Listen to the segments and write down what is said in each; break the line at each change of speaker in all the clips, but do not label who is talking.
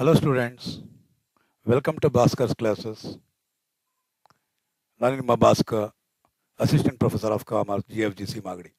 Hello students, welcome to Bhaskar's classes. ನಾನು ನಿಮ್ಮ Bhaskar assistant professor of commerce G F G C Magadi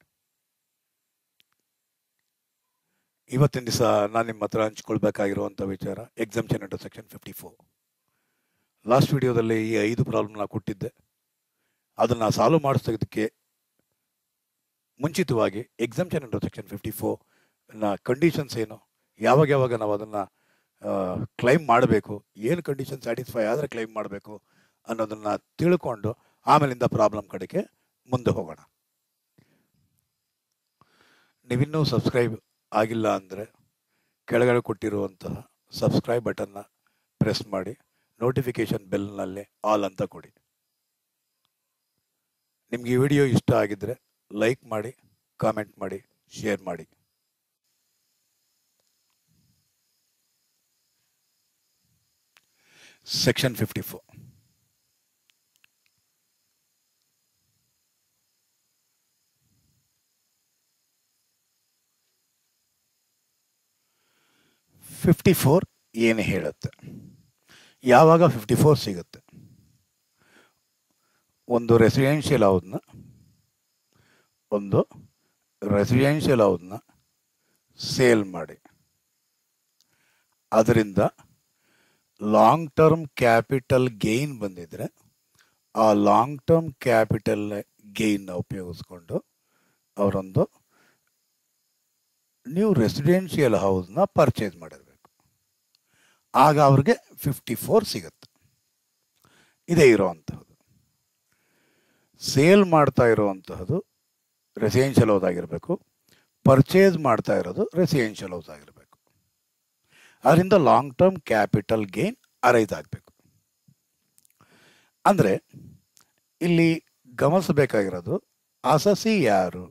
ಇವತ್ತಿನ ದಿವಸ ನಾನು ನಿಮ್ಮ ಹತ್ರ ಹಂಚ್ಕೊಳ್ಬೇಕಾಗಿರುವಂಥ ವಿಚಾರ exemption under section fifty four last ವಿಡಿಯೋದಲ್ಲಿ ಈ ಐದು ಪ್ರಾಬ್ಲಮ್ನ ಕೊಟ್ಟಿದ್ದೆ ಅದನ್ನು ಸಾಲ್ವ್ ಮಾಡಿಸೋದಕ್ಕೆ ಮುಂಚಿತವಾಗಿ ಎಕ್ಸಾಮ್ಷನ್ ಅಂಡರ್ ಸೆಕ್ಷನ್ ಫಿಫ್ಟಿ ಫೋರ್ನ ಕಂಡೀಷನ್ಸ್ ಏನು ಯಾವಾಗ ಯಾವಾಗ ನಾವು ಅದನ್ನು ಕ್ಲೈಮ್ ಮಾಡಬೇಕು ಏನು ಕಂಡೀಷನ್ ಸ್ಯಾಟಿಸ್ಫೈ ಆದರೆ ಕ್ಲೈಮ್ ಮಾಡಬೇಕು ಅನ್ನೋದನ್ನು ತಿಳ್ಕೊಂಡು ಆಮೇಲಿಂದ ಪ್ರಾಬ್ಲಮ್ ಕಡೆಗೆ ಮುಂದೆ ಹೋಗೋಣ ನೀವಿನ್ನೂ ಸಬ್ಸ್ಕ್ರೈಬ್ ಆಗಿಲ್ಲ ಅಂದರೆ ಕೆಳಗಡೆ ಕೊಟ್ಟಿರುವಂತಹ ಸಬ್ಸ್ಕ್ರೈಬ್ ಬಟನ್ನ ಪ್ರೆಸ್ ಮಾಡಿ ನೋಟಿಫಿಕೇಷನ್ ಬೆಲ್ನಲ್ಲಿ ಆಲ್ ಅಂತ ಕೊಡಿ ನಿಮ್ಗೆ ಈ ವಿಡಿಯೋ ಇಷ್ಟ ಆಗಿದ್ದರೆ ಲೈಕ್ ಮಾಡಿ ಕಾಮೆಂಟ್ ಮಾಡಿ ಶೇರ್ ಮಾಡಿ section fifty four fifty four ಏನು ಹೇಳುತ್ತೆ ಯಾವಾಗ ಫಿಫ್ಟಿ ಫೋರ್ ಸಿಗುತ್ತೆ ಒಂದು ರೆಸಿಡೆನ್ಷಿಯಲ್ ಹೌದನ್ನ ಒಂದು ರೆಸಿಡೆನ್ಷಿಯಲ್ ಹೌದನ್ನ ಸೇಲ್ ಮಾಡಿ ಅದರಿಂದ ಲಾಂಗ್ ಟರ್ಮ್ ಕ್ಯಾಪಿಟಲ್ ಗೇನ್ ಬಂದಿದ್ರೆ ಆ ಲಾಂಗ್ ಟರ್ಮ್ ಕ್ಯಾಪಿಟಲ್ ಗೇನ್ನ ಉಪಯೋಗಿಸ್ಕೊಂಡು ಅವರೊಂದು ನೀವು ರೆಸಿಡೆನ್ಷಿಯಲ್ ಹೌಸ್ನ ಪರ್ಚೇಸ್ ಮಾಡಿರಬೇಕು ಆಗ ಅವ್ರಿಗೆ ಫಿಫ್ಟಿ ಫೋರ್ ಸಿಗುತ್ತೆ ಇದೇ ಇರೋವಂತಹದ್ದು ಸೇಲ್ ಮಾಡ್ತಾ ಇರುವಂತಹದ್ದು ರೆಸಿಡೆನ್ಷಿಯಲ್ ಹೌಸ್ ಆಗಿರಬೇಕು ಪರ್ಚೇಸ್ ಮಾಡ್ತಾ ಇರೋದು ರೆಸಿಡೆನ್ಷಿಯಲ್ ಹೌಸ್ ಆಗಿರಬೇಕು ಅದರಿಂದ long term capital gain arise ಆಗಬೇಕು ಅಂದರೆ ಇಲ್ಲಿ ಗಮನಿಸಬೇಕಾಗಿರೋದು ಅಸಸಿ ಯಾರು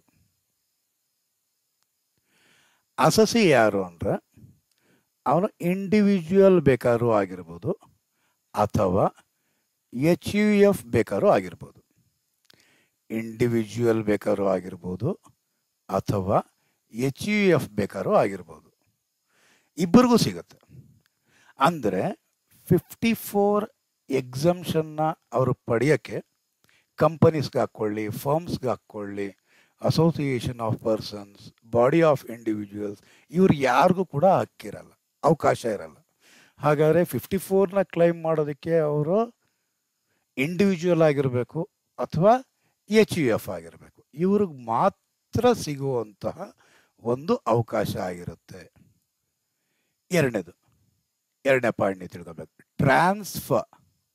ಅಸಸಿ ಯಾರು ಅಂದರೆ ಅವನು ಇಂಡಿವಿಜುವಲ್ ಬೇಕಾದ್ರೂ ಆಗಿರ್ಬೋದು ಅಥವಾ ಎಚ್ ಯು ಎಫ್ ಬೇಕಾದ್ರೂ ಆಗಿರ್ಬೋದು ಇಂಡಿವಿಜುವಲ್ ಬೇಕಾದ್ರೂ ಆಗಿರ್ಬೋದು ಅಥವಾ ಎಚ್ ಯು ಎಫ್ ಬೇಕಾದ್ರೂ ಆಗಿರ್ಬೋದು ಇಬ್ಬರಿಗೂ ಸಿಗುತ್ತೆ ಅಂದರೆ ಫಿಫ್ಟಿ ಫೋರ್ ಎಕ್ಸಮ್ಷನ್ನ ಅವರು ಪಡೆಯೋಕ್ಕೆ ಕಂಪನೀಸ್ಗೆ ಹಾಕ್ಕೊಳ್ಳಿ ಫರ್ಮ್ಸ್ಗೆ ಹಾಕ್ಕೊಳ್ಳಿ association of persons body of individuals ಇವ್ರು ಯಾರಿಗೂ ಕೂಡ ಹಕ್ಕಿರಲ್ಲ ಅವಕಾಶ ಇರಲ್ಲ ಹಾಗಾದರೆ ಫಿಫ್ಟಿ ಫೋರ್ನ ಕ್ಲೈಮ್ ಮಾಡೋದಕ್ಕೆ ಅವರು ಇಂಡಿವಿಜುವಲ್ ಆಗಿರಬೇಕು ಅಥವಾ ಎಚ್ ಯು ಎಫ್ ಆಗಿರಬೇಕು ಇವ್ರಿಗೆ ಮಾತ್ರ ಸಿಗುವಂತಹ ಒಂದು ಅವಕಾಶ ಆಗಿರುತ್ತೆ ಎರಡನೇದು ಎರಡನೇ ಪಾಯಿಂಟ್ ನೀವು ತಿಳ್ಕೊಬೇಕು ಟ್ರಾನ್ಸ್ಫರ್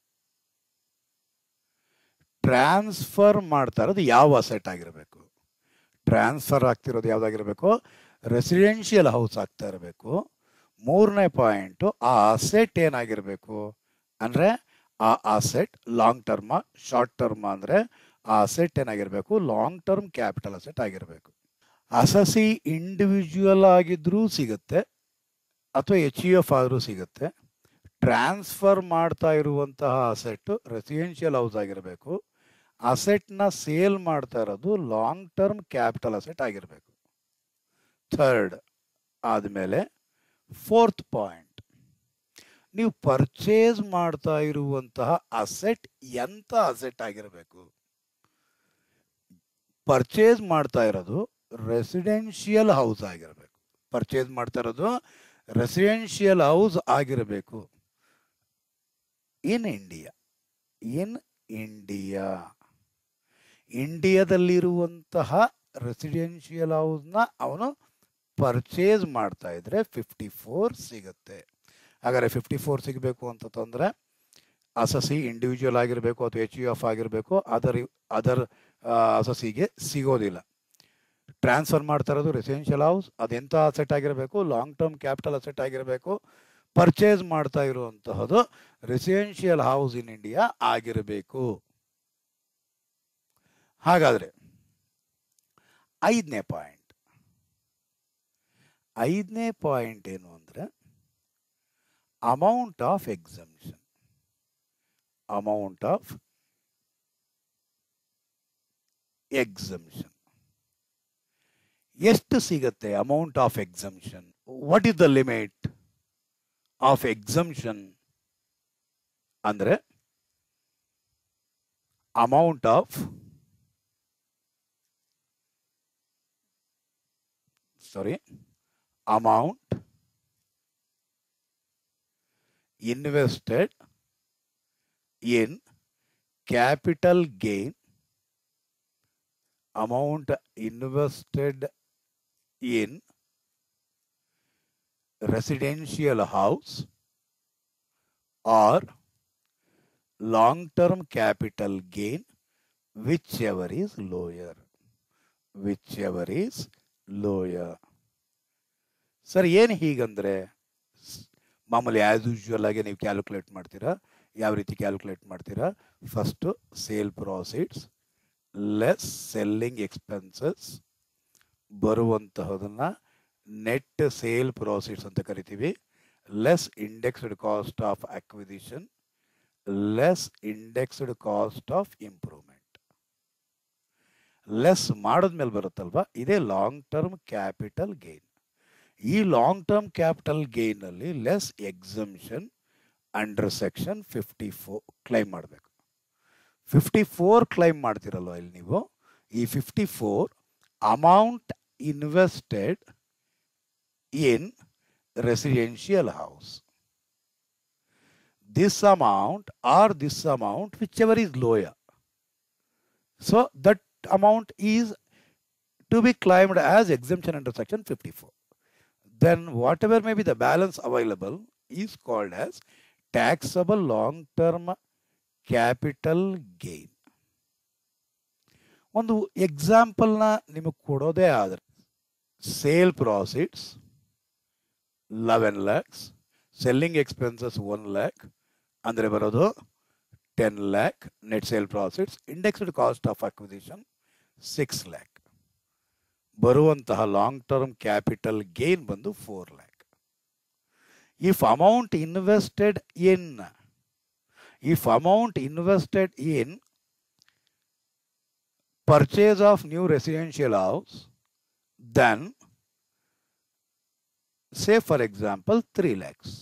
ಟ್ರಾನ್ಸ್ಫರ್ ಮಾಡ್ತಾ ಇರೋದು ಯಾವ ಅಸೆಟ್ ಆಗಿರಬೇಕು ಟ್ರಾನ್ಸ್ಫರ್ ಆಗ್ತಿರೋದು ಯಾವುದಾಗಿರಬೇಕು ರೆಸಿಡೆನ್ಷಿಯಲ್ ಹೌಸ್ ಆಗ್ತಾ ಇರಬೇಕು ಮೂರನೇ ಪಾಯಿಂಟು ಆ ಅಸೆಟ್ ಏನಾಗಿರಬೇಕು ಅಂದರೆ ಆ asset long term short term ಅಂದರೆ ಆ ಅಸೆಟ್ ಏನಾಗಿರಬೇಕು ಲಾಂಗ್ ಟರ್ಮ್ ಕ್ಯಾಪಿಟಲ್ ಅಸೆಟ್ ಆಗಿರಬೇಕು ಅಸಸಿ ಇಂಡಿವಿಜುವಲ್ ಆಗಿದ್ರೂ ಸಿಗುತ್ತೆ ಅಥವಾ ಎಚ್ ಯು ಎಫ್ ಆದರೂ ಸಿಗುತ್ತೆ ಟ್ರಾನ್ಸ್ಫರ್ ಮಾಡ್ತಾ ಇರುವಂತಹ ಅಸೆಟ್ಟು ರೆಸಿಡೆನ್ಷಿಯಲ್ ಹೌಸ್ ಆಗಿರಬೇಕು ಅಸೆಟ್ನ ಸೇಲ್ ಮಾಡ್ತಾ ಇರೋದು ಲಾಂಗ್ ಟರ್ಮ್ ಕ್ಯಾಪಿಟಲ್ ಅಸೆಟ್ ಆಗಿರಬೇಕು ಥರ್ಡ್ ಆದಮೇಲೆ ಫೋರ್ತ್ ಪಾಯಿಂಟ್ ನೀವು ಪರ್ಚೇಸ್ ಮಾಡ್ತಾ ಇರುವಂತಹ ಅಸೆಟ್ ಎಂಥ ಅಸೆಟ್ ಆಗಿರಬೇಕು ಪರ್ಚೇಸ್ ಮಾಡ್ತಾ ಇರೋದು ರೆಸಿಡೆನ್ಷಿಯಲ್ ಹೌಸ್ ಆಗಿರಬೇಕು ಪರ್ಚೇಸ್ ಮಾಡ್ತಾ ಇರೋದು ರೆಸಿಡೆನ್ಷಿಯಲ್ ಹೌಸ್ ಆಗಿರಬೇಕು ಇನ್ ಇಂಡಿಯಾ ಇನ್ ಇಂಡಿಯಾ ಇಂಡಿಯಾದಲ್ಲಿರುವಂತಹ ರೆಸಿಡೆನ್ಷಿಯಲ್ ಹೌಸ್ನ ಅವನು ಪರ್ಚೇಸ್ ಮಾಡ್ತಾ ಇದ್ರೆ ಫಿಫ್ಟಿ ಫೋರ್ ಸಿಗುತ್ತೆ ಹಾಗಾದರೆ ಫಿಫ್ಟಿ ಫೋರ್ ಸಿಗಬೇಕು ಅಂತಂದರೆ ಅಸಸಿ ಇಂಡಿವಿಜುವಲ್ ಆಗಿರಬೇಕು ಅಥವಾ ಎಚ್ ಯು ಎಫ್ ಆಗಿರಬೇಕು ಅದರ್ ಅದರ್ ಅಸಸಿಗೆ ಸಿಗೋದಿಲ್ಲ ಟ್ರಾನ್ಸ್ಫರ್ ಮಾಡ್ತಾ ಇರೋದು ರೆಸಿಡೆನ್ಷಿಯಲ್ ಹೌಸ್ ಅದೆಂಥ ಅಸೆಟ್ ಆಗಿರಬೇಕು ಲಾಂಗ್ ಟರ್ಮ್ ಕ್ಯಾಪಿಟಲ್ ಅಸೆಟ್ ಆಗಿರಬೇಕು ಪರ್ಚೇಸ್ ಮಾಡ್ತಾ ಇರುವಂತಹದ್ದು ರೆಸಿಡೆನ್ಷಿಯಲ್ ಹೌಸ್ ಇನ್ ಇಂಡಿಯಾ ಆಗಿರಬೇಕು ಹಾಗಾದರೆ ಐದನೇ ಪಾಯಿಂಟ್ ಐದನೇ ಪಾಯಿಂಟ್ ಏನು ಅಂದರೆ amount of exemption amount of exemption ಎಷ್ಟು ಸಿಗುತ್ತೆ amount of exemption what is the limit of exemption ಅಂದರೆ amount of sorry amount invested in capital gain amount invested in residential house or long term capital gain whichever is lower whichever is lower sir ಏನು ಹೀಗಂದ್ರೆ ಸ್- ಮಾಮೂಲಿ as usual ಆಗಿ ನೀವು calculate ಮಾಡ್ತೀರಾ ಯಾವ ರೀತಿ ಕ್ಯಾಲ್ಕುಲೇಟ್ ಮಾಡ್ತೀರಾ first sale proceeds less selling expenses ಬರುವಂತಹದನ್ನ ನೆಟ್ ಸೇಲ್ ಪ್ರಾಸಿಟ್ಸ್ ಅಂತ ಕರಿತೀವಿ less indexed cost of acquisition less indexed cost of improvement less ಮಾಡಿದ್ಮೇಲೆ ಬರುತ್ತಲ್ವಾ ಇದೇ ಲಾಂಗ್ ಟರ್ಮ್ ಕ್ಯಾಪಿಟಲ್ ಗೇನ್ ಈ ಲಾಂಗ್ ಟರ್ಮ್ ಕ್ಯಾಪಿಟಲ್ ಗೇನಲ್ಲಿ less exemption under section fifty four claim ಮಾಡಬೇಕು fifty four claim ಮಾಡ್ತಿರಲ್ವ ಇಲ್ಲಿ ನೀವು ಈ fifty four amount invested in residential house this amount or this amount whichever is lower so that amount is to be claimed as exemption under section 54 then whatever may be the balance available is called as taxable long term capital gain ಒಂದು ಎಕ್ಸಾಂಪಲ್ನ ನಿಮಗೆ ಕೊಡೋದೇ ಆದರೆ sale proceeds eleven lakhs selling expenses one lakh ಅಂದರೆ ಬರೋದು ten lakh net sale proceeds indexed cost of acquisition six lakh ಬರುವಂತಹ long term capital gain ಬಂದು four lakh if amount invested in if amount invested in purchase of new residential house then say for example three lakhs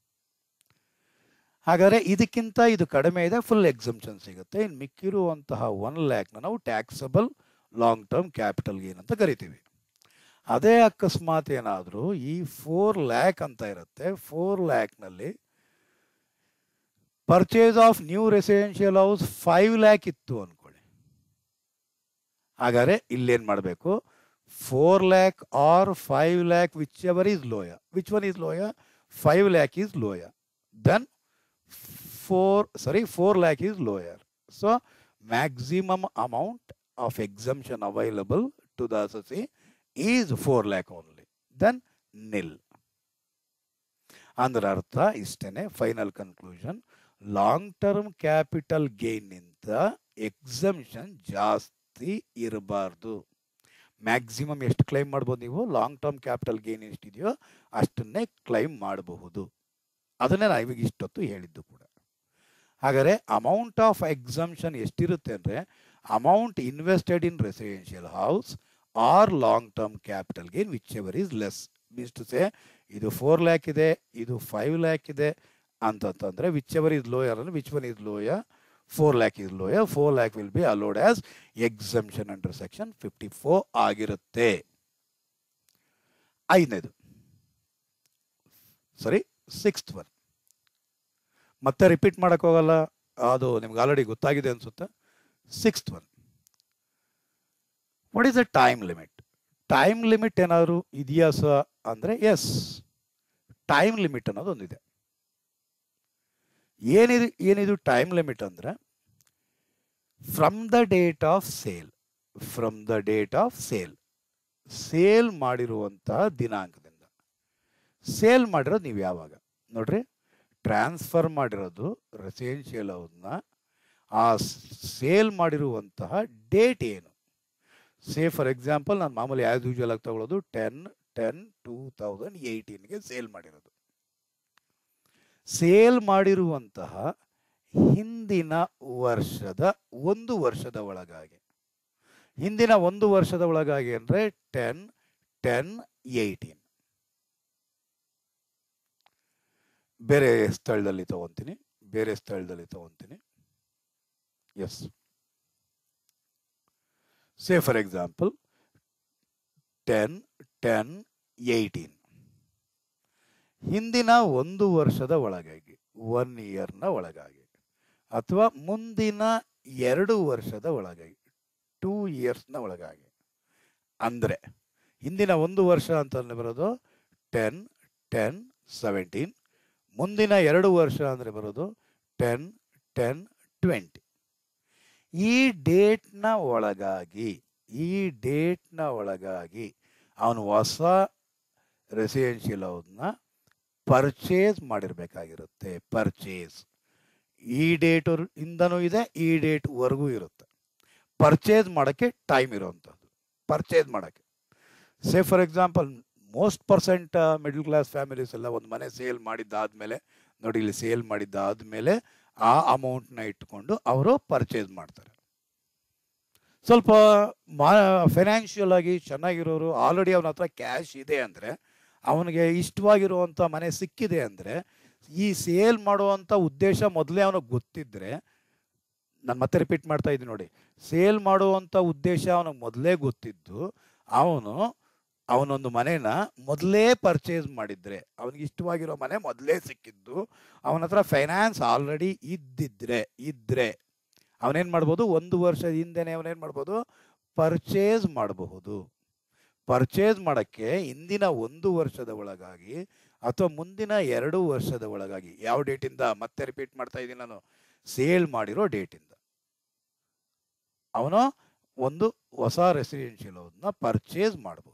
ಹಾಗಾದರೆ ಇದಕ್ಕಿಂತ ಇದು ಕಡಿಮೆ ಇದೆ full exemption ಸಿಗುತ್ತೆ ಇನ್ನು ಮಿಕ್ಕಿರುವಂತಹ one ಲ್ಯಾಕ್ನ ನಾವು taxable long term capital gain ಅಂತ ಕರಿತೀವಿ ಅದೇ ಅಕಸ್ಮಾತ್ ಏನಾದರೂ ಈ ಫೋರ್ ಲ್ಯಾಕ್ ಅಂತ ಇರುತ್ತೆ ಫೋರ್ ಲ್ಯಾಕ್ನಲ್ಲಿ purchase of new residential house five lakh ಇತ್ತು ಅಂದ್ಕೊಳ್ಳಿ ಹಾಗಾದರೆ ಇಲ್ಲೇನು ಮಾಡಬೇಕು four lakh or five lakh whichever is lower which one is lower five lakh is lower then four sorry four lakh is lower so maximum amount of exemption available to the assessee is four lakh only then nil ಅಂದ್ರೆ ಅರ್ಥ ಇಷ್ಟೇನೆ final conclusion long term capital ಗೇನ್ನಿಂದ exemption ಜಾಸ್ತಿ ಇರಬಾರ್ದು maximum ಎಷ್ಟು claim ಮಾಡ್ಬೋದು ನೀವು long term capital gain ಎಷ್ಟಿದೆಯೋ ಅಷ್ಟನ್ನೇ ಕ್ಲೈಮ್ ಮಾಡಬಹುದು ಅದನ್ನೇ ನಾವು ಇವಾಗ ಇಷ್ಟೊತ್ತು ಹೇಳಿದ್ದು ಕೂಡ ಹಾಗಾದರೆ ಅಮೌಂಟ್ ಆಫ್ ಎಕ್ಸಮ್ಷನ್ ಎಷ್ಟಿರುತ್ತೆ ಅಂದರೆ amount invested in residential house or long term capital gain whichever is less means to say ಇದು ಫೋರ್ ಲ್ಯಾಕ್ ಇದೆ ಇದು ಫೈವ್ ಲ್ಯಾಕ್ ಇದೆ ಅಂತಂತಂದರೆ ವಿಚ್ ಎವರ್ ಈಸ್ ಲೋಯರ್ ಅಂದರೆ which one is lower four lakh is lower four lakh will be allowed as exemption under section fifty four ಆಗಿರುತ್ತೆ ಐದನೇದು ಸರಿ sixth one ಮತ್ತೆ ರಿಪೀಟ್ ಮಾಡಕ್ ಹೋಗಲ್ಲ ಅದು ನಿಮ್ಗೆ ಆಲ್ರೆಡಿ ಗೊತ್ತಾಗಿದೆ ಅನ್ಸುತ್ತೆ sixth one what is the time limit time limit ಏನಾದರೂ ಇದೆಯಾ ಸ ಅಂದರೆ ಎಸ್ ಟೈಮ್ ಲಿಮಿಟ್ ಅನ್ನೋದು ಒಂದಿದೆ ಏನಿದು ಏನಿದು ಟೈಮ್ ಲಿಮಿಟ್ ಅಂದರೆ from the date of sale from the date of sale sale ಮಾಡಿರುವಂತಹ ದಿನಾಂಕದಿಂದ ಸೇಲ್ ಮಾಡಿರೋದು ನೀವು ಯಾವಾಗ ನೋಡ್ರಿ ಟ್ರಾನ್ಸ್ಫರ್ ಮಾಡಿರೋದು ರೆಸಿಡೆನ್ಷಿಯಲ್ ಹೌಸ್ನ ಆ ಸೇಲ್ ಮಾಡಿರುವಂತಹ ಡೇಟ್ ಏನು ಸೇ ಫಾರ್ ಎಕ್ಸಾಂಪಲ್ ನಾನು ಮಾಮೂಲಿ ಆ್ಯಸ್ ಯೂಶುವಲ್ ಆಗಿ ತಗೊಳ್ಳೋದು ಟೆನ್ ಟೆನ್ ಟೂ ತೌಸಂಡ್ ಏಯ್ಟೀನ್ಗೆ ಸೇಲ್ ಮಾಡಿರೋದು ಸೇಲ್ ಮಾಡಿರುವಂತಹ ಹಿಂದಿನ ವರ್ಷದ ಒಂದು ವರ್ಷದ ಒಳಗಾಗಿ ಹಿಂದಿನ ಒಂದು ವರ್ಷದ ಒಳಗಾಗಿ ಅಂದರೆ ಟೆನ್ ಟೆನ್ ಏಯ್ಟೀನ್ ಬೇರೆ ಸ್ಥಳದಲ್ಲಿ ತಗೊಂತೀನಿ ಬೇರೆ ಸ್ಥಳದಲ್ಲಿ ತಗೊಂತೀನಿ as say for example ten ten eighteen ಹಿಂದಿನ ಒಂದು ವರ್ಷದ ಒಳಗಾಗಿ ಒನ್ ಇಯರ್ನ ಒಳಗಾಗಿ ಅಥವಾ ಮುಂದಿನ ಎರಡು ವರ್ಷದ ಒಳಗಾಗಿ ಟೂ ಇಯರ್ಸ್ನ ಒಳಗಾಗಿ ಅಂದರೆ ಹಿಂದಿನ ಒಂದು ವರ್ಷ ಅಂತಂದ್ರೆ ಬರೋದು ಟೆನ್ ಟೆನ್ ಸೆವೆಂಟೀನ್ ಮುಂದಿನ ಎರಡು ವರ್ಷ ಅಂದರೆ ಬರೋದು ಟೆನ್ ಟೆನ್ ಟ್ವೆಂಟಿ ಈ ಡೇಟ್ನ ಒಳಗಾಗಿ ಈ ಡೇಟ್ನ ಒಳಗಾಗಿ ಅವನು ಹೊಸ ರೆಸಿಡೆನ್ಷಿಯಲ್ ಹೌಸ್ನ ಪರ್ಚೇಸ್ ಮಾಡಿರಬೇಕಾಗಿರುತ್ತೆ ಪರ್ಚೇಸ್ ಈ ಡೇಟ್ ಇಂದನೂ ಇದೆ ಈ ಡೇಟ್ವರೆಗೂ ಇರುತ್ತೆ ಪರ್ಚೇಸ್ ಮಾಡೋಕ್ಕೆ ಟೈಮ್ ಇರೋವಂಥದ್ದು ಪರ್ಚೇಸ್ ಮಾಡೋಕ್ಕೆ say for example most percent middle class families ಎಲ್ಲ ಒಂದು ಮನೆ ಸೇಲ್ ಮಾಡಿದ್ದಾದಮೇಲೆ ನೋಡಿ ಇಲ್ಲಿ ಸೇಲ್ ಮಾಡಿದ್ದಾದಮೇಲೆ ಆ ಅಮೌಂಟ್ನ ಇಟ್ಕೊಂಡು ಅವರು ಪರ್ಚೇಸ್ ಮಾಡ್ತಾರೆ ಸ್ವಲ್ಪ ಮಾ ಫೈನಾನ್ಷಿಯಲ್ ಆಗಿ ಚೆನ್ನಾಗಿರೋರು ಆಲ್ರೆಡಿ ಅವನ ಹತ್ರ ಕ್ಯಾಶ್ ಇದೆ ಅಂದರೆ ಅವನಿಗೆ ಇಷ್ಟವಾಗಿರುವಂಥ ಮನೆ ಸಿಕ್ಕಿದೆ ಅಂದರೆ ಈ ಸೇಲ್ ಮಾಡುವಂಥ ಉದ್ದೇಶ ಮೊದಲೇ ಅವನಿಗೆ ಗೊತ್ತಿದ್ದರೆ ನಾನು ಮತ್ತೆ ರಿಪೀಟ್ ಮಾಡ್ತಾ ಇದ್ದೀನಿ ನೋಡಿ ಸೇಲ್ ಮಾಡುವಂಥ ಉದ್ದೇಶ ಅವನಿಗೆ ಮೊದಲೇ ಗೊತ್ತಿದ್ದು ಅವನು ಅವನೊಂದು ಮನೇನ ಮೊದಲೇ ಪರ್ಚೇಸ್ ಮಾಡಿದ್ರೆ ಅವನಿಗೆ ಇಷ್ಟವಾಗಿರೋ ಮನೆ ಮೊದಲೇ ಸಿಕ್ಕಿದ್ದು ಅವನ ಹತ್ರ ಫೈನಾನ್ಸ್ ಆಲ್ರೆಡಿ ಇದ್ದಿದ್ರೆ ಇದ್ದರೆ ಅವನೇನು ಮಾಡ್ಬೋದು ಒಂದು ವರ್ಷದ ಹಿಂದೆನೇ ಅವನೇನು ಮಾಡ್ಬೋದು ಪರ್ಚೇಸ್ ಮಾಡಬಹುದು ಪರ್ಚೇಸ್ ಮಾಡೋಕ್ಕೆ ಇಂದಿನ ಒಂದು ವರ್ಷದ ಒಳಗಾಗಿ ಅಥವಾ ಮುಂದಿನ ಎರಡು ವರ್ಷದ ಒಳಗಾಗಿ ಯಾವ ಡೇಟಿಂದ ಮತ್ತೆ ರಿಪೀಟ್ ಮಾಡ್ತಾ ಇದ್ದೀನಿ ನಾನು ಸೇಲ್ ಮಾಡಿರೋ ಡೇಟಿಂದ ಅವನು ಒಂದು ಹೊಸ ರೆಸಿಡೆನ್ಷಿಯಲ್ ಹೌಸ್ನ ಪರ್ಚೇಸ್ ಮಾಡ್ಬೋದು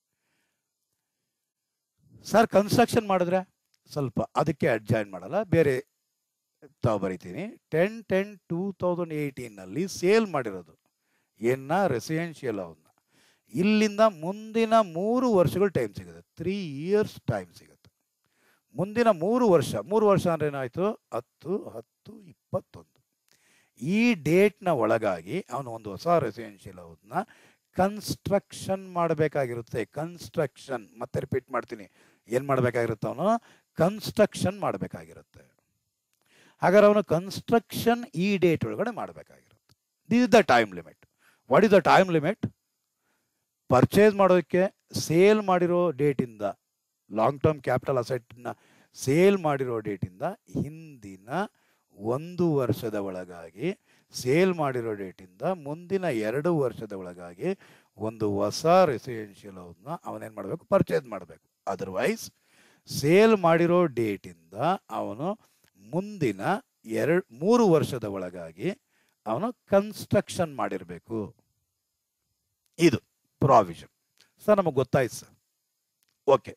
ಸರ್ ಕನ್ಸ್ಟ್ರಕ್ಷನ್ ಮಾಡಿದ್ರೆ ಸ್ವಲ್ಪ ಅದಕ್ಕೆ ಅಡ್ಜಾಯಿನ್ ಮಾಡಲ್ಲ ಬೇರೆ ತಾವು ಬರಿತೀನಿ ಟೆನ್ ಟೆನ್ ಟೂ ತೌಸಂಡ್ ಏಯ್ಟೀನಲ್ಲಿ ಸೇಲ್ ಮಾಡಿರೋದು ಏನ ರೆಸಿಡೆನ್ಷಿಯಲ್ ಹೌಸ್ನ ಇಲ್ಲಿಂದ ಮುಂದಿನ ಮೂರು ವರ್ಷಗಳು ಟೈಮ್ ಸಿಗುತ್ತೆ ತ್ರೀ ಇಯರ್ಸ್ ಟೈಮ್ ಸಿಗುತ್ತೆ ಮುಂದಿನ ಮೂರು ವರ್ಷ ಮೂರು ವರ್ಷ ಅಂದ್ರೆ ಏನಾಯಿತು ಹತ್ತು ಹತ್ತು ಇಪ್ಪತ್ತೊಂದು ಈ ಡೇಟ್ನ ಒಳಗಾಗಿ ಅವನು ಒಂದು ಹೊಸ ರೆಸಿಡೆನ್ಷಿಯಲ್ ಹೌಸ್ನ ಕನ್ಸ್ಟ್ರಕ್ಷನ್ ಮಾಡಬೇಕಾಗಿರುತ್ತೆ ಕನ್ಸ್ಟ್ರಕ್ಷನ್ ಮತ್ತೆ ರಿಪೀಟ್ ಮಾಡ್ತೀನಿ ಏನು ಮಾಡಬೇಕಾಗಿರುತ್ತೆ ಅವನು ಕನ್ಸ್ಟ್ರಕ್ಷನ್ ಮಾಡಬೇಕಾಗಿರುತ್ತೆ ಹಾಗಾದ್ರೆ ಅವನು ಕನ್ಸ್ಟ್ರಕ್ಷನ್ ಈ ಡೇಟ್ ಒಳಗಡೆ ಮಾಡಬೇಕಾಗಿರುತ್ತೆ this is the time limit what is the time limit purchase ಮಾಡೋದಕ್ಕೆ ಸೇಲ್ ಮಾಡಿರೋ ಡೇಟಿಂದ ಲಾಂಗ್ ಟರ್ಮ್ ಕ್ಯಾಪಿಟಲ್ ಅಸೆಟ್ನ ಸೇಲ್ ಮಾಡಿರೋ ಡೇಟಿಂದ ಹಿಂದಿನ ಒಂದು ವರ್ಷದ ಒಳಗಾಗಿ ಸೇಲ್ ಮಾಡಿರೋ ಡೇಟಿಂದ ಮುಂದಿನ ಎರಡು ವರ್ಷದ ಒಳಗಾಗಿ ಒಂದು ಹೊಸ ರೆಸಿಡೆನ್ಷಿಯಲ್ ಹೌಸ್ನ ಅವನೇನು ಮಾಡಬೇಕು ಪರ್ಚೇಸ್ ಮಾಡಬೇಕು ಅದರ್ವೈಸ್ ಸೇಲ್ ಮಾಡಿರೋ ಡೇಟಿಂದ ಅವನು ಮುಂದಿನ ಎರಡು ಮೂರು ವರ್ಷದ ಒಳಗಾಗಿ ಅವನು ಕನ್ಸ್ಟ್ರಕ್ಷನ್ ಮಾಡಿರಬೇಕು ಇದು ಪ್ರಾವಿಷನ್ ಸರ್ ನಮಗೆ ಗೊತ್ತಾಯ್ತು ಸರ್ ಓಕೆ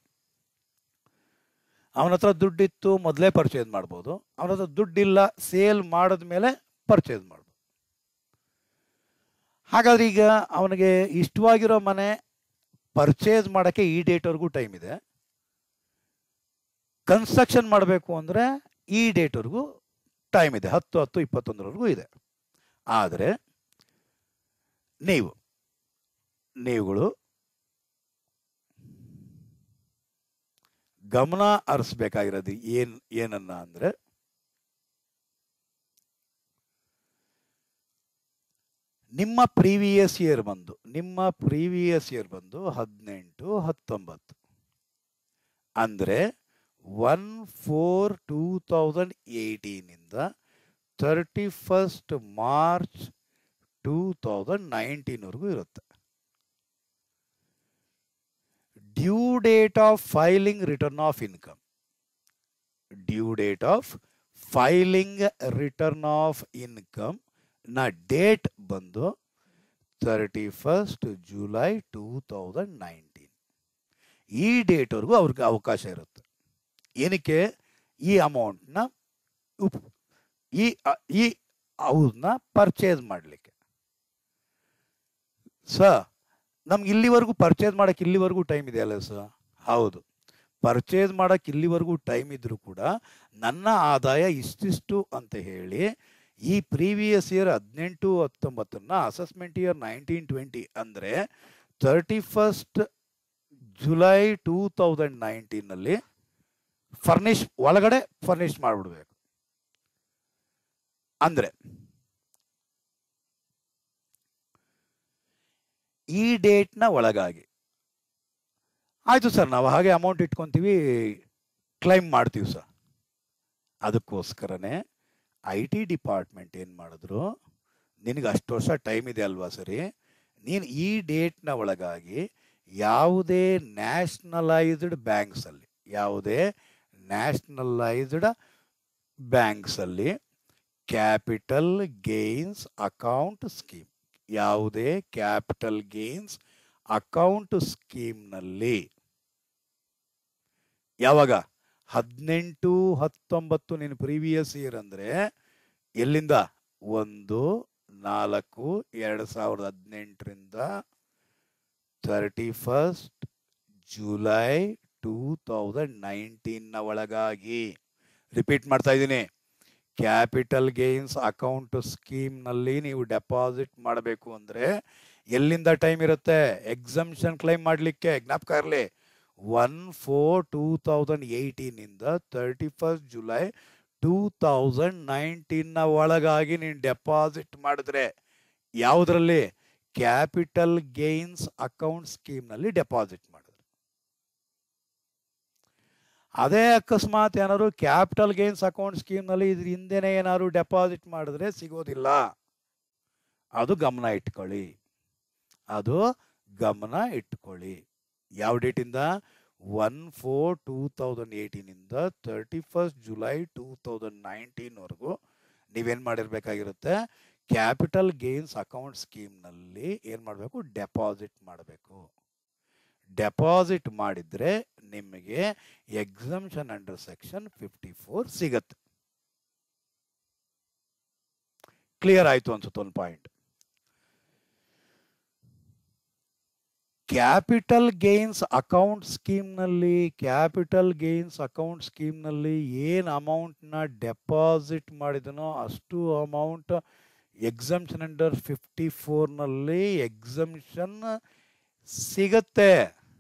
ಅವನ ಹತ್ರ ದುಡ್ಡಿತ್ತು ಮೊದಲೇ ಪರ್ಚೇಸ್ ಮಾಡ್ಬೋದು ಅವನ ಹತ್ರ ದುಡ್ಡಿಲ್ಲ ಸೇಲ್ ಮಾಡಿದ್ಮೇಲೆ ಪರ್ಚೇಸ್ ಮಾಡ್ಬೋದು ಹಾಗಾದ್ರೆ ಈಗ ಅವನಿಗೆ ಇಷ್ಟವಾಗಿರೋ ಮನೆ ಪರ್ಚೇಸ್ ಮಾಡೋಕ್ಕೆ ಈ ಡೇಟ್ವರೆಗೂ ಟೈಮ್ ಇದೆ ಕನ್ಸ್ಟ್ರಕ್ಷನ್ ಮಾಡಬೇಕು ಅಂದರೆ ಈ ಡೇಟ್ವರೆಗೂ ಟೈಮ್ ಇದೆ ಹತ್ತು ಹತ್ತು ಇಪ್ಪತ್ತೊಂದರವರೆಗೂ ಇದೆ ಆದರೆ ನೀವು ನೀವುಗಳು ಗಮನ ಹರಿಸ್ಬೇಕಾಗಿರೋದು ಏನ್ ಏನನ್ನ ಅಂದ್ರೆ ನಿಮ್ಮ ಪ್ರೀವಿಯಸ್ ಇಯರ್ ಬಂದು ನಿಮ್ಮ ಪ್ರೀವಿಯಸ್ ಇಯರ್ ಬಂದು ಹದಿನೆಂಟು ಹತ್ತೊಂಬತ್ತು ಅಂದರೆ ಒನ್ ಫೋರ್ ಟೂ ತೌಸಂಡ್ ಏಯ್ಟೀನಿಂದ thirty first March two thousand ನೈನ್ಟೀನ್ವರೆಗೂ ಇರುತ್ತೆ due date of filing return of income due date of filing return of income ನ ಡೇಟ್ ಬಂದು thirty first July two thousand nineteen ಈ ಡೇಟ್ವರೆಗೂ ಅವ್ರಿಗೆ ಅವಕಾಶ ಇರುತ್ತೆ ಏನಕ್ಕೆ ಈ ಅಮೌಂಟ್ನ ಉಪ್ ಈ ಈ ಅವ್ರನ್ನ ಪರ್ಚೇಸ್ ಮಾಡಲಿಕ್ಕೆ ಸ ನಮ್ಗೆ ಇಲ್ಲಿವರೆಗೂ ಪರ್ಚೇಸ್ ಮಾಡೋಕ್ಕೆ ಇಲ್ಲಿವರೆಗೂ ಟೈಮ್ ಇದೆಯಲ್ಲ ಸರ್ ಹೌದು ಪರ್ಚೇಸ್ ಮಾಡೋಕ್ಕೆ ಇಲ್ಲಿವರೆಗೂ ಟೈಮ್ ಇದ್ದರೂ ಕೂಡ ನನ್ನ ಆದಾಯ ಇಷ್ಟಿಷ್ಟು ಅಂತ ಹೇಳಿ ಈ ಪ್ರೀವಿಯಸ್ ಇಯರ್ ಹದಿನೆಂಟು ಹತ್ತೊಂಬತ್ತನ್ನ ಅಸೆಸ್ಮೆಂಟ್ ಇಯರ್ ನೈನ್ಟೀನ್ ಟ್ವೆಂಟಿ ಅಂದರೆ thirty first July two thousand ನೈನ್ಟೀನಲ್ಲಿ ಫರ್ನಿಶ್ ಒಳಗಡೆ ಫರ್ನಿಶ್ ಮಾಡಿಬಿಡ್ಬೇಕು ಅಂದ್ರೆ ಈ ಡೇಟ್ನ ಒಳಗಾಗಿ ಆಯಿತು ಸರ್ ನಾವು ಹಾಗೆ ಅಮೌಂಟ್ ಇಟ್ಕೊತೀವಿ ಕ್ಲೈಮ್ ಮಾಡ್ತೀವಿ ಸರ್ ಅದಕ್ಕೋಸ್ಕರನೇ ಐ ಟಿ ಡಿಪಾರ್ಟ್ಮೆಂಟ್ ಏನು ಮಾಡಿದ್ರು ನಿನಗೆ ಅಷ್ಟು ವರ್ಷ ಟೈಮ್ ಇದೆ ಅಲ್ವಾ ಸರಿ ನೀನು ಈ ಡೇಟ್ನ ಒಳಗಾಗಿ ಯಾವುದೇ ನ್ಯಾಷನಲೈಸ್ಡ್ ಬ್ಯಾಂಕ್ಸಲ್ಲಿ ಯಾವುದೇ nationalised ಬ್ಯಾಂಕ್ಸಲ್ಲಿ capital gains account scheme ಯಾವುದೇ ಕ್ಯಾಪಿಟಲ್ ಗೇನ್ಸ್ ಅಕೌಂಟ್ ಸ್ಕೀಮ್ನಲ್ಲಿ ಯಾವಾಗ ಹದಿನೆಂಟು ಹತ್ತೊಂಬತ್ತು ನೀನು ಪ್ರೀವಿಯಸ್ ಇಯರ್ ಅಂದರೆ ಎಲ್ಲಿಂದ ಒಂದು ನಾಲ್ಕು ಎರಡು ಸಾವಿರದ ಹದಿನೆಂಟರಿಂದ thirty first July two thousand ನೈನ್ಟೀನ್ನ ಒಳಗಾಗಿ ರಿಪೀಟ್ ಮಾಡ್ತಾ ಇದ್ದೀನಿ ಕ್ಯಾಪಿಟಲ್ ಗೇನ್ಸ್ ಅಕೌಂಟ್ ಸ್ಕೀಮ್ನಲ್ಲಿ ನೀವು ಡೆಪಾಸಿಟ್ ಮಾಡಬೇಕು ಅಂದರೆ ಎಲ್ಲಿಂದ ಟೈಮ್ ಇರುತ್ತೆ ಎಕ್ಸಮ್ಷನ್ ಕ್ಲೈಮ್ ಮಾಡಲಿಕ್ಕೆ ಜ್ಞಾಪಕ ಇರಲಿ ಒನ್ ಫೋರ್ ಟೂ ತೌಸಂಡ್ ಏಯ್ಟೀನಿಂದ thirty first July two thousand ನೈನ್ಟೀನ್ನ ಒಳಗಾಗಿ ನೀನು ಡೆಪಾಸಿಟ್ ಮಾಡಿದ್ರೆ ಯಾವುದರಲ್ಲಿ ಕ್ಯಾಪಿಟಲ್ ಗೇನ್ಸ್ ಅಕೌಂಟ್ ಸ್ಕೀಮ್ನಲ್ಲಿ ಡೆಪಾಸಿಟ್ ಮಾಡಿದ್ರೆ ಅದೇ ಅಕಸ್ಮಾತ್ ಏನಾದ್ರು ಕ್ಯಾಪಿಟಲ್ ಗೇನ್ಸ್ ಅಕೌಂಟ್ ಸ್ಕೀಮ್ನಲ್ಲಿ ಇದ್ರ ಹಿಂದೆನೇ ಏನಾದ್ರು ಡೆಪಾಸಿಟ್ ಮಾಡಿದ್ರೆ ಸಿಗೋದಿಲ್ಲ ಅದು ಗಮನ ಇಟ್ಕೊಳ್ಳಿ ಅದು ಗಮನ ಇಟ್ಕೊಳ್ಳಿ ಯಾವ ಡೇಟಿಂದ ಒನ್ ಫೋರ್ ಟೂ ತೌಸಂಡ್ ಏಯ್ಟೀನಿಂದ thirty first July two thousand ನೈನ್ಟೀನ್ವರೆಗೂ ನೀವೇನು ಮಾಡಿರ್ಬೇಕಾಗಿರುತ್ತೆ ಕ್ಯಾಪಿಟಲ್ ಗೇನ್ಸ್ ಅಕೌಂಟ್ ಸ್ಕೀಮ್ನಲ್ಲಿ ಏನು ಮಾಡಬೇಕು ಡೆಪಾಸಿಟ್ ಮಾಡಬೇಕು ಡೆಪಾಸಿಟ್ ಮಾಡಿದರೆ ನಿಮಗೆ exemption under section fifty four ಸಿಗತ್ತೆ ಕ್ಲಿಯರ್ ಆಯಿತು ಅನ್ಸುತ್ತೆ ಒಂದು ಪಾಯಿಂಟ್ ಕ್ಯಾಪಿಟಲ್ ಗೇನ್ಸ್ ಅಕೌಂಟ್ ಸ್ಕೀಮ್ನಲ್ಲಿ ಕ್ಯಾಪಿಟಲ್ ಗೇನ್ಸ್ ಅಕೌಂಟ್ ಸ್ಕೀಮ್ನಲ್ಲಿ ಏನು ಅಮೌಂಟ್ನ ಡೆಪಾಸಿಟ್ ಮಾಡಿದನೋ ಅಷ್ಟು ಅಮೌಂಟ್ ಎಕ್ಸಮ್ಷನ್ ಅಂಡರ್ ಫಿಫ್ಟಿ ಫೋರ್ನಲ್ಲಿ ಎಕ್ಸಮ್ಷನ್ ಸಿಗತ್ತೆ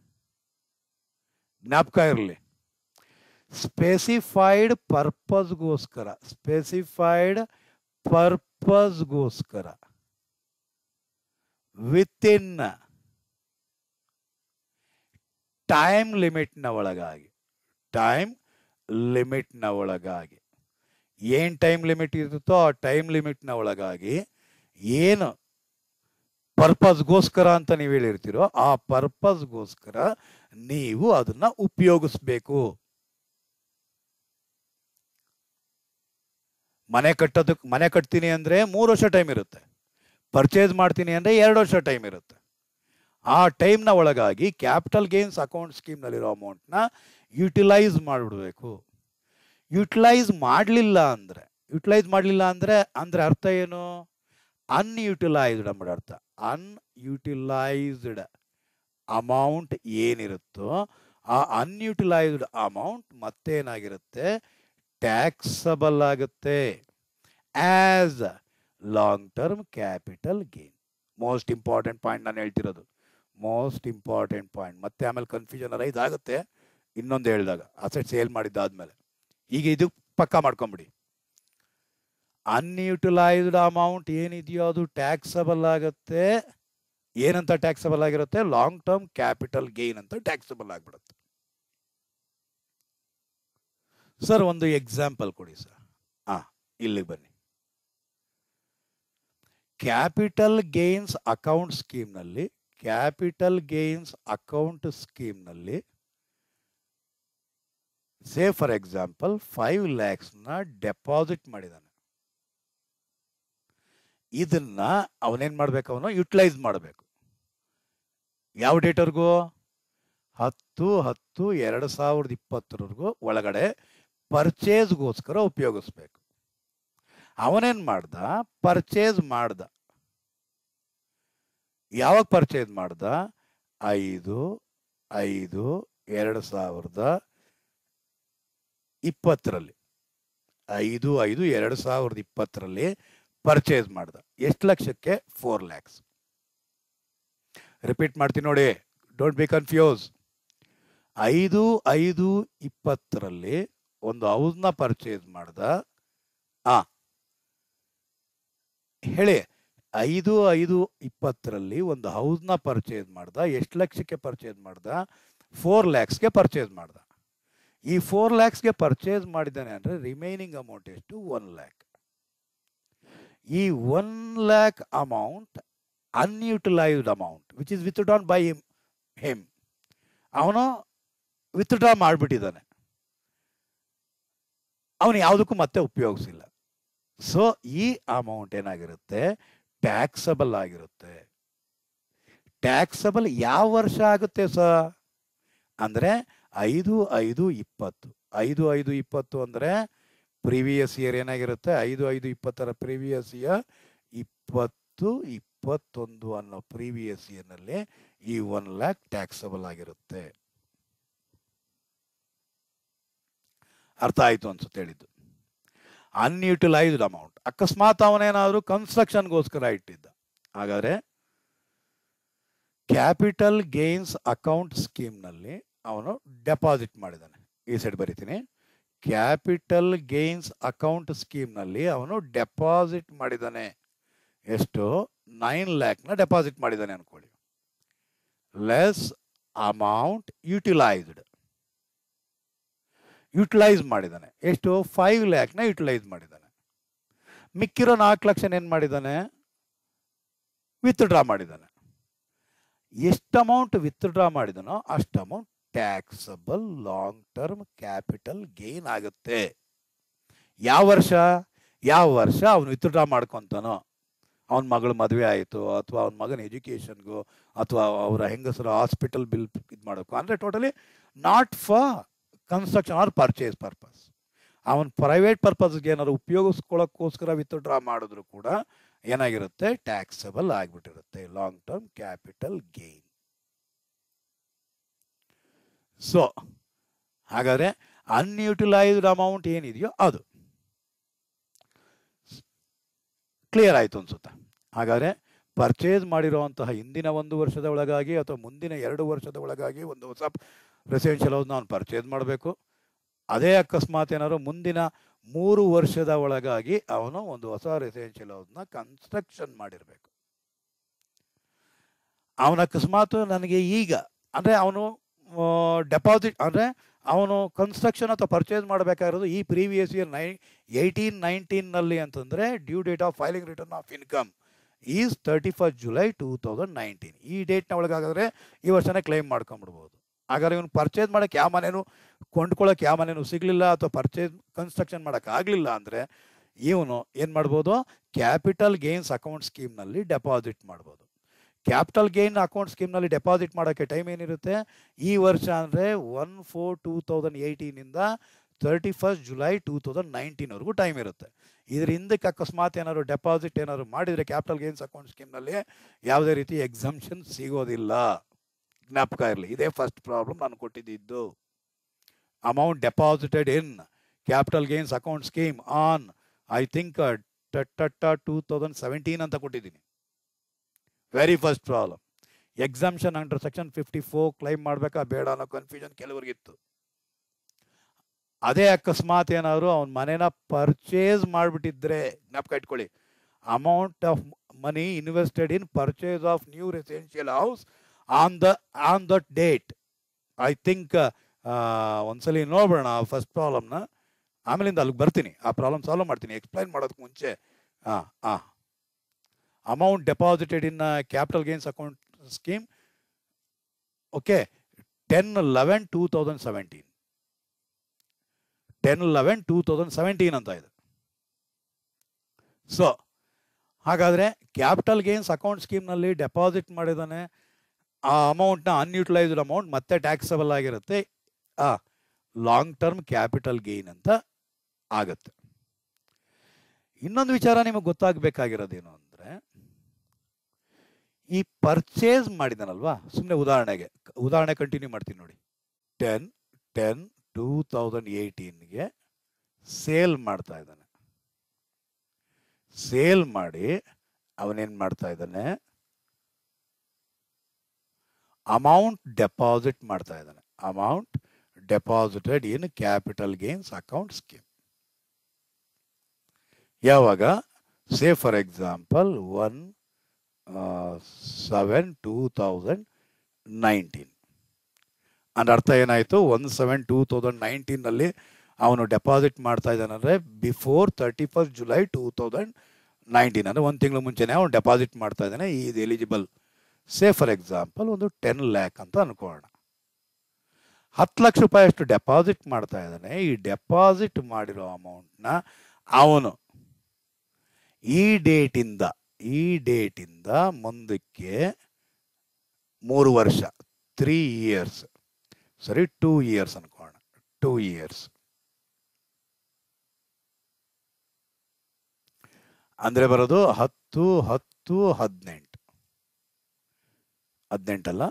ಜ್ಞಾಪಕ ಇರಲಿ ಸ್ಪೆಸಿಫೈಡ್ ಪರ್ಪಸ್ಗೋಸ್ಕರ ಸ್ಪೆಸಿಫೈಡ್ ಪರ್ಪಸ್ಗೋಸ್ಕರ ವಿತ್ ಇನ್ ಟೈಮ್ ಲಿಮಿಟ್ನ ಒಳಗಾಗಿ ಟೈಮ್ ಲಿಮಿಟ್ನ ಒಳಗಾಗಿ ಏನು ಟೈಮ್ ಲಿಮಿಟ್ ಇರುತ್ತೋ ಆ ಟೈಮ್ ಲಿಮಿಟ್ನ ಒಳಗಾಗಿ ಏನು ಪರ್ಪಸ್ಗೋಸ್ಕರ ಅಂತ ನೀವು ಹೇಳಿರ್ತೀರೋ ಆ ಪರ್ಪಸ್ಗೋಸ್ಕರ ನೀವು ಅದನ್ನ ಉಪಯೋಗಿಸ್ಬೇಕು ಮನೆ ಕಟ್ಟೋದಕ್ಕೆ ಮನೆ ಕಟ್ತೀನಿ ಅಂದರೆ ಮೂರು ವರ್ಷ ಟೈಮ್ ಇರುತ್ತೆ ಪರ್ಚೇಸ್ ಮಾಡ್ತೀನಿ ಅಂದರೆ ಎರಡು ವರ್ಷ ಟೈಮ್ ಇರುತ್ತೆ ಆ ಟೈಮ್ನ ಒಳಗಾಗಿ ಕ್ಯಾಪಿಟಲ್ ಗೇನ್ಸ್ ಅಕೌಂಟ್ ಸ್ಕೀಮ್ನಲ್ಲಿರೋ ಅಮೌಂಟ್ನ ಯುಟಿಲೈಸ್ ಮಾಡಿಬಿಡ್ಬೇಕು ಯುಟಿಲೈಸ್ ಮಾಡಲಿಲ್ಲ ಅಂದರೆ ಯುಟಿಲೈಸ್ ಮಾಡಲಿಲ್ಲ ಅಂದರೆ ಅಂದರೆ ಅರ್ಥ ಏನು ಅನ್ಯುಟಿಲೈಸ್ಡ್ ಅಂಬಡ ಅರ್ಥ ಅನ್ಯುಟಿಲೈಸ್ಡ್ ಅಮೌಂಟ್ ಏನಿರುತ್ತೋ ಆ ಅನ್ಯುಟಿಲೈಸ್ಡ್ ಅಮೌಂಟ್ ಮತ್ತೇನಾಗಿರುತ್ತೆ ಟ್ಯಾಕ್ಸಬಲ್ ಆಗುತ್ತೆ as long term capital gain most important point ನಾನು ಹೇಳ್ತಿರೋದು ಮೋಸ್ಟ್ ಇಂಪಾರ್ಟೆಂಟ್ ಪಾಯಿಂಟ್ ಮತ್ತೆ ಆಮೇಲೆ ಕನ್ಫ್ಯೂಷನ್ ಅಲ್ಲ ಇದಾಗುತ್ತೆ ಇನ್ನೊಂದು ಹೇಳಿದಾಗ ಅಸೆಟ್ ಸೇಲ್ ಮಾಡಿದ್ದಾದ್ಮೇಲೆ ಈಗ ಇದು ಪಕ್ಕ ಮಾಡ್ಕೊಂಬಿಡಿ ಅನ್ಯುಟಿಲೈಸ್ಡ್ ಅಮೌಂಟ್ ಏನಿದೆಯೋ ಅದು ಟ್ಯಾಕ್ಸಬಲ್ ಆಗುತ್ತೆ ಏನಂತ ಟ್ಯಾಕ್ಸಬಲ್ ಆಗಿರುತ್ತೆ ಲಾಂಗ್ ಟರ್ಮ್ ಕ್ಯಾಪಿಟಲ್ ಗೇನ್ ಅಂತ ಟ್ಯಾಕ್ಸಬಲ್ ಆಗಿಬಿಡುತ್ತೆ ಸರ್ ಒಂದು ಎಕ್ಸಾಂಪಲ್ ಕೊಡಿ ಸರ್ ಹಾ ಇಲ್ಲಿಗೆ ಬನ್ನಿ ಕ್ಯಾಪಿಟಲ್ ಗೇನ್ಸ್ ಅಕೌಂಟ್ ಸ್ಕೀಮ್ನಲ್ಲಿ ಕ್ಯಾಪಿಟಲ್ ಗೇನ್ಸ್ ಅಕೌಂಟ್ ಸ್ಕೀಮ್ನಲ್ಲಿ ಸೇ ಫಾರ್ ಎಕ್ಸಾಂಪಲ್ ಫೈವ್ ಲ್ಯಾಕ್ಸ್ನ ಡೆಪಾಸಿಟ್ ಮಾಡಿದ್ದಾನೆ ಇದನ್ನ ಅವನೇನ್ ಮಾಡ್ಬೇಕು ಅವನು ಯುಟಿಲೈಸ್ ಮಾಡಬೇಕು ಯಾವ ಡೇಟ್ವರೆಗೂ ಹತ್ತು ಹತ್ತು ಎರಡು ಸಾವಿರದ ಇಪ್ಪತ್ತರವರೆಗೂ ಒಳಗಡೆ ಪರ್ಚೇಸ್ಗೋಸ್ಕರ ಉಪಯೋಗಿಸ್ಬೇಕು ಅವನೇನ್ ಮಾಡ್ದ ಪರ್ಚೇಸ್ ಮಾಡ್ದ ಯಾವಾಗ ಪರ್ಚೇಸ್ ಮಾಡ್ದ ಐದು ಐದು ಎರಡು ಸಾವಿರದ ಇಪ್ಪತ್ತರಲ್ಲಿ ಐದು ಐದು ಎರಡು ಸಾವಿರದ ಇಪ್ಪತ್ತರಲ್ಲಿ ಪರ್ಚೇಸ್ ಮಾಡ್ದ ಎಷ್ಟು ಲಕ್ಷಕ್ಕೆ ಫೋರ್ ಲ್ಯಾಕ್ಸ್ ರಿಪೀಟ್ ಮಾಡ್ತೀನಿ ನೋಡಿ ಡೋಂಟ್ ಬಿ ಕನ್ಫ್ಯೂಸ್ ಐದು ಐದು ಇಪ್ಪತ್ತರಲ್ಲಿ ಒಂದು ಹೌಸ್ನ ಪರ್ಚೇಸ್ ಮಾಡ್ದ ಆ ಹೇಳಿ ಐದು ಐದು ಇಪ್ಪತ್ತರಲ್ಲಿ ಒಂದು ಹೌಸ್ನ ಪರ್ಚೇಸ್ ಮಾಡ್ದ ಎಷ್ಟು ಲಕ್ಷಕ್ಕೆ ಪರ್ಚೇಸ್ ಮಾಡ್ದ ಫೋರ್ ಲ್ಯಾಕ್ಸ್ಗೆ ಪರ್ಚೇಸ್ ಮಾಡ್ದ ಈ ಫೋರ್ ಲ್ಯಾಕ್ಸ್ಗೆ ಪರ್ಚೇಸ್ ಮಾಡಿದ್ದಾನೆ ಅಂದರೆ ರಿಮೈನಿಂಗ್ ಅಮೌಂಟ್ ಎಷ್ಟು ಒನ್ ಲ್ಯಾಕ್ ಈ one lakh amount unutilised amount which is withdrawn by him him ಅವನು ವಿತ್ಡ್ರಾ ಮಾಡಿಬಿಟ್ಟಿದ್ದಾನೆ ಅವನು ಯಾವುದಕ್ಕೂ ಮತ್ತೆ ಉಪಯೋಗಿಸಿಲ್ಲ ಸೊ ಈ ಅಮೌಂಟ್ ಏನಾಗಿರುತ್ತೆ ಟ್ಯಾಕ್ಸಬಲ್ ಆಗಿರುತ್ತೆ ಟ್ಯಾಕ್ಸಬಲ್ ಯಾವ ವರ್ಷ ಆಗುತ್ತೆ ಸರ್ ಅಂದರೆ ಐದು ಐದು ಇಪ್ಪತ್ತು ಐದು ಐದು ಇಪ್ಪತ್ತು ಅಂದರೆ ಪ್ರೀವಿಯಸ್ ಇಯರ್ ಏನಾಗಿರುತ್ತೆ ಐದು ಐದು ಇಪ್ಪತ್ತರ ಪ್ರೀವಿಯಸ್ ಇಯರ್ ಇಪ್ಪತ್ತು ಇಪ್ಪತ್ತೊಂದು ಅನ್ನೋ ಪ್ರೀವಿಯಸ್ ಇಯರ್ನಲ್ಲಿ ಈ ಒನ್ ಲ್ಯಾಕ್ ಟ್ಯಾಕ್ಸಬಲ್ ಆಗಿರುತ್ತೆ ಅರ್ಥ ಆಯಿತು ಅನ್ಸುತ್ತೆ ಹೇಳಿದ್ದು ಅನ್ಯೂಟಿಲೈಸ್ಡ್ ಅಮೌಂಟ್ ಅಕಸ್ಮಾತ್ ಅವನೇನಾದರೂ ಕನ್ಸ್ಟ್ರಕ್ಷನ್ಗೋಸ್ಕರ ಇಟ್ಟಿದ್ದ ಹಾಗಾದರೆ ಕ್ಯಾಪಿಟಲ್ ಗೇನ್ಸ್ ಅಕೌಂಟ್ ಸ್ಕೀಮ್ನಲ್ಲಿ ಅವನು ಡೆಪಾಸಿಟ್ ಮಾಡಿದ್ದಾನೆ ಈ ಸೈಡ್ ಬರಿತೀನಿ ಕ್ಯಾಪಿಟಲ್ ಗೇನ್ಸ್ ಅಕೌಂಟ್ ಸ್ಕೀಮ್ನಲ್ಲಿ ಅವನು ಡೆಪಾಸಿಟ್ ಮಾಡಿದ್ದಾನೆ ಎಷ್ಟು ನೈನ್ ಲ್ಯಾಕ್ನ ಡೆಪಾಸಿಟ್ ಮಾಡಿದ್ದಾನೆ ಅನ್ಕೊಳ್ಳಿ ಲೆಸ್ ಅಮೌಂಟ್ ಯುಟಿಲೈಸ್ಡ್ ಯುಟಿಲೈಸ್ ಮಾಡಿದ್ದಾನೆ ಎಷ್ಟು ಫೈವ್ ಲ್ಯಾಕ್ನ ಯುಟಿಲೈಸ್ ಮಾಡಿದ್ದಾನೆ ಮಿಕ್ಕಿರೋ ನಾಲ್ಕು ಲಕ್ಷ ಏನು ಮಾಡಿದ್ದಾನೆ ವಿತ್ಡ್ರಾ ಮಾಡಿದ್ದಾನೆ ಎಷ್ಟು ಅಮೌಂಟ್ ವಿತ್ಡ್ರಾ ಮಾಡಿದನೋ ಅಷ್ಟು amount taxable long term capital gain ಆಗುತ್ತೆ ಯಾವ ವರ್ಷ ಯಾವ ವರ್ಷ ಅವನು ವಿತ್ಡ್ರಾ ಮಾಡ್ಕೊತಾನೋ ಅವನ ಮಗಳ ಮದುವೆ ಆಯಿತು ಅಥವಾ ಅವನ ಮಗನ ಎಜುಕೇಷನ್ಗು ಅಥವಾ ಅವರ ಹೆಂಗಸರ ಹಾಸ್ಪಿಟಲ್ ಬಿಲ್ ಇದು ಮಾಡೋಕ್ಕೂ ಅಂದರೆ totally not for construction or purchase purpose ಅವನ ಪ್ರೈವೇಟ್ ಪರ್ಪಸ್ಗೆ ಏನಾದ್ರು ಉಪಯೋಗಿಸ್ಕೊಳ್ಳೋಕ್ಕೋಸ್ಕರ ವಿತ್ಡ್ರಾ ಮಾಡಿದ್ರು ಕೂಡ ಏನಾಗಿರುತ್ತೆ ಟ್ಯಾಕ್ಸಬಲ್ ಆಗಿಬಿಟ್ಟಿರುತ್ತೆ long term capital gain so ಹಾಗಾದರೆ ಅನ್ಯೂಟಿಲೈಸ್ಡ್ ಅಮೌಂಟ್ ಏನಿದೆಯೋ ಅದು ಕ್ಲಿಯರ್ ಆಯಿತು ಅನ್ಸುತ್ತೆ ಹಾಗಾದರೆ ಪರ್ಚೇಸ್ ಮಾಡಿರುವಂತಹ ಹಿಂದಿನ ಒಂದು ವರ್ಷದ ಒಳಗಾಗಿ ಅಥವಾ ಮುಂದಿನ ಎರಡು ವರ್ಷದ ಒಳಗಾಗಿ ಒಂದು ಹೊಸ ರೆಸಿಡೆನ್ಷಿಯಲ್ ಹೌಸ್ನ ಅವನು ಪರ್ಚೇಸ್ ಮಾಡಬೇಕು ಅದೇ ಅಕಸ್ಮಾತ್ ಏನಾದ್ರು ಮುಂದಿನ ಮೂರು ವರ್ಷದ ಒಳಗಾಗಿ ಅವನು ಒಂದು ಹೊಸ ರೆಸಿಡೆನ್ಷಿಯಲ್ ಹೌಸ್ನ ಕನ್ಸ್ಟ್ರಕ್ಷನ್ ಮಾಡಿರಬೇಕು ಅವನ ಅಕಸ್ಮಾತ್ ನನಗೆ ಈಗ ಅಂದರೆ ಅವನು ಡೆಪಾಸಿಟ್ ಅಂದರೆ ಅವನು ಕನ್ಸ್ಟ್ರಕ್ಷನ್ ಅಥವಾ ಪರ್ಚೇಸ್ ಮಾಡಬೇಕಾಗಿರೋದು ಈ ಪ್ರೀವಿಯಸ್ ಇಯರ್ ನೈ ಏಯ್ಟೀನ್ ನೈನ್ಟೀನ್ನಲ್ಲಿ ಅಂತಂದರೆ due date of filing return of income is thirty first July two thousand nineteen ಈ ಡೇಟ್ನ ಒಳಗಾಗಿದ್ರೆ ಈ ವರ್ಷನೇ ಕ್ಲೈಮ್ ಮಾಡ್ಕೊಂಬಿಡ್ಬೋದು ಹಾಗಾದ್ರೆ ಇವನು ಪರ್ಚೇಸ್ ಮಾಡೋಕ್ಕೆ ಯಾವ ಮನೇನು ಕೊಂಡ್ಕೊಳ್ಳೋಕೆ ಯಾವ ಮನೇನು ಸಿಗಲಿಲ್ಲ ಅಥವಾ ಪರ್ಚೇಸ್ ಕನ್ಸ್ಟ್ರಕ್ಷನ್ ಮಾಡೋಕ್ಕಾಗಲಿಲ್ಲ ಅಂದರೆ ಇವನು ಏನು ಮಾಡ್ಬೋದು ಕ್ಯಾಪಿಟಲ್ ಗೇನ್ಸ್ ಅಕೌಂಟ್ ಸ್ಕೀಮ್ನಲ್ಲಿ ಡೆಪಾಸಿಟ್ ಮಾಡ್ಬೋದು ಕ್ಯಾಪಿಟಲ್ ಗೇನ್ ಅಕೌಂಟ್ ಸ್ಕೀಮ್ನಲ್ಲಿ ಡೆಪಾಸಿಟ್ ಮಾಡೋಕ್ಕೆ ಟೈಮ್ ಏನಿರುತ್ತೆ ಈ ವರ್ಷ ಅಂದರೆ ಒನ್ ಫೋರ್ ಟೂ ತೌಸಂಡ್ ಏಯ್ಟೀನಿಂದ thirty first July two thousand ನೈನ್ಟೀನ್ವರೆಗೂ ಟೈಮ್ ಇರುತ್ತೆ ಇದ್ರ ಹಿಂದಕ್ಕೆ ಅಕಸ್ಮಾತ್ ಏನಾದ್ರು ಡೆಪಾಸಿಟ್ ಏನಾದ್ರು ಮಾಡಿದರೆ ಕ್ಯಾಪಿಟಲ್ ಗೇನ್ಸ್ ಅಕೌಂಟ್ ಸ್ಕೀಮ್ನಲ್ಲಿ ಯಾವುದೇ ರೀತಿ ಎಕ್ಸಮ್ಷನ್ ಸಿಗೋದಿಲ್ಲ ಜ್ಞಾಪಕ ಇರಲಿ ಇದೇ ಫಸ್ಟ್ ಪ್ರಾಬ್ಲಮ್ ನಾನು ಕೊಟ್ಟಿದ್ದು amount deposited in capital gains account scheme on I think ಟಟ್ಟ ಟೂ ತೌಸಂಡ್ ಸೆವೆಂಟೀನ್ ಅಂತ ಕೊಟ್ಟಿದ್ದೀನಿ very first problem exemption under section fifty four claim ಮಾಡಬೇಕಾ ಬೇಡ ಅನ್ನೋ ಕನ್ಫ್ಯೂಷನ್ ಕೆಲವರಿಗಿತ್ತು ಅದೇ ಅಕಸ್ಮಾತ್ ಏನಾದ್ರು ಅವನ ಮನೇನ ಪರ್ಚೇಸ್ ಮಾಡಿಬಿಟ್ಟಿದ್ರೆ ಜ್ಞಾಪಕ ಇಟ್ಕೊಳ್ಳಿ amount of money invested in purchase of new residential house on the on that date I think ಒಂದ್ಸಲಿ ನೋಡೋಣ ಫಸ್ಟ್ ಪ್ರಾಬ್ಲಮ್ನ ಆಮೇಲಿಂದ ಅಲ್ಲಿಗೆ ಬರ್ತೀನಿ ಆ ಪ್ರಾಬ್ಲಮ್ ಸಾಲ್ವ್ ಮಾಡ್ತೀನಿ ಎಕ್ಸ್ಪ್ಲೈನ್ ಮಾಡೋದಕ್ಕೆ ಮುಂಚೆ ಹಾಂ ಹಾಂ amount deposited in capital gains account scheme okay ten eleven two thousand seventeen ten eleven two thousand seventeen ಅಂತ ಇದೆ ಸೊ ಹಾಗಾದರೆ ಕ್ಯಾಪಿಟಲ್ ಗೇನ್ಸ್ ಅಕೌಂಟ್ ಸ್ಕೀಮ್ನಲ್ಲಿ ಡೆಪಾಸಿಟ್ ಮಾಡಿದಾನೆ ಆ ಅಮೌಂಟ್ನ ಅನ್ಯೂಟಿಲೈಸ್ಡ್ ಅಮೌಂಟ್ ಮತ್ತೆ ಟ್ಯಾಕ್ಸಬಲ್ ಆಗಿರುತ್ತೆ ಆ ಲಾಂಗ್ ಟರ್ಮ್ ಕ್ಯಾಪಿಟಲ್ ಗೇನ್ ಅಂತ ಆಗುತ್ತೆ ಇನ್ನೊಂದು ವಿಚಾರ ನಿಮಗೆ ಗೊತ್ತಾಗಬೇಕಾಗಿರೋದೇನು ಅಂದರೆ ಈ ಪರ್ಚೇಸ್ ಮಾಡಿದಾನಲ್ವಾ ಸುಮ್ಮನೆ ಉದಾಹರಣೆಗೆ ಉದಾಹರಣೆ ಕಂಟಿನ್ಯೂ ಮಾಡ್ತೀನಿ ನೋಡಿ ಟೆನ್ ಟೆನ್ ಟೂ ತೌಸಂಡ್ ಏಯ್ಟೀನ್ಗೆ ಸೇಲ್ ಮಾಡ್ತಾ ಇದ್ದಾನೆ ಸೇಲ್ ಮಾಡಿ ಅವನೇನು ಮಾಡ್ತಾ ಇದ್ದಾನೆ ಅಮೌಂಟ್ ಡೆಪಾಸಿಟ್ ಮಾಡ್ತಾ ಇದ್ದಾನೆ amount deposited in capital gains account scheme ಯಾವಾಗ say for example one seven two thousand nineteen ಅಂದ್ರೆ ಅರ್ಥ ಏನಾಯಿತು ಒನ್ ಸೆವೆನ್ ಟೂ ತೌಸಂಡ್ ನೈನ್ಟೀನಲ್ಲಿ ಅವನು ಡೆಪಾಸಿಟ್ ಮಾಡ್ತಾ ಇದ್ದಾನೆ ಅಂದರೆ before thirty first July two thousand nineteen ಅಂದರೆ ಒಂದು ತಿಂಗಳು ಮುಂಚೆನೇ ಅವನು ಡೆಪಾಸಿಟ್ ಮಾಡ್ತಾ ಇದ್ದಾನೆ is eligible say for example ಒಂದು ಟೆನ್ ಲ್ಯಾಕ್ ಅಂತ ಅನ್ಕೊಳ್ಳೋಣ ಹತ್ತು ಲಕ್ಷ ರೂಪಾಯಿ ಅಷ್ಟು ಡೆಪಾಸಿಟ್ ಮಾಡ್ತಾ ಇದ್ದಾನೆ ಈ ಡೆಪಾಸಿಟ್ ಮಾಡಿರೋ ಅಮೌಂಟ್ನ ಅವನು ಈ ಡೇಟಿಂದ ಈ ಡೇಟಿಂದ ಮುಂದಕ್ಕೆ ಮೂರು ವರ್ಷ ತ್ರೀ ಇಯರ್ಸ್ ಸರಿ ಟೂ ಇಯರ್ಸ್ ಅನ್ಕೋಣ ಟೂ ಇಯರ್ಸ್ ಅಂದ್ರೆ ಬರೋದು ಹತ್ತು ಹತ್ತು ಹದಿನೆಂಟು ಹದಿನೆಂಟಲ್ಲ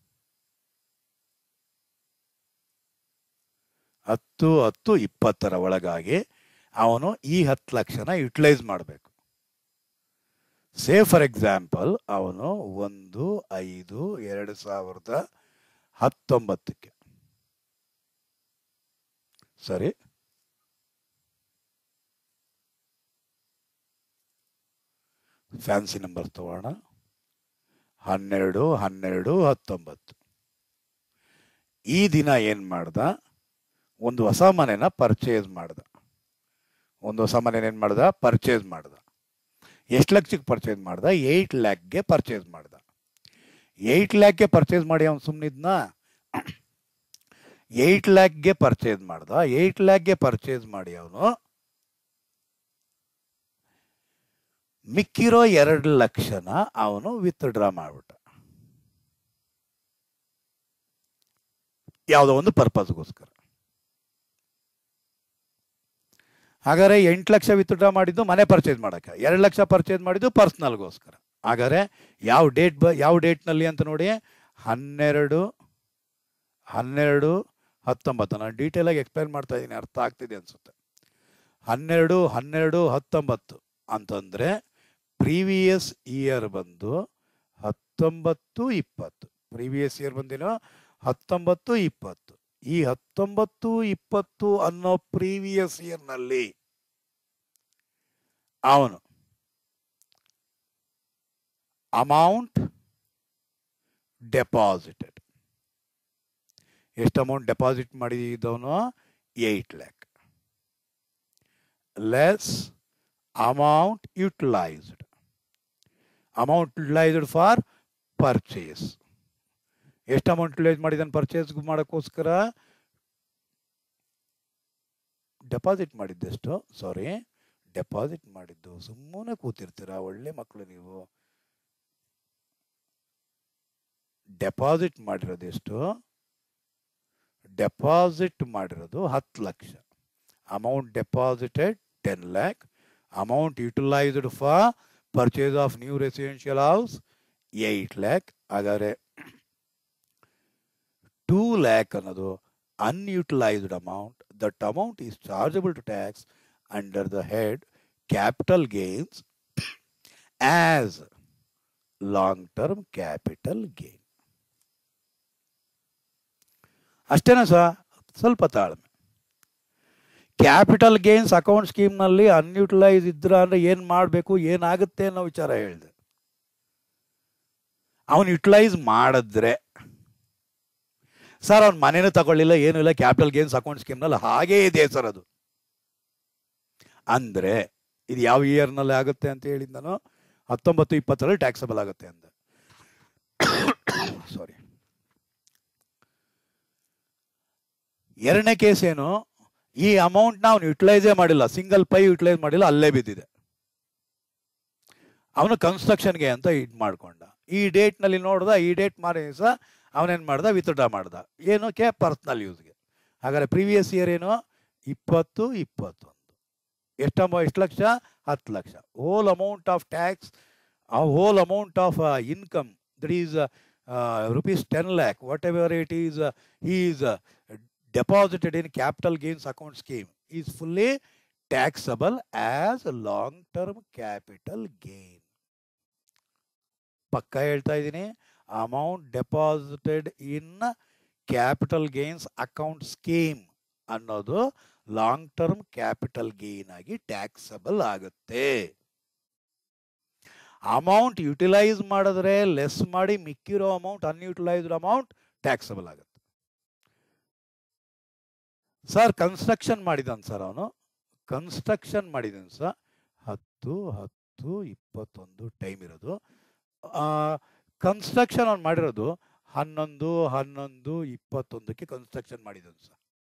ಹತ್ತು ಹತ್ತು ಇಪ್ಪತ್ತರ ಒಳಗಾಗಿ ಅವನು ಈ ಹತ್ತು ಲಕ್ಷನ ಯುಟಿಲೈಸ್ ಮಾಡಬೇಕು ಸೇ ಫಾರ್ ಎಕ್ಸಾಂಪಲ್ ಅವನು ಒಂದು ಐದು ಎರಡು ಸಾವಿರದ ಹತ್ತೊಂಬತ್ತಕ್ಕೆ ಸರಿ ಫ್ಯಾನ್ಸಿ ನಂಬರ್ ತಗೋಣ ಹನ್ನೆರಡು ಹನ್ನೆರಡು ಹತ್ತೊಂಬತ್ತು ಈ ದಿನ ಏನು ಮಾಡ್ದ ಒಂದು ಹೊಸ ಮನೆನ ಪರ್ಚೇಸ್ ಮಾಡ್ದ ಒಂದು ಹೊಸ ಮನೆನ ಏನು ಮಾಡ್ದ ಪರ್ಚೇಸ್ ಮಾಡ್ದ ಎಷ್ಟು ಲಕ್ಷಕ್ಕೆ ಪರ್ಚೇಸ್ ಮಾಡ್ದ ಏಯ್ಟ್ ಲ್ಯಾಕ್ಗೆ ಪರ್ಚೇಸ್ ಮಾಡ್ದ ಏಯ್ಟ್ ಲ್ಯಾಕ್ಗೆ ಪರ್ಚೇಸ್ ಮಾಡಿ ಅವನು ಸುಮ್ಮನಿದ್ನ ಏಯ್ಟ್ ಲ್ಯಾಕ್ಗೆ ಪರ್ಚೇಸ್ ಮಾಡ್ದ ಏಯ್ಟ್ ಲ್ಯಾಕ್ಗೆ ಪರ್ಚೇಸ್ ಮಾಡಿ ಅವನು ಮಿಕ್ಕಿರೋ ಎರಡು ಲಕ್ಷನ ಅವನು ವಿತ್ಡ್ರಾ ಮಾಡ್ಬಿಟ್ಟ ಯಾವುದೋ ಒಂದು ಪರ್ಪಸ್ಗೋಸ್ಕರ ಹಾಗಾದ್ರೆ ಎಂಟು ಲಕ್ಷ ವಿತ್ಡ್ರಾ ಮಾಡಿದ್ದು ಮನೆ ಪರ್ಚೇಸ್ ಮಾಡೋಕ್ಕೆ ಎರಡು ಲಕ್ಷ ಪರ್ಚೇಸ್ ಮಾಡಿದ್ದು ಪರ್ಸ್ನಲ್ಗೋಸ್ಕರ ಹಾಗಾದ್ರೆ ಯಾವ ಡೇಟ್ ಬ ಯಾವ ಡೇಟ್ನಲ್ಲಿ ಅಂತ ನೋಡಿ ಹನ್ನೆರಡು ಹನ್ನೆರಡು ಹತ್ತೊಂಬತ್ತು ನಾನು ಡೀಟೇಲಾಗಿ ಎಕ್ಸ್ಪ್ಲೈನ್ ಮಾಡ್ತಾ ಇದ್ದೀನಿ ಅರ್ಥ ಆಗ್ತಿದೆ ಅನಿಸುತ್ತೆ ಹನ್ನೆರಡು ಹನ್ನೆರಡು ಹತ್ತೊಂಬತ್ತು ಅಂತಂದರೆ ಪ್ರೀವಿಯಸ್ ಇಯರ್ ಬಂದು ಹತ್ತೊಂಬತ್ತು ಇಪ್ಪತ್ತು ಪ್ರೀವಿಯಸ್ ಇಯರ್ ಬಂದೇನೋ ಹತ್ತೊಂಬತ್ತು ಇಪ್ಪತ್ತು ಈ ಹತ್ತೊಂಬತ್ತು ಇಪ್ಪತ್ತು ಅನ್ನೋ ಪ್ರೀವಿಯಸ್ ಇಯರ್ನಲ್ಲಿ ಅವನು ಅಮೌಂಟ್ ಡೆಪಾಸಿಟೆಡ್ ಎಷ್ಟು ಅಮೌಂಟ್ ಡೆಪಾಸಿಟ್ ಮಾಡಿದವನು eight lakh less amount utilised amount utilised for purchase ಎಷ್ಟು ಅಮೌಂಟ್ ಯುಟಿಲೈಸ್ ಮಾಡಿದಾನೆ ಪರ್ಚೇಸ್ ಮಾಡೋಕ್ಕೋಸ್ಕರ ಡೆಪಾಸಿಟ್ ಮಾಡಿದ್ದೆಷ್ಟು ಸಾರಿ ಡೆಪಾಸಿಟ್ ಮಾಡಿದ್ದು ಸುಮ್ಮನೆ ಕೂತಿರ್ತೀರಾ ಒಳ್ಳೆ ಮಕ್ಕಳು ನೀವು ಡೆಪಾಸಿಟ್ ಮಾಡಿರೋದು ಎಷ್ಟು ಡೆಪಾಸಿಟ್ ಮಾಡಿರೋದು ಹತ್ತು ಲಕ್ಷ amount deposited ten lakh amount utilised for purchase of new residential house eight lakh ಹಾಗಾದರೆ ಟೂ ಲ್ಯಾಕ್ ಅನ್ನೋದು unutilised amount that amount is chargeable to tax under the head capital gains as long term capital gain ಅಷ್ಟೇನಾ sir ಸ್ವಲ್ಪ ತಾಳ್ಮೆ capital gains account ಸ್ಕೀಮ್ನಲ್ಲಿ unutilise ಇದ್ರ ಅಂದ್ರೆ ಏನು ಮಾಡಬೇಕು ಏನಾಗುತ್ತೆ ಅನ್ನೋ ವಿಚಾರ ಹೇಳಿದೆ ಅವನು ಯುಟಿಲೈಸ್ ಮಾಡಿದ್ರೆ ಸರ್ ಅವ್ನ ಮನೇನೂ ತಗೊಳ್ಳಿಲ್ಲ ಏನೂ ಇಲ್ಲ ಕ್ಯಾಪಿಟಲ್ ಗೇನ್ಸ್ ಅಕೌಂಟ್ ಸ್ಕೀಮ್ನಲ್ಲಿ ಹಾಗೇ ಇದೆ ಸರ್ ಅದು ಅಂದರೆ ಇದು ಯಾವ ಇಯರ್ನಲ್ಲಿ ಆಗುತ್ತೆ ಅಂತ ಹೇಳಿದ್ ನಾನು ಹತ್ತೊಂಬತ್ತು ಇಪ್ಪತ್ತರಲ್ಲಿ ಟ್ಯಾಕ್ಸಬಲ್ ಆಗುತ್ತೆ ಅಂದೆ ಸಾರಿ ಎರಡನೇ ಕೇಸ್ ಏನು ಈ ಅಮೌಂಟ್ನ ಅವನು ಯುಟಿಲೈಸೇ ಮಾಡಿಲ್ಲ ಸಿಂಗಲ್ ಪೈ ಯುಟಿಲೈಸ್ ಮಾಡಿಲ್ಲ ಅಲ್ಲೇ ಬಿದ್ದಿದೆ ಅವನು ಕನ್ಸ್ಟ್ರಕ್ಷನ್ಗೆ ಅಂತ ಇದು ಮಾಡ್ಕೊಂಡ ಈ ಡೇಟ್ನಲ್ಲಿ ನೋಡ್ದ ಈ ಡೇಟ್ ಮಾರಿ ಸಹ ಅವನೇನು ಮಾಡ್ದ ವಿತ್ಡ್ರಾ ಮಾಡ್ದ ಏನಕ್ಕೆ ಪರ್ಸ್ನಲ್ ಯೂಸ್ಗೆ ಹಾಗಾದ್ರೆ ಪ್ರೀವಿಯಸ್ ಇಯರ್ ಏನು ಇಪ್ಪತ್ತು ಇಪ್ಪತ್ತೊಂದು ಎಷ್ಟು ಅಮೌ ಎಷ್ಟು ಲಕ್ಷ ಹತ್ತು ಲಕ್ಷ ಹೋಲ್ ಅಮೌಂಟ್ ಆಫ್ ಟ್ಯಾಕ್ಸ್ ಆ whole amount of income that is rupees ten lakh whatever it is is deposited in capital gains account scheme is fully taxable as a long term capital gain ಪಕ್ಕ ಹೇಳ್ತಾ ಇದ್ದೀನಿ amount deposited in capital gains account scheme ಅನ್ನೋದು long term capital gain ಆಗಿ taxable ಆಗುತ್ತೆ amount utilise ಮಾಡಿದ್ರೆ less ಮಾಡಿ ಮಿಕ್ಕಿರೋ amount unutilised amount taxable ಆಗುತ್ತೆ ಸರ್ ಕನ್ಸ್ಟ್ರಕ್ಷನ್ ಮಾಡಿದಾನೆ ಸರ್ ಅವನು ಕನ್ಸ್ಟ್ರಕ್ಷನ್ ಮಾಡಿದ್ದಾನೆ ಸರ್ ಹತ್ತು ಹತ್ತು ಇಪ್ಪತ್ತೊಂದು ಟೈಮ್ ಇರೋದು ಕನ್ಸ್ಟ್ರಕ್ಷನ್ ಅವ್ನು ಮಾಡಿರೋದು ಹನ್ನೊಂದು ಹನ್ನೊಂದು ಇಪ್ಪತ್ತೊಂದಕ್ಕೆ ಕನ್ಸ್ಟ್ರಕ್ಷನ್ ಮಾಡಿದ್ದಾನೆ ಸರ್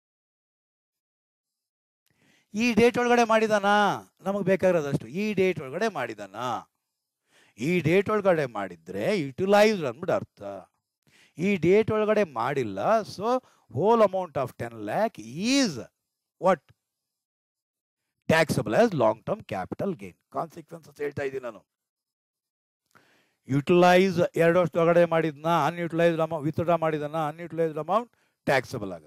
ಈ ಡೇಟ್ ಒಳಗಡೆ ಮಾಡಿದಾನ ನಮಗೆ ಬೇಕಾಗಿರೋದಷ್ಟು ಈ ಡೇಟ್ ಒಳಗಡೆ ಮಾಡಿದಾನ ಈ ಡೇಟ್ ಒಳಗಡೆ ಮಾಡಿದ್ರೆ ಯುಟಿಲೈಸ್ ಅಂದ್ಬಿಟ್ಟು ಅರ್ಥ ಈ ಡೇಟ್ ಒಳಗಡೆ ಮಾಡಿಲ್ಲ so whole amount of ten lakh is what taxable as long term capital gain consequences ಹೇಳ್ತಾ ಇದ್ದೀನಿ ನಾನು ಯುಟಿಲೈಸ್ ಎರಡು ವರ್ಷದ ಒಳಗಡೆ ಮಾಡಿದ್ನ ಅನ್ಯುಟಿಲೈಸ್ಡ್ ಅಮೌಂಟ್ ವಿತ್ಡ್ರಾ ಮಾಡಿದನ ಅನ್ಯುಟಿಲೈಸ್ಡ್ ಅಮೌಂಟ್ ಟ್ಯಾಕ್ಸಬಲ್ ಆಗುತ್ತೆ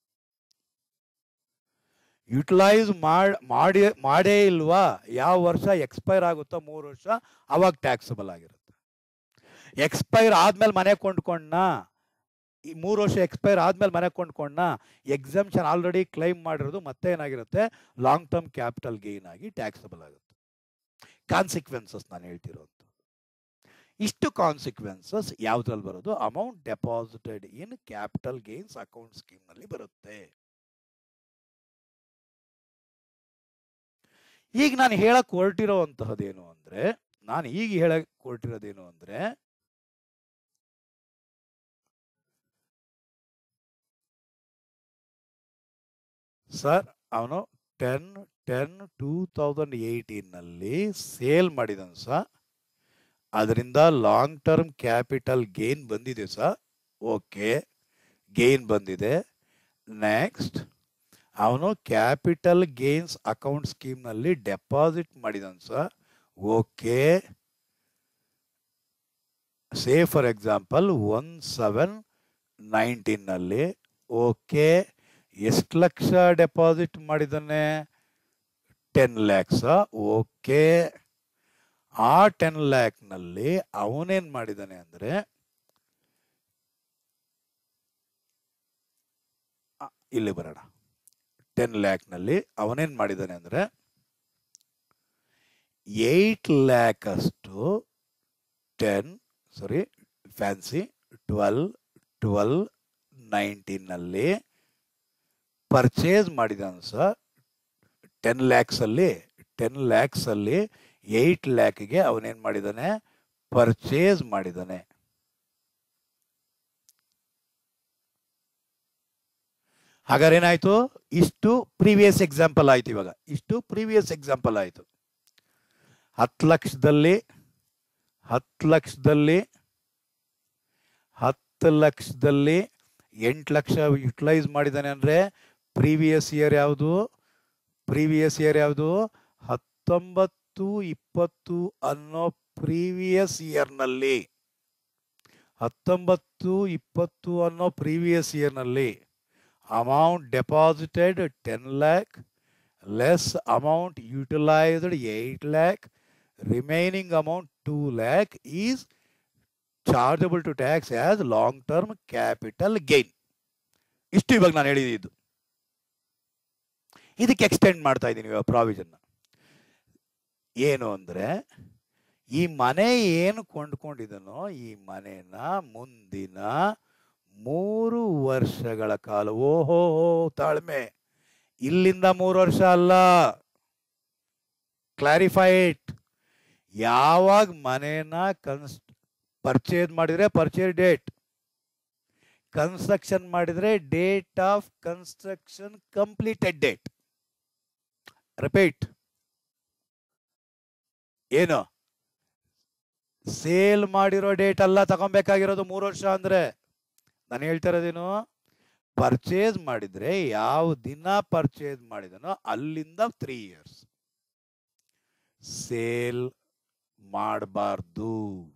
ಯುಟಿಲೈಸ್ ಮಾಡಿ ಮಾಡೇ ಇಲ್ವಾ ಯಾವ ವರ್ಷ ಎಕ್ಸ್ಪೈರ್ ಆಗುತ್ತೋ ಮೂರು ವರ್ಷ ಅವಾಗ ಟ್ಯಾಕ್ಸಬಲ್ ಆಗಿರುತ್ತೆ ಎಕ್ಸ್ಪೈರ್ ಆದ್ಮೇಲೆ ಮನೆ ಕೊಂಡ್ಕೊಂಡ ಈ ಮೂರು ವರ್ಷ ಎಕ್ಸ್ಪೈರ್ ಆದ್ಮೇಲೆ ಮನೆ ಕೊಂಡ್ಕೊಂಡ ಎಕ್ಸಮ್ಷನ್ ಆಲ್ರೆಡಿ ಕ್ಲೈಮ್ ಮಾಡಿರೋದು ಮತ್ತೆ ಏನಾಗಿರುತ್ತೆ ಲಾಂಗ್ ಟರ್ಮ್ ಕ್ಯಾಪಿಟಲ್ ಗೇನ್ ಆಗಿ ಟ್ಯಾಕ್ಸಬಲ್ ಆಗುತ್ತೆ ಕಾನ್ಸಿಕ್ವೆನ್ಸಸ್ ನಾನು ಹೇಳ್ತಿರೋದು ಇಷ್ಟು ಕಾನ್ಸಿಕ್ವೆನ್ಸಸ್ ಯಾವ್ದ್ರಲ್ಲಿ ಬರೋದು amount deposited in capital gains account scheme ನಲ್ಲಿ ಬರುತ್ತೆ ಈಗ ನಾನು ಹೇಳಕ್ ಹೊರಟಿರೋವಂತಹದ್ದೇನು ಅಂದ್ರೆ ನಾನು ಈಗ ಹೇಳಕ್ ಹೊರಟಿರೋದೇನು ಅಂದ್ರೆ ಸರ್ ಅವನು ಟೆನ್ ಟೆನ್ ಟೂ ತೌಸಂಡ್ ಏಯ್ಟೀನಲ್ಲಿ ಸೇಲ್ ಮಾಡಿದನು ಸರ್ ಅದರಿಂದ ಲಾಂಗ್ ಟರ್ಮ್ ಕ್ಯಾಪಿಟಲ್ ಗೇನ್ ಬಂದಿದೆ ಸರ್ ಓಕೆ ಗೇನ್ ಬಂದಿದೆ ನೆಕ್ಸ್ಟ್ ಅವನು ಕ್ಯಾಪಿಟಲ್ ಗೇನ್ಸ್ ಅಕೌಂಟ್ ಸ್ಕೀಮ್ನಲ್ಲಿ ಡೆಪಾಸಿಟ್ ಮಾಡಿದನು sir okay say for example one seven ನೈನ್ಟೀನಲ್ಲಿ ಓಕೆ ಎಷ್ಟು ಲಕ್ಷ ಡೆಪಾಸಿಟ್ ಮಾಡಿದ್ದಾನೆ ಟೆನ್ ಲ್ಯಾಕ್ಸ ಓಕೆ ಆ ಟೆನ್ ಲ್ಯಾಕ್ನಲ್ಲಿ ಅವನೇನು ಮಾಡಿದ್ದಾನೆ ಅಂದರೆ ಇಲ್ಲಿ ಬರೋಣ ಟೆನ್ ಲ್ಯಾಕ್ನಲ್ಲಿ ಅವನೇನು ಮಾಡಿದ್ದಾನೆ ಅಂದರೆ ಏಯ್ಟ್ ಲ್ಯಾಕ್ ಅಷ್ಟು ಟೆನ್ ಸಾರಿ ಫ್ಯಾನ್ಸಿ ಟ್ವೆಲ್ ಟ್ವೆಲ್ ನೈನ್ಟೀನಲ್ಲಿ ಪರ್ಚೇಸ್ ಮಾಡಿದಾನೆ ಸರ್ ಟೆನ್ ಲ್ಯಾಕ್ಸಲ್ಲಿ ಟೆನ್ ಲ್ಯಾಕ್ಸಲ್ಲಿ ಏಯ್ಟ್ ಲ್ಯಾಕ್ಗೆ ಅವನೇನು ಮಾಡಿದ್ದಾನೆ ಪರ್ಚೇಸ್ ಮಾಡಿದ್ದಾನೆ ಹಾಗಾದ್ರೆ ಏನಾಯ್ತು ಇಷ್ಟು ಪ್ರೀವಿಯಸ್ ಎಕ್ಸಾಂಪಲ್ ಆಯ್ತು ಇವಾಗ ಇಷ್ಟು ಪ್ರೀವಿಯಸ್ ಎಕ್ಸಾಂಪಲ್ ಆಯ್ತು ಹತ್ತು ಲಕ್ಷದಲ್ಲಿ ಹತ್ತು ಲಕ್ಷದಲ್ಲಿ ಹತ್ತು ಲಕ್ಷದಲ್ಲಿ ಎಂಟು ಲಕ್ಷ ಯುಟಿಲೈಸ್ ಮಾಡಿದ್ದಾನೆ ಅಂದರೆ ಪ್ರೀವಿಯಸ್ ಇಯರ್ ಯಾವುದು ಪ್ರೀವಿಯಸ್ ಇಯರ್ ಯಾವುದು ಹತ್ತೊಂಬತ್ತು ಇಪ್ಪತ್ತು ಅನ್ನೋ ಪ್ರೀವಿಯಸ್ ಇಯರ್ನಲ್ಲಿ ಹತ್ತೊಂಬತ್ತು ಇಪ್ಪತ್ತು ಅನ್ನೋ ಪ್ರೀವಿಯಸ್ ಇಯರ್ನಲ್ಲಿ amount deposited ten lakh less amount utilised eight lakh remaining amount two lakh is chargeable to tax as long term capital gain ಇಷ್ಟು ಇವಾಗ ನಾನು ಹೇಳಿದ್ದು ಇದಕ್ಕೆ ಎಕ್ಸ್ಟೆಂಡ್ ಮಾಡ್ತಾ ಇದ್ದೀನಿ ಇವಾಗ ಪ್ರಾವಿಷನ್ ಏನು ಅಂದರೆ ಈ ಮನೆ ಏನು ಕೊಂಡ್ಕೊಂಡಿದನೋ ಈ ಮನೆನ ಮುಂದಿನ ಮೂರು ವರ್ಷಗಳ ಕಾಲ ಓಹೋ ತಾಳ್ಮೆ ಇಲ್ಲಿಂದ ಮೂರು ವರ್ಷ ಅಲ್ಲ ಕ್ಲಾರಿಫೈಡ್ ಯಾವಾಗ ಮನೇನ ಕನ್ಸ್ ಪರ್ಚೇಸ್ ಮಾಡಿದ್ರೆ ಪರ್ಚೇಸ್ ಡೇಟ್ ಕನ್ಸ್ಟ್ರಕ್ಷನ್ ಮಾಡಿದ್ರೆ date of construction completed date repeat ಏನು ಸೇಲ್ ಮಾಡಿರೋ ಡೇಟ್ ಅಲ್ಲ ತಗೊಬೇಕಾಗಿರೋದು ಮೂರು ವರ್ಷ ಅಂದ್ರೆ ನಾನು ಹೇಳ್ತಾ ಇರೋದೇನು ಪರ್ಚೇಸ್ ಮಾಡಿದ್ರೆ ಯಾವ ದಿನ ಪರ್ಚೇಸ್ ಮಾಡಿದನೋ ಅಲ್ಲಿಂದ ತ್ರೀ ಇಯರ್ಸ್ ಸೇಲ್ ಮಾಡಬಾರ್ದು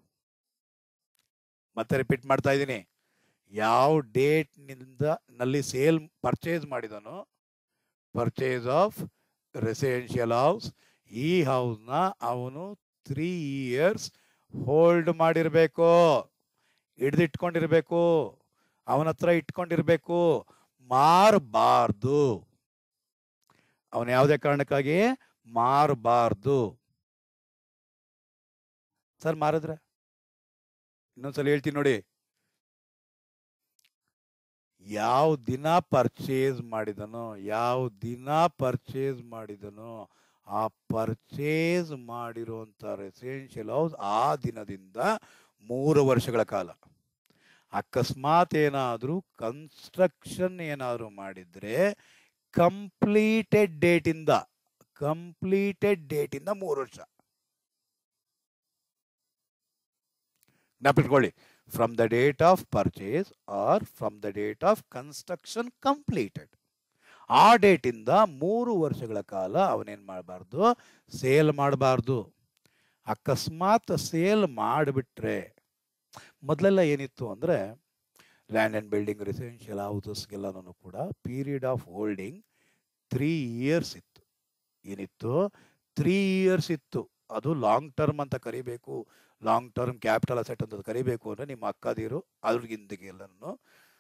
ಮತ್ತೆ ರಿಪೀಟ್ ಮಾಡ್ತಾ ಇದ್ದೀನಿ ಯಾವ ಡೇಟ್ ನಿಂದ ನಲ್ಲಿ ಸೇಲ್ ಪರ್ಚೇಸ್ ಮಾಡಿದನೋ ಪರ್ಚೇಸ್ ಆಫ್ ರೆಸಿಡೆನ್ಷಿಯಲ್ ಹೌಸ್ ಈ ಹೌಸ್ನ ಅವನು ತ್ರೀ ಇಯರ್ಸ್ ಹೋಲ್ಡ್ ಮಾಡಿರಬೇಕು ಹಿಡ್ದಿಟ್ಕೊಂಡಿರ್ಬೇಕು ಅವನ ಹತ್ರ ಇಟ್ಕೊಂಡಿರ್ಬೇಕು ಮಾರಬಾರ್ದು ಅವನ ಯಾವುದೇ ಕಾರಣಕ್ಕಾಗಿ ಮಾರಬಾರ್ದು ಸರ್ ಮಾರಿದ್ರೆ ಇನ್ನೊಂದ್ಸಲ ಹೇಳ್ತೀನಿ ನೋಡಿ ಯಾವ ದಿನ ಪರ್ಚೇಸ್ ಮಾಡಿದನೋ ಯಾವ ದಿನ ಪರ್ಚೇಸ್ ಮಾಡಿದನೋ ಆ ಪರ್ಚೇಸ್ ಮಾಡಿರುವಂಥ ರೆಸಿಡೆನ್ಷಿಯಲ್ ಹೌಸ್ ಆ ದಿನದಿಂದ ಮೂರು ವರ್ಷಗಳ ಕಾಲ ಅಕಸ್ಮಾತ್ ಏನಾದರೂ ಕನ್ಸ್ಟ್ರಕ್ಷನ್ ಏನಾದರೂ ಮಾಡಿದರೆ ಕಂಪ್ಲೀಟೆಡ್ ಡೇಟಿಂದ ಕಂಪ್ಲೀಟೆಡ್ ಡೇಟಿಂದ ಮೂರು ವರ್ಷ ಜ್ಞಾಪಿಟ್ಕೊಳ್ಳಿ from the date of purchase or from the date of construction completed ಆ ಡೇಟಿಂದ ಮೂರು ವರ್ಷಗಳ ಕಾಲ ಅವನೇನು ಮಾಡಬಾರ್ದು ಸೇಲ್ ಮಾಡಬಾರ್ದು ಅಕಸ್ಮಾತ್ ಸೇಲ್ ಮಾಡಿಬಿಟ್ರೆ ಮೊದಲೆಲ್ಲ ಏನಿತ್ತು ಅಂದರೆ ಲ್ಯಾಂಡ್ ಆ್ಯಂಡ್ ಬಿಲ್ಡಿಂಗ್ ರೆಸಿಡೆನ್ಷಿಯಲ್ ಹೌಸಸ್ಗೆಲ್ಲನೂ ಕೂಡ period of holding three years ಇತ್ತು ಏನಿತ್ತು ತ್ರೀ ಇಯರ್ಸ್ ಇತ್ತು ಅದು ಲಾಂಗ್ ಟರ್ಮ್ ಅಂತ ಕರಿಬೇಕು ಲಾಂಗ್ ಟರ್ಮ್ ಕ್ಯಾಪಿಟಲ್ ಅಸೆಟ್ ಅಂತ ಕರಿಬೇಕು ಅಂದರೆ ನಿಮ್ಮ ಅಕ್ಕದಿರು ಅದ್ರಗಿಂದಿಗೆಲ್ಲನೂ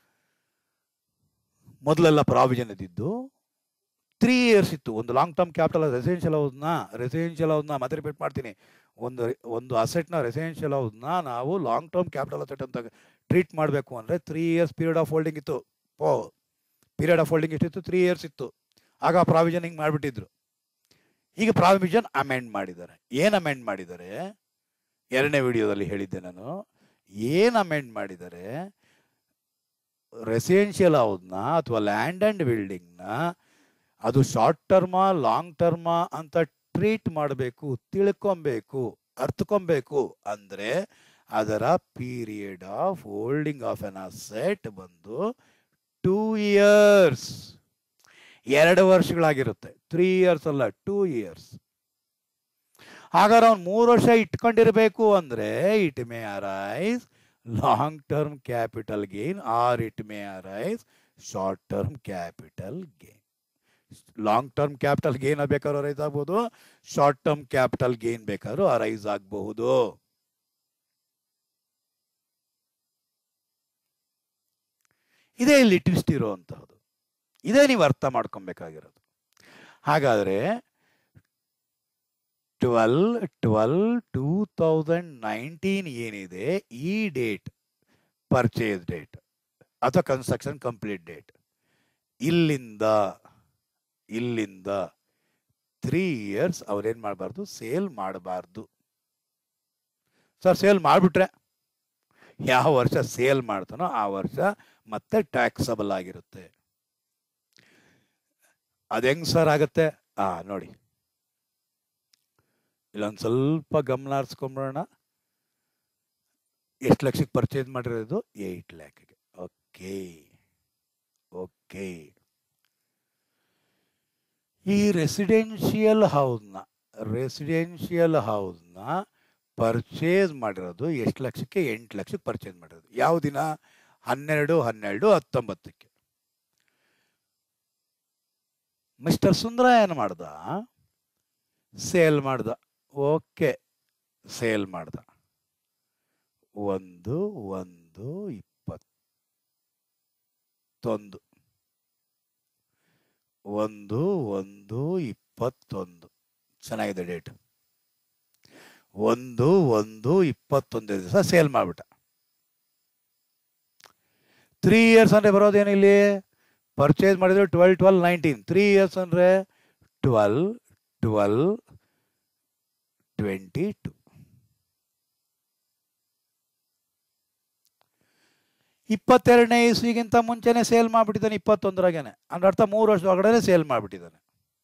ಮೊದಲೆಲ್ಲ ಪ್ರಾವಿಷನ್ ಇದ್ದಿದ್ದು ತ್ರೀ ಇಯರ್ಸ್ ಇತ್ತು ಒಂದು ಲಾಂಗ್ ಟರ್ಮ್ ಕ್ಯಾಪಿಟಲ್ ರೆಸಿಡೆನ್ಷಿಯಲ್ ಹೌಸ್ನ ರೆಸಿಡೆನ್ಷಿಯಲ್ ಹೌಸ್ನ ಮತ್ತೆ ರಿಪೀಟ್ ಮಾಡ್ತೀನಿ ಒಂದು ಒಂದು ಅಸೆಟ್ನ ರೆಸಿಡೆನ್ಷಿಯಲ್ ಹೌಸ್ನ ನಾವು ಲಾಂಗ್ ಟರ್ಮ್ ಕ್ಯಾಪಿಟಲ್ ಅಸೆಟ್ ಅಂತ ಟ್ರೀಟ್ ಮಾಡಬೇಕು ಅಂದರೆ three years period of holding ಇತ್ತು ಓ ಪೀರಿಯಡ್ ಆಫ್ ಹೋಲ್ಡಿಂಗ್ ಎಷ್ಟಿತ್ತು ತ್ರೀ ಇಯರ್ಸ್ ಇತ್ತು ಆಗ ಪ್ರಾವಿಷನ್ ಹಿಂಗೆ ಮಾಡಿಬಿಟ್ಟಿದ್ರು ಈಗ ಪ್ರಾವಿಷನ್ ಅಮೆಂಡ್ ಮಾಡಿದ್ದಾರೆ ಏನು ಅಮೆಂಡ್ ಮಾಡಿದ್ದಾರೆ ಎರಡನೇ ವಿಡಿಯೋದಲ್ಲಿ ಹೇಳಿದ್ದೆ ನಾನು ಏನು ಅಮೆಂಡ್ ಮಾಡಿದ್ದಾರೆ ರೆಸಿಡೆನ್ಷಿಯಲ್ ಹೌಸ್ನ ಅಥವಾ ಲ್ಯಾಂಡ್ ಆ್ಯಂಡ್ ಬಿಲ್ಡಿಂಗ್ನ ಅದು ಶಾರ್ಟ್ ಟರ್ಮ ಲಾಂಗ್ ಟರ್ಮ ಅಂತ ಟ್ರೀಟ್ ಮಾಡಬೇಕು ತಿಳ್ಕೊಬೇಕು ಅರ್ಥಕೊಬೇಕು ಅಂದರೆ ಅದರ period of holding of an asset ಬಂದು ಟೂ ಇಯರ್ಸ್ ಎರಡು ವರ್ಷಗಳಾಗಿರುತ್ತೆ ತ್ರೀ ಇಯರ್ಸ್ ಅಲ್ಲ ಟೂ ಇಯರ್ಸ್ ಹಾಗಾದ್ರೆ ಅವ್ನು ಮೂರು ವರ್ಷ ಇಟ್ಕೊಂಡಿರಬೇಕು ಅಂದರೆ it may arise long term capital gain or it may arise short term capital gain long term capital gain ಬೇಕಾದ್ರೂ ಅರೈಸ್ ಆಗ್ಬೋದು ಶಾರ್ಟ್ ಟರ್ಮ್ ಕ್ಯಾಪಿಟಲ್ ಗೇನ್ ಬೇಕಾದ್ರೂ ಅರೈಸ್ ಆಗಬಹುದು ಇದೇ ಇಲ್ಲಿ ಟ್ವಿಸ್ಟ್ ಇರುವಂತಹದ್ದು ಇದೇ ನೀವು ಅರ್ಥ ಮಾಡ್ಕೊಬೇಕಾಗಿರೋದು ಹಾಗಾದರೆ twelve twelve two thousand nineteen ಏನಿದೆ ಈ ಡೇಟ್ ಪರ್ಚೇಸ್ ಡೇಟ್ ಅಥವಾ ಕನ್ಸ್ಟ್ರಕ್ಷನ್ ಕಂಪ್ಲೀಟ್ ಡೇಟ್ ಇಲ್ಲಿಂದ ಇಲ್ಲಿಂದ ತ್ರೀ ಇಯರ್ಸ್ ಅವ್ರೇನು ಮಾಡಬಾರ್ದು ಸೇಲ್ ಮಾಡಬಾರ್ದು ಸರ್ ಸೇಲ್ ಮಾಡಿಬಿಟ್ರೆ ಯಾವ ವರ್ಷ ಸೇಲ್ ಮಾಡ್ತಾನೋ ಆ ವರ್ಷ ಮತ್ತೆ ಟ್ಯಾಕ್ಸಬಲ್ ಆಗಿರುತ್ತೆ ಅದು ಹೆಂಗ್ ಸರ್ ಆಗತ್ತೆ ಆ ನೋಡಿ ಇಲ್ಲೊಂದು ಸ್ವಲ್ಪ ಗಮನ ಹರಿಸ್ಕೊಂಬಿಡೋಣ ಎಷ್ಟು ಲಕ್ಷಕ್ಕೆ ಪರ್ಚೇಸ್ ಮಾಡಿರೋದು ಏಯ್ಟ್ ಲ್ಯಾಕ್ಗೆ ಓಕೆ ಓಕೆ ಈ ರೆಸಿಡೆನ್ಷಿಯಲ್ ಹೌಸ್ನ ರೆಸಿಡೆನ್ಷಿಯಲ್ ಹೌಸ್ನ ಪರ್ಚೇಸ್ ಮಾಡಿರೋದು ಎಷ್ಟು ಲಕ್ಷಕ್ಕೆ ಎಂಟು ಲಕ್ಷಕ್ಕೆ ಪರ್ಚೇಸ್ ಮಾಡಿರೋದು ಯಾವ ದಿನ ಹನ್ನೆರಡು ಹನ್ನೆರಡು ಹತ್ತೊಂಬತ್ತಕ್ಕೆ ಮಿಸ್ಟರ್ ಸುಂದರ ಏನು ಮಾಡ್ದ ಸೇಲ್ ಮಾಡ್ದ ಓಕೆ ಸೇಲ್ ಮಾಡ್ದ ಒಂದು ಒಂದು ಇಪ್ಪತ್ತೊಂದು ಒಂದು ಒಂದು ಇಪ್ಪತ್ತೊಂದು ಚೆನ್ನಾಗಿದೆ ಡೇಟ್ ಒಂದು ಒಂದು ಇಪ್ಪತ್ತೊಂದು ದಿವಸ ಸೇಲ್ ಮಾಡಿಬಿಟ್ಟ ತ್ರೀ ಇಯರ್ಸ್ ಅಂದರೆ ಬರೋದೇನು ಇಲ್ಲಿ ಪರ್ಚೇಸ್ ಮಾಡಿದ್ರೆ twelve twelve nineteen three years ಅಂದರೆ ಟ್ವೆಲ್ ಟ್ವೆಲ್ ಟ್ವೆಂಟಿ ಟು ಇಪ್ಪತ್ತೆರಡನೇ ಇಸ್ವಿಗಿಂತ ಮುಂಚೆನೆ ಸೇಲ್ ಮಾಡಿಬಿಟ್ಟಿದ್ದಾನೆ ಇಪ್ಪತ್ತೊಂದರಾಗೇನೆ ಅಂದ್ರೆ ಅರ್ಥ ಮೂರು ವರ್ಷದೊಳಗಡೆ ಸೇಲ್ ಮಾಡಿಬಿಟ್ಟಿದ್ದಾನೆ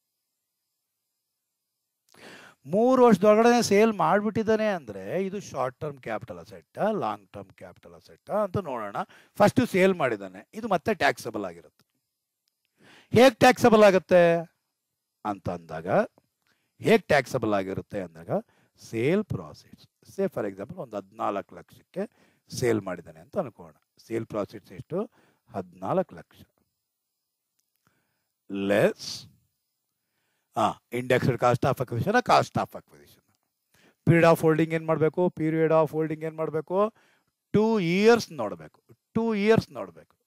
ಮೂರು ವರ್ಷದೊಳಗಡೆ ಸೇಲ್ ಮಾಡಿಬಿಟ್ಟಿದ್ದಾನೆ ಅಂದರೆ ಇದು short term capital asset long term capital asset ಅಂತ ನೋಡೋಣ ಫಸ್ಟು ಸೇಲ್ ಮಾಡಿದ್ದಾನೆ ಇದು ಮತ್ತೆ ಟ್ಯಾಕ್ಸಬಲ್ ಆಗಿರುತ್ತೆ ಹೇಗೆ ಟ್ಯಾಕ್ಸಬಲ್ ಆಗುತ್ತೆ ಅಂತ ಅಂದಾಗ ಹೇಗೆ ಟ್ಯಾಕ್ಸಬಲ್ ಆಗಿರುತ್ತೆ ಅಂದಾಗ sale process say for example ಒಂದು ಹದಿನಾಲ್ಕು ಲಕ್ಷಕ್ಕೆ ಸೇಲ್ ಮಾಡಿದ್ದಾನೆ ಅಂತ ಅನ್ಕೋಣ ಸೇಲ್ ಪ್ರಾಫಿಟ್ಸ್ ಎಷ್ಟು ಹದಿನಾಲ್ಕು ಲಕ್ಷ ಲೆಸ್ ಹಾಂ indexed cost of acquisition cost of acquisition period of holding ಏನು ಮಾಡಬೇಕು ಪೀರಿಯಡ್ ಆಫ್ ಹೋಲ್ಡಿಂಗ್ ಏನು ಮಾಡಬೇಕು ಟೂ ಇಯರ್ಸ್ ನೋಡಬೇಕು ಟೂ ಇಯರ್ಸ್ ನೋಡಬೇಕು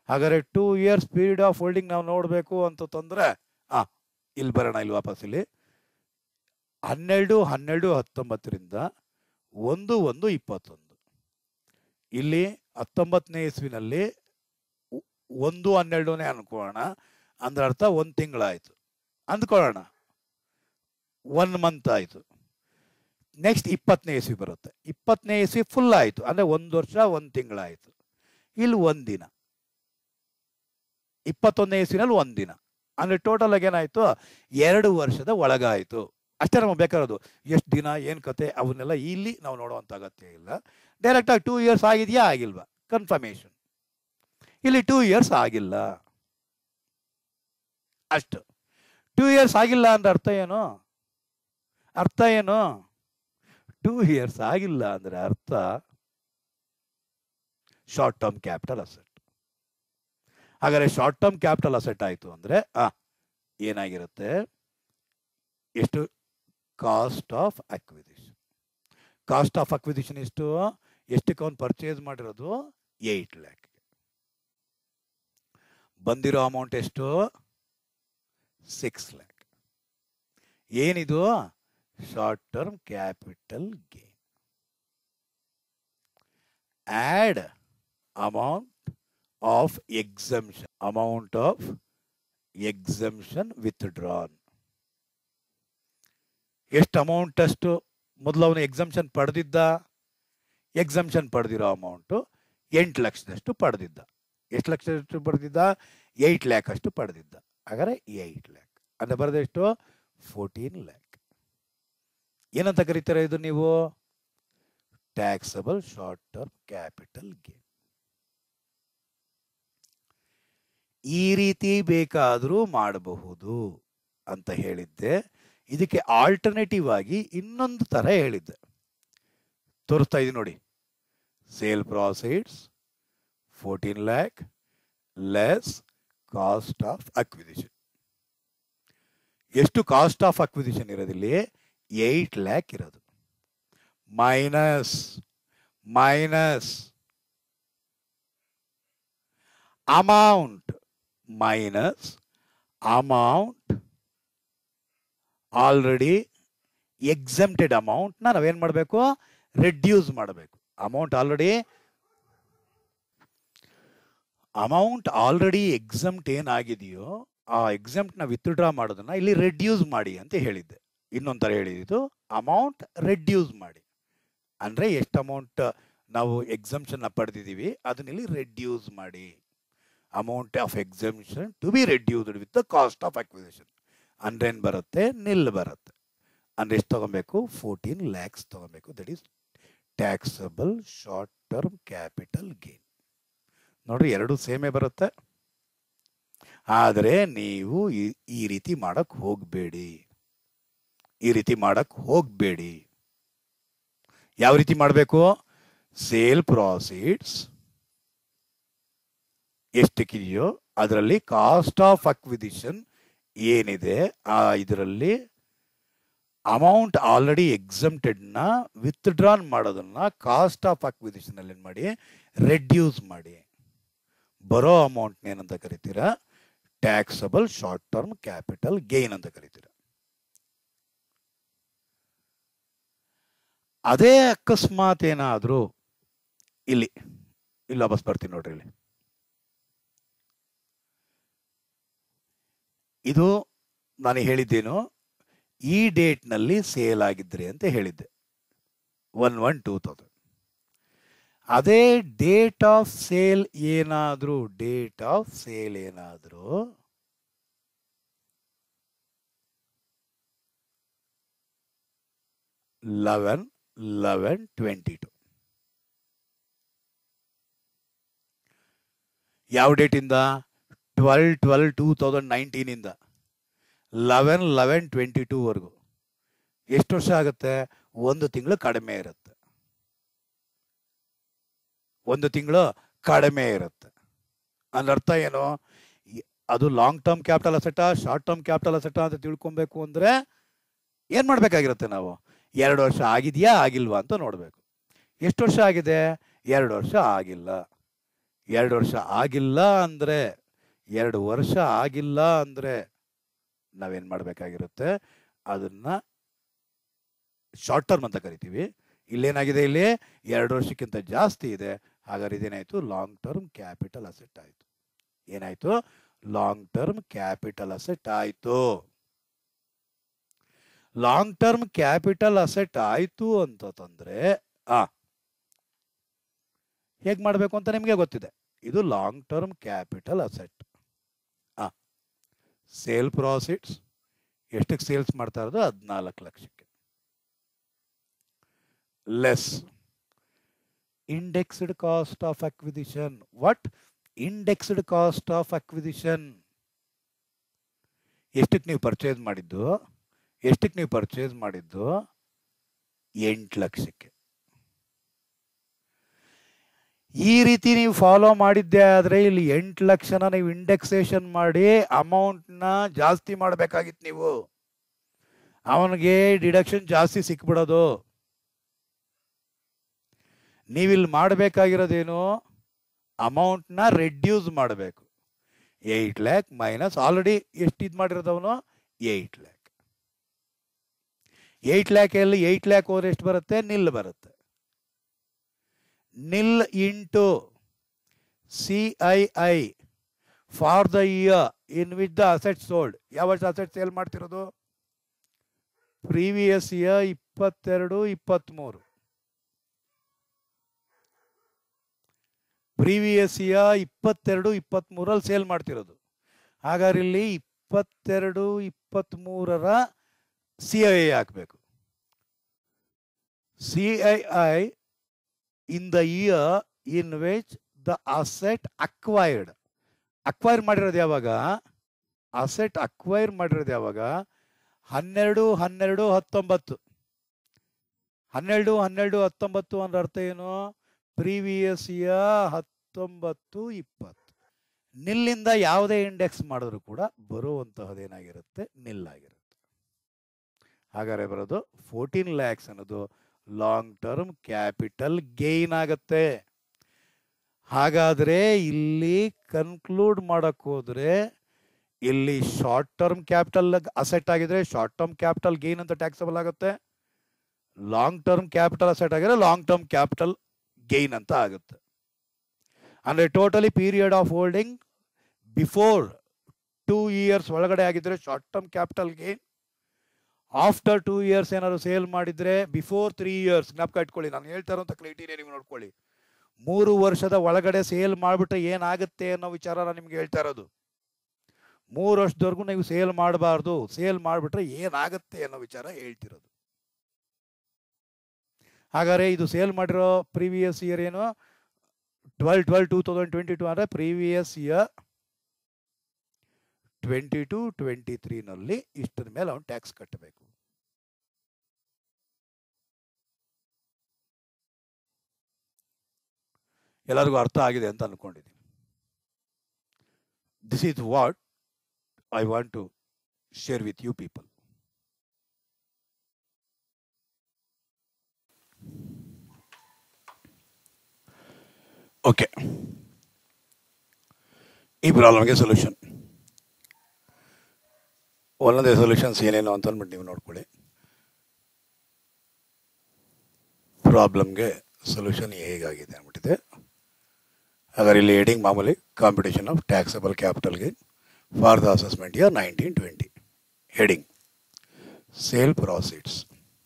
ಹಾಗಾದ್ರೆ two years period of holding ನಾವು ನೋಡಬೇಕು ಅಂತ ತೊಂದರೆ ಆ ಇಲ್ಲಿ ಬರೋಣ ಇಲ್ಲಿ ವಾಪಸ್ ಇಲ್ಲಿ ಹನ್ನೆರಡು ಹನ್ನೆರಡು ಹತ್ತೊಂಬತ್ತರಿಂದ ಒಂದು ಒಂದು ಇಪ್ಪತ್ತೊಂದು ಇಲ್ಲಿ ಹತ್ತೊಂಬತ್ತನೇ ಇಸ್ವಿನಲ್ಲಿ ಒ- ಒಂದು ಹನ್ನೆರಡುನೇ ಅನ್ಕೊಳ್ಳೋಣ ಅಂದ್ರೆ ಅರ್ಥ ಒಂದು ತಿಂಗಳಾಯಿತು ಅಂದ್ಕೊಳ್ಳೋಣ ಒನ್ ಮಂತ್ ಆಯಿತು ನೆಕ್ಸ್ಟ್ ಇಪ್ಪತ್ತನೇ ಇಸ್ವಿ ಬರುತ್ತೆ ಇಪ್ಪತ್ತನೇ ಇಸ್ವಿ ಫುಲ್ ಆಯಿತು ಅಂದರೆ ಒಂದು ವರ್ಷ ಒಂದು ತಿಂಗಳಾಯಿತು ಇಲ್ಲಿ ಒಂದು ದಿನ ಇಪ್ಪತ್ತೊಂದನೇ ಇಸ್ವಿನಲ್ಲಿ ಒಂದು ದಿನ ಅಂದರೆ ಟೋಟಲ್ ಆಗಿ ಏನಾಯಿತು ಎರಡು ವರ್ಷದ ಒಳಗಾಯಿತು ಅಷ್ಟೇ ನಮಗೆ ಬೇಕಾಗಿರೋದು ಎಷ್ಟು ದಿನ ಏನು ಕತೆ ಅವನ್ನೆಲ್ಲ ಇಲ್ಲಿ ನಾವು ನೋಡುವಂಥ ಅಗತ್ಯ ಇಲ್ಲ ಡೈರೆಕ್ಟಾಗಿ ಟೂ ಇಯರ್ಸ್ ಆಗಿದೆಯಾ ಆಗಿಲ್ವಾ ಕನ್ಫರ್ಮೇಷನ್ ಇಲ್ಲಿ ಟೂ ಇಯರ್ಸ್ ಆಗಿಲ್ಲ ಅಷ್ಟು ಟೂ ಇಯರ್ಸ್ ಆಗಿಲ್ಲ ಅಂದ್ರೆ ಅರ್ಥ ಏನು ಅರ್ಥ ಏನು ಟೂ ಇಯರ್ಸ್ ಆಗಿಲ್ಲ ಅಂದ್ರೆ ಅರ್ಥ ಶಾರ್ಟ್ ಟರ್ಮ್ ಕ್ಯಾಪಿಟಲ್ ಅಸೆಟ್ ಹಾಗಾದ್ರೆ ಶಾರ್ಟ್ ಟರ್ಮ್ ಕ್ಯಾಪಿಟಲ್ ಅಸೆಟ್ ಆಯಿತು ಅಂದರೆ ಆ ಏನಾಗಿರುತ್ತೆ ಎಷ್ಟು cost of acquisition cost of acquisition ಎಷ್ಟು ಎಷ್ಟಕ್ಕೆ ಅವ್ನು ಪರ್ಚೇಸ್ ಮಾಡಿರೋದು ಏಯ್ಟ್ ಲ್ಯಾಕ್ ಬಂದಿರೋ ಅಮೌಂಟ್ ಎಷ್ಟು ಸಿಕ್ಸ್ ಲ್ಯಾಕ್ ಏನಿದು short term capital gain add amount of exemption amount of exemption withdrawn ಎಷ್ಟು ಅಮೌಂಟ್ ಅಷ್ಟು ಮೊದಲು ಅವನು ಎಕ್ಸಮ್ಷನ್ ಪಡೆದಿದ್ದ ಎಕ್ಸಮ್ಷನ್ ಪಡೆದಿರೋ ಅಮೌಂಟು ಎಂಟು ಲಕ್ಷದಷ್ಟು ಪಡೆದಿದ್ದ ಎಷ್ಟು ಲಕ್ಷದಷ್ಟು ಪಡೆದಿದ್ದ ಏಯ್ಟ್ ಲ್ಯಾಕ್ ಅಷ್ಟು ಪಡೆದಿದ್ದ ಹಾಗಾದ್ರೆ ಏಯ್ಟ್ ಲ್ಯಾಕ್ ಅಂದರೆ ಬರೆದೆಷ್ಟು ಫೋರ್ಟೀನ್ ಲ್ಯಾಕ್ ಏನಂತ ಕರೀತಾರೆ ಇದು ನೀವು taxable short term capital gain ಈ ರೀತಿ ಬೇಕಾದರೂ ಮಾಡಬಹುದು ಅಂತ ಹೇಳಿದ್ದೆ ಇದಕ್ಕೆ ಆಲ್ಟರ್ನೇಟಿವ್ ಆಗಿ ಇನ್ನೊಂದು ಥರ ಹೇಳಿದ್ದೆ ತೋರಿಸ್ತಾ ಇದ್ದೀನಿ ನೋಡಿ sale proceeds fourteen lakh less cost of acquisition ಎಷ್ಟು ಕಾಸ್ಟ್ ಆಫ್ ಅಕ್ವಿಸಿಷನ್ ಇರೋದಿಲ್ಲಿ ಏಯ್ಟ್ ಲ್ಯಾಕ್ ಇರೋದು minus minus amount minus amount already exempted ಅಮೌಂಟ್ನ ನಾವೇನು ಮಾಡಬೇಕು ರೆಡ್ಯೂಸ್ ಮಾಡಬೇಕು amount already amount already exempt ಏನಾಗಿದೆಯೋ ಆ ಎಕ್ಸಮ್ಟ್ನ ವಿತ್ಡ್ರಾ ಮಾಡೋದನ್ನ ಇಲ್ಲಿ ರೆಡ್ಯೂಸ್ ಮಾಡಿ ಅಂತ ಹೇಳಿದ್ದೆ ಇನ್ನೊಂದು ಥರ ಹೇಳಿದ್ದು ಅಮೌಂಟ್ ರೆಡ್ಯೂಸ್ ಮಾಡಿ ಅಂದರೆ ಎಷ್ಟು ಅಮೌಂಟ್ ನಾವು ಎಕ್ಸಮ್ಷನ್ನ ಪಡೆದಿದ್ದೀವಿ ಅದನ್ನ ಇಲ್ಲಿ ರೆಡ್ಯೂಸ್ ಮಾಡಿ amount of exemption to be reduced with the cost of acquisition ಅಂದ್ರೆ ಏನು ಬರುತ್ತೆ ನಿಲ್ ಬರುತ್ತೆ ಅಂದ್ರೆ ಎಷ್ಟು ತಗೊಬೇಕು ಫೋರ್ಟೀನ್ ಲ್ಯಾಕ್ಸ್ ತಗೊಬೇಕು that is taxable short term capital gain ನೋಡ್ರಿ ಎರಡು ಸೇಮೇ ಬರುತ್ತೆ ಆದರೆ ನೀವು ಈ- ಈ ರೀತಿ ಮಾಡಕ್ ಹೋಗಬೇಡಿ ಈ ರೀತಿ ಮಾಡಕ್ ಹೋಗಬೇಡಿ ಯಾವ ರೀತಿ ಮಾಡಬೇಕು ಸೇಲ್ ಪ್ರಾಸಿಡ್ಸ್ ಎಷ್ಟಕ್ಕಿದೆಯೋ ಅದರಲ್ಲಿ ಕಾಸ್ಟ್ ಆಫ್ ಅಕ್ವಿಸಿಷನ್ ಏನಿದೆ ಆ ಇದರಲ್ಲಿ ಅಮೌಂಟ್ ಆಲ್ರೆಡಿ ಎಕ್ಸಮ್ಟೆಡ್ನ ವಿತ್ಡ್ರಾನ್ ಮಾಡೋದನ್ನ ಕಾಸ್ಟ್ ಆಫ್ ಅಕ್ವಿಸಿಷನ್ ಅಲ್ಲಿ ಏನ್ ಮಾಡಿ ರೆಡ್ಯೂಸ್ ಮಾಡಿ ಬರೋ ಅಮೌಂಟ್ ಏನಂತ ಕರಿತೀರಾ taxable short term capital gain ಅಂತ ಕರಿತೀರಾ ಅದೇ ಅಕಸ್ಮಾತ್ ಏನಾದರೂ ಇಲ್ಲಿ ಇಲ್ಲಿ ವಾಪಸ್ ಬರ್ತೀನಿ ನೋಡ್ರಿ ಇಲ್ಲಿ ಇದು ನಾನು ಹೇಳಿದ್ದೇನು ಈ ಡೇಟ್ನಲ್ಲಿ ಸೇಲ್ ಆಗಿದ್ರಿ ಅಂತ ಹೇಳಿದ್ದೆ ಒನ್ ಒನ್ ಟೂ ತೌಸಂಡ್ ಅದೇ ಡೇಟ್ ಆಫ್ ಸೇಲ್ ಏನಾದರೂ ಡೇಟ್ ಆಫ್ ಸೇಲ್ ಏನಾದರೂ ಲೆವೆನ್ ಲೆವೆನ್ ಟ್ವೆಂಟಿ ಟು ಯಾವ ಡೇಟಿಂದ ಟ್ವೆಲ್ ಟ್ವೆಲ್ ಟೂ ತೌಸಂಡ್ ನೈನ್ಟೀನಿಂದ ಲೆವೆನ್ ಲೆವೆನ್ ಟ್ವೆಂಟಿ ಟೂವರೆಗೂ ಎಷ್ಟು ವರ್ಷ ಆಗುತ್ತೆ ಒಂದು ತಿಂಗಳು ಕಡಿಮೆ ಇರುತ್ತೆ ಒಂದು ತಿಂಗಳು ಕಡಿಮೆ ಇರುತ್ತೆ ಅಂದ್ರೆ ಅರ್ಥ ಏನು ಈ- ಅದು ಲಾಂಗ್ ಟರ್ಮ್ ಕ್ಯಾಪಿಟಲ್ ಅಸೆಟಾ ಶಾರ್ಟ್ ಟರ್ಮ್ ಕ್ಯಾಪಿಟಲ್ ಅಸೆಟಾ ಅಂತ ತಿಳ್ಕೊಬೇಕು ಅಂದ್ರೆ ಏನ್ ಮಾಡ್ಬೇಕಾಗಿರುತ್ತೆ ನಾವು ಎರಡು ವರ್ಷ ಆಗಿದೆಯಾ ಆಗಿಲ್ವಾ ಅಂತ ನೋಡಬೇಕು ಎಷ್ಟು ವರ್ಷ ಆಗಿದೆ ಎರಡು ವರ್ಷ ಆಗಿಲ್ಲ ಎರಡು ವರ್ಷ ಆಗಿಲ್ಲ ಅಂದರೆ ಎರಡು ವರ್ಷ ಆಗಿಲ್ಲ ಅಂದರೆ ನಾವೇನು ಮಾಡಬೇಕಾಗಿರುತ್ತೆ ಅದನ್ನು ಶಾರ್ಟ್ ಟರ್ಮ್ ಅಂತ ಕರಿತೀವಿ ಇಲ್ಲೇನಾಗಿದೆ ಇಲ್ಲಿ ಎರಡು ವರ್ಷಕ್ಕಿಂತ ಜಾಸ್ತಿ ಇದೆ ಹಾಗಾದ್ರೆ ಇದೇನಾಯಿತು ಲಾಂಗ್ ಟರ್ಮ್ ಕ್ಯಾಪಿಟಲ್ ಅಸೆಟ್ ಆಯಿತು ಏನಾಯಿತು ಲಾಂಗ್ ಟರ್ಮ್ ಕ್ಯಾಪಿಟಲ್ ಅಸೆಟ್ ಆಯಿತು ಲಾಂಗ್ ಟರ್ಮ್ ಕ್ಯಾಪಿಟಲ್ ಅಸೆಟ್ ಆಯಿತು ಅಂತಂದ್ರೆ ಆ ಹೇಗೆ ಮಾಡಬೇಕು ಅಂತ ನಿಮಗೆ ಗೊತ್ತಿದೆ ಇದು ಲಾಂಗ್ ಟರ್ಮ್ ಕ್ಯಾಪಿಟಲ್ ಅಸೆಟ್ ಆ ಸೇಲ್ ಪ್ರಾಫಿಟ್ಸ್ ಎಷ್ಟಕ್ಕೆ ಸೇಲ್ಸ್ ಮಾಡ್ತಾ ಇರೋದು ಹದಿನಾಲ್ಕು ಲಕ್ಷಕ್ಕೆ less indexed cost of acquisition what indexed cost of acquisition ಎಷ್ಟಕ್ಕೆ ನೀವು ಪರ್ಚೇಸ್ ಮಾಡಿದ್ದು ಎಷ್ಟಕ್ಕೆ ನೀವು ಪರ್ಚೇಸ್ ಮಾಡಿದ್ದು ಎಂಟು ಲಕ್ಷಕ್ಕೆ ಈ ರೀತಿ ನೀವು ಫಾಲೋ ಮಾಡಿದ್ದೆ ಆದರೆ ಇಲ್ಲಿ ಎಂಟು ಲಕ್ಷನ ನೀವು ಇಂಡೆಕ್ಸೇಷನ್ ಮಾಡಿ ಅಮೌಂಟ್ನ ಜಾಸ್ತಿ ಮಾಡಬೇಕಾಗಿತ್ತು ನೀವು ಅವನಿಗೆ ಡಿಡಕ್ಷನ್ ಜಾಸ್ತಿ ಸಿಕ್ಬಿಡೋದು ನೀವಿಲ್ಲಿ ಮಾಡಬೇಕಾಗಿರೋದೇನು ಅಮೌಂಟ್ನ ರೆಡ್ಯೂಸ್ ಮಾಡಬೇಕು ಏಯ್ಟ್ ಲ್ಯಾಕ್ ಮೈನಸ್ ಆಲ್ರೆಡಿ ಎಷ್ಟು ಇದು ಮಾಡಿರೋದವನು ಏಯ್ಟ್ ಲ್ಯಾಕ್ ಏಯ್ಟ್ ಲ್ಯಾಕಲ್ಲಿ ಏಯ್ಟ್ ಲ್ಯಾಕ್ ಹೋದ್ರೆ ಎಷ್ಟು ಬರುತ್ತೆ ನಿಲ್ ಬರುತ್ತೆ nil into C I I for the year in which the asset sold ಯಾವ ವರ್ಷ ಅಸೆಟ್ ಸೇಲ್ ಮಾಡ್ತಿರೋದು ಪ್ರೀವಿಯಸ್ ಇಯರ್ ಇಪ್ಪತ್ತೆರಡು ಇಪ್ಪತ್ತ್ಮೂರು ಪ್ರೀವಿಯಸ್ ಇಯರ್ ಇಪ್ಪತ್ತೆರಡು ಇಪ್ಪತ್ತ್ಮೂರಲ್ಲಿ ಸೇಲ್ ಮಾಡ್ತಿರೋದು ಹಾಗಾದ್ರೆ ಇಲ್ಲಿ ಇಪ್ಪತ್ತೆರಡು ಇಪ್ಪತ್ತ್ಮೂರರ ಸಿ ಐ ಐ ಹಾಕಬೇಕು C I I in the year in which the asset acquired acquire ಮಾಡಿರೋದು ಯಾವಾಗ ಅಸೆಟ್ ಅಕ್ವೈರ್ ಮಾಡಿರೋದು ಯಾವಾಗ ಹನ್ನೆರಡು ಹನ್ನೆರಡು ಹತ್ತೊಂಬತ್ತು ಹನ್ನೆರಡು ಹನ್ನೆರಡು ಹತ್ತೊಂಬತ್ತು ಅಂದ್ರೆ ಅರ್ಥ ಏನು ಪ್ರೀವಿಯಸ್ ಇಯರ್ ಹತ್ತೊಂಬತ್ತು ಇಪ್ಪತ್ತು ನಿಲ್ಲಿಂದ ಯಾವುದೇ ಇಂಡೆಕ್ಸ್ ಮಾಡಿದ್ರು ಕೂಡ ಬರುವಂತಹದ್ದೇನಾಗಿರುತ್ತೆ ನಿಲ್ಲಾಗಿರುತ್ತೆ ಹಾಗಾದ್ರೆ ಬರೋದು ಫೋರ್ಟೀನ್ ಲ್ಯಾಕ್ಸ್ ಅನ್ನೋದು ಲಾಂಗ್ ಟರ್ಮ್ ಕ್ಯಾಪಿಟಲ್ ಗೇನ್ ಆಗತ್ತೆ ಹಾಗಾದ್ರೆ ಇಲ್ಲಿ ಕನ್ಕ್ಲೂಡ್ ಮಾಡಕ್ ಹೋದ್ರೆ ಇಲ್ಲಿ ಶಾರ್ಟ್ ಟರ್ಮ್ ಕ್ಯಾಪಿಟಲ್ ಅಸೆಟ್ ಆಗಿದ್ರೆ ಶಾರ್ಟ್ ಟರ್ಮ್ ಕ್ಯಾಪಿಟಲ್ ಗೇನ್ ಅಂತ ಟ್ಯಾಕ್ಸಬಲ್ ಆಗುತ್ತೆ ಲಾಂಗ್ ಟರ್ಮ್ ಕ್ಯಾಪಿಟಲ್ ಅಸೆಟ್ ಆಗಿದ್ರೆ ಲಾಂಗ್ ಟರ್ಮ್ ಕ್ಯಾಪಿಟಲ್ ಗೇನ್ ಅಂತ ಆಗುತ್ತೆ ಅಂದ್ರೆ totally period of holding before two years ಒಳಗಡೆ ಆಗಿದ್ರೆ short term capital gain after two years ಏನಾದ್ರು ಸೇಲ್ ಮಾಡಿದ್ರೆ ಬಿಫೋರ್ ತ್ರೀ ಇಯರ್ಸ್ ಜ್ಞಾಪಕ ಇಟ್ಕೊಳ್ಳಿ ನಾನು ಹೇಳ್ತಾ ಇರೋಂಥ ಕ್ರೈಟೀರಿಯಾ ನೀವು ನೋಡ್ಕೊಳ್ಳಿ ಮೂರು ವರ್ಷದ ಒಳಗಡೆ ಸೇಲ್ ಮಾಡಿಬಿಟ್ರೆ ಏನಾಗುತ್ತೆ ಅನ್ನೋ ವಿಚಾರ ನಾನು ನಿಮ್ಗೆ ಹೇಳ್ತಾ ಇರೋದು ಮೂರು ವರ್ಷದವರೆಗೂ ನೀವು ಸೇಲ್ ಮಾಡಬಾರ್ದು ಸೇಲ್ ಮಾಡಿಬಿಟ್ರೆ ಏನಾಗುತ್ತೆ ಅನ್ನೋ ವಿಚಾರ ಹೇಳ್ತಿರೋದು ಹಾಗಾದ್ರೆ ಇದು ಸೇಲ್ ಮಾಡಿರೋ ಪ್ರೀವಿಯಸ್ ಇಯರ್ ಏನು twelve twelve two thousand twenty two ಅಂದರೆ previous year twenty two twenty ತ್ರೀನಲ್ಲಿ ಇಷ್ಟದ ಮೇಲೆ ಅವನು ಟ್ಯಾಕ್ಸ್ ಕಟ್ಟಬೇಕು ಎಲ್ಲರಿಗೂ ಅರ್ಥ ಆಗಿದೆ ಅಂತ ಅನ್ಕೊಂಡಿದ್ದೀನಿ this is what I want to share with you people okay ಈ ಪ್ರಾಬ್ಲಮ್ಗೆ ಸೊಲ್ಯೂಷನ್ ಒಂದೊಂದೇ ಸೊಲ್ಯೂಷನ್ಸ್ ಏನೇನು ಅಂತ ಅಂದ್ಬಿಟ್ಟು ನೀವು ನೋಡ್ಕೊಳ್ಳಿ ಪ್ರಾಬ್ಲಮ್ಗೆ ಸೊಲ್ಯೂಷನ್ ಹೇಗಾಗಿದೆ ಅಂದ್ಬಿಟ್ಟಿದೆ ಹಾಗಾದ್ರೆ ಇಲ್ಲಿ ಹೆಡಿಂಗ್ ಮಾಮೂಲಿ ಕಾಂಪಿಟೇಷನ್ ಆಫ್ ಟ್ಯಾಕ್ಸಬಲ್ ಕ್ಯಾಪಿಟಲ್ಗೆ for the assessment year nineteen twenty heading sale proceeds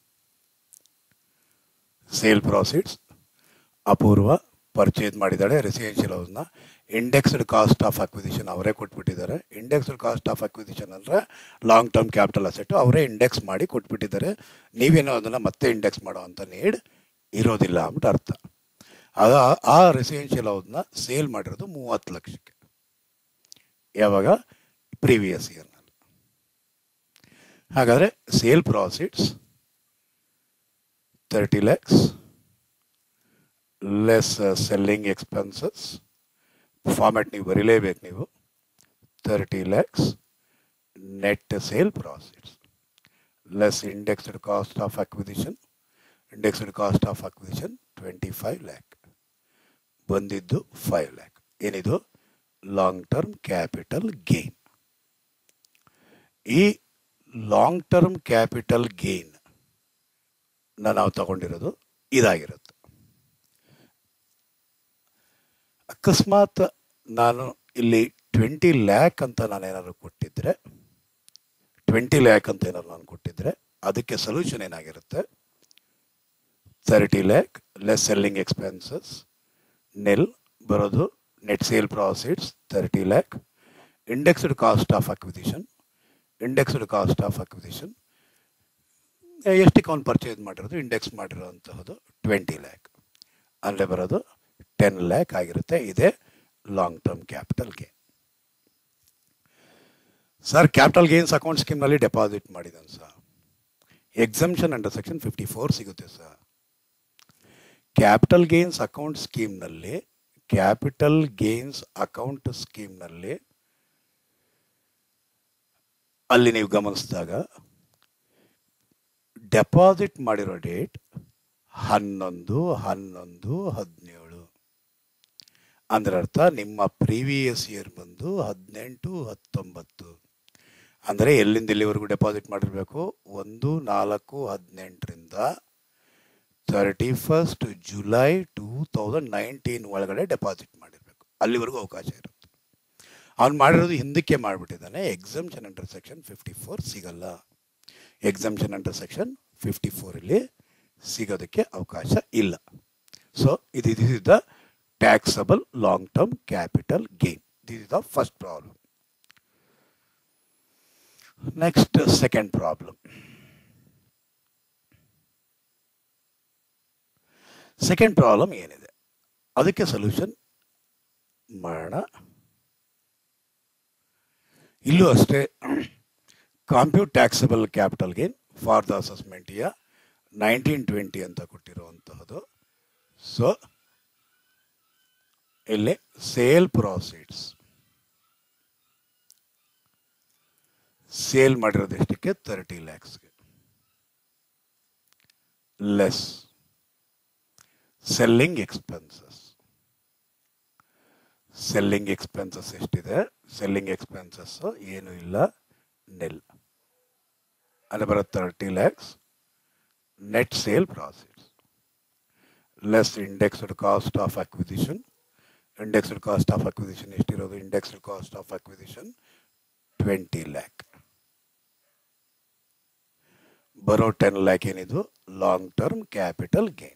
sale proceeds Apoorva purchase ಮಾಡಿದ್ದಾಳೆ ರೆಸಿಡೆನ್ಷಿಯಲ್ ಹೌಸ್ನ ಇಂಡೆಕ್ಸ್ಡ್ ಕಾಸ್ಟ್ ಆಫ್ ಅಕ್ವಿಸಿಷನ್ ಅವರೇ ಕೊಟ್ಬಿಟ್ಟಿದ್ದಾರೆ ಇಂಡೆಕ್ಸ್ಡ್ ಕಾಸ್ಟ್ ಆಫ್ ಅಕ್ವಿಸಿಷನ್ ಅಂದರೆ ಲಾಂಗ್ ಟರ್ಮ್ ಕ್ಯಾಪಿಟಲ್ ಅಸೆಟ್ ಅವರೇ ಇಂಡೆಕ್ಸ್ ಮಾಡಿ ಕೊಟ್ಬಿಟ್ಟಿದ್ದಾರೆ ನೀವೇನೋ ಅದನ್ನು ಮತ್ತೆ ಇಂಡೆಕ್ಸ್ ಮಾಡೋ ಅಂತ ನೀಡ್ ಇರೋದಿಲ್ಲ ಅಂದ್ಬಿಟ್ಟು ಅರ್ಥ ಆಗ ಆ ರೆಸಿಡೆನ್ಷಿಯಲ್ ಹೌಸ್ನ ಸೇಲ್ ಮಾಡಿರೋದು ಮೂವತ್ತು ಲಕ್ಷಕ್ಕೆ ಯಾವಾಗ ಪ್ರೀವಿಯಸ್ ಇಯರ್ನಲ್ಲಿ ಹಾಗಾದರೆ sale profits thirty lakhs less selling expenses format ನೀವು ಬರೀಲೇಬೇಕು ನೀವು thirty lakhs net sale profits less indexed cost of acquisition indexed cost of acquisition twenty five lakh ಬಂದಿದ್ದು ಫೈವ್ ಲ್ಯಾಕ್ ಏನಿದು ಲಾಂಗ್ ಟರ್ಮ್ ಕ್ಯಾಪಿಟಲ್ ಗೇನ್ ಈ ಲಾಂಗ್ ಟರ್ಮ್ ಕ್ಯಾಪಿಟಲ್ ಗೇನ್ ನಾವು ತಗೊಂಡಿರೋದು ಇದಾಗಿರುತ್ತೆ ಅಕಸ್ಮಾತ್ ನಾನು ಇಲ್ಲಿ ಟ್ವೆಂಟಿ ಲ್ಯಾಕ್ ಅಂತ ನಾನು ಏನಾದ್ರು ಕೊಟ್ಟಿದ್ರೆ ಟ್ವೆಂಟಿ ಲ್ಯಾಕ್ ಅಂತ ಏನಾದ್ರು ನಾನು ಕೊಟ್ಟಿದ್ರೆ ಅದಕ್ಕೆ ಸೊಲ್ಯೂಷನ್ ಏನಾಗಿರುತ್ತೆ thirty lakh less selling expenses nil ಬರೋದು net sale profits thirty lakh indexed cost of acquisition indexed cost of acquisition ಎಷ್ಟಕ್ಕೆ ಅವ್ನು ಪರ್ಚೇಸ್ ಮಾಡಿರೋದು ಇಂಡೆಕ್ಸ್ ಮಾಡಿರೋಂತಹದ್ದು ಟ್ವೆಂಟಿ ಲ್ಯಾಕ್ ಅಲ್ಲೇ ಬರೋದು ಟೆನ್ ಲ್ಯಾಕ್ ಆಗಿರುತ್ತೆ ಇದೇ long term capital gain sir capital gains account ಸ್ಕೀಮ್ನಲ್ಲಿ ಡೆಪಾಸಿಟ್ ಮಾಡಿದ್ದಾನೆ sir exemption under section fifty four ಸಿಗುತ್ತೆ ಸರ್ ಕ್ಯಾಪಿಟಲ್ ಗೇನ್ಸ್ ಅಕೌಂಟ್ ಸ್ಕೀಮ್ನಲ್ಲಿ ಕ್ಯಾಪಿಟಲ್ ಗೇನ್ಸ್ ಅಕೌಂಟ್ ಸ್ಕೀಮ್ನಲ್ಲಿ ಅಲ್ಲಿ ನೀವು ಗಮನಿಸಿದಾಗ ಡೆಪಾಸಿಟ್ ಮಾಡಿರೋ ಡೇಟ್ ಹನ್ನೊಂದು ಹನ್ನೊಂದು ಹದಿನೇಳು ಅಂದ್ರೆ ಅರ್ಥ ನಿಮ್ಮ ಪ್ರೀವಿಯಸ್ ಇಯರ್ ಬಂದು ಹದಿನೆಂಟು ಹತ್ತೊಂಬತ್ತು ಅಂದರೆ ಎಲ್ಲಿಂದ ಎಲ್ಲಿವರೆಗೂ ಡೆಪಾಸಿಟ್ ಮಾಡಿರಬೇಕು ಒಂದು ನಾಲ್ಕು ಹದಿನೆಂಟರಿಂದ thirty first July two thousand nineteen ಒಳಗಡೆ ಡೆಪಾಸಿಟ್ ಮಾಡಿರಬೇಕು ಅಲ್ಲಿವರೆಗೂ ಅವಕಾಶ ಇರುತ್ತೆ ಅವ್ನು ಮಾಡಿರೋದು ಹಿಂದಕ್ಕೆ ಮಾಡಿಬಿಟ್ಟಿದ್ದಾನೆ exemption under section fifty four ಸಿಗಲ್ಲ ಎಕ್ಸಮ್ಷನ್ ಅಂಡರ್ ಸೆಕ್ಷನ್ ಫಿಫ್ಟಿ ಫೋರಲ್ಲಿ ಸಿಗೋದಕ್ಕೆ ಅವಕಾಶ ಇಲ್ಲ ಸೊ ಇದು this is the taxable long term capital gain this is the first problem next second problem second problem ಏನಿದೆ ಅದಕ್ಕೆ ಸೊಲ್ಯೂಷನ್ ಮಾಡೋಣ ಇಲ್ಲೂ ಅಷ್ಟೇ compute taxable capital gain for the assessment year nineteen twenty ಅಂತ ಕೊಟ್ಟಿರುವಂತಹದ್ದು ಸೊ ಇಲ್ಲಿ sale proceeds sale ಮಾಡಿರೋದು ಎಷ್ಟಕ್ಕೆ ತರ್ಟಿ ಲ್ಯಾಕ್ಸ್ಗೆ less selling expenses selling expenses ಎಷ್ಟಿದೆ ಸೆಲ್ಲಿಂಗ್ ಎಕ್ಸ್ಪೆನ್ಸಸ್ ಏನು ಇಲ್ಲ ನೆಲ್ ಅಲ್ಲಿ ಬರುತ್ತೆ thirty lakhs net sale profits less indexed cost of acquisition indexed cost of acquisition ಎಷ್ಟಿರೋದು indexed cost of acquisition twenty lakh ಬರೋ ಟೆನ್ ಲ್ಯಾಕ್ ಏನಿದು ಲಾಂಗ್ ಟರ್ಮ್ ಕ್ಯಾಪಿಟಲ್ ಗೇನ್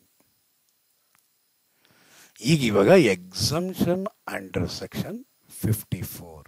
ಈಗ ಇವಾಗ exemption under section fifty four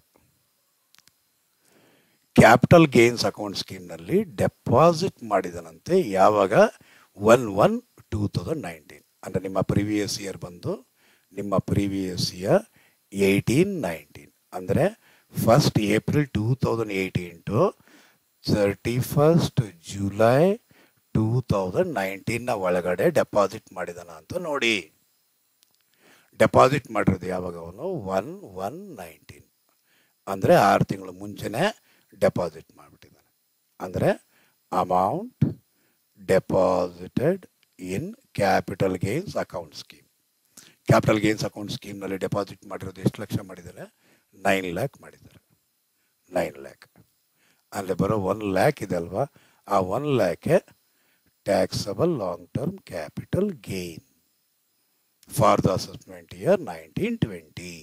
capital gains account ಸ್ಕೀಮ್ನಲ್ಲಿ deposit ಮಾಡಿದನಂತೆ ಯಾವಾಗ one one two thousand nineteen ಅಂದರೆ ನಿಮ್ಮ ಪ್ರಿವಿಯಸ್ ಇಯರ್ ಬಂದು ನಿಮ್ಮ ಪ್ರಿವಿಯಸ್ ಇಯರ್ ಏಯ್ಟೀನ್ ನೈನ್ಟೀನ್ ಅಂದರೆ first April two thousand eighteen to thirty first July two thousand ನೈನ್ಟೀನ್ನ ಒಳಗಡೆ ಡೆಪಾಸಿಟ್ ಮಾಡಿದಾನ ಅಂತ ನೋಡಿ ಡೆಪಾಸಿಟ್ ಮಾಡಿರೋದು ಯಾವಾಗ ಅವನು ಒನ್ ಒನ್ ನೈನ್ಟೀನ್ ಅಂದರೆ ಆರು ತಿಂಗಳು ಮುಂಚೆನೇ ಡೆಪಾಸಿಟ್ ಮಾಡಿಬಿಟ್ಟಿದ್ದಾನೆ ಅಂದರೆ amount deposited in capital gains account scheme capital gains account ಸ್ಕೀಮ್ನಲ್ಲಿ ಡೆಪಾಸಿಟ್ ಮಾಡಿರೋದು ಎಷ್ಟು ಲಕ್ಷ ಮಾಡಿದ್ದಾರೆ ನೈನ್ ಲ್ಯಾಕ್ ಮಾಡಿದ್ದಾರೆ ನೈನ್ ಲ್ಯಾಕ್ ಅಲ್ಲಿ ಬರೋ ಒನ್ ಲ್ಯಾಕ್ ಇದೆ ಅಲ್ವಾ ಆ ಒನ್ ಲ್ಯಾಕೆ taxable long term capital gain for the assessment year nineteen twenty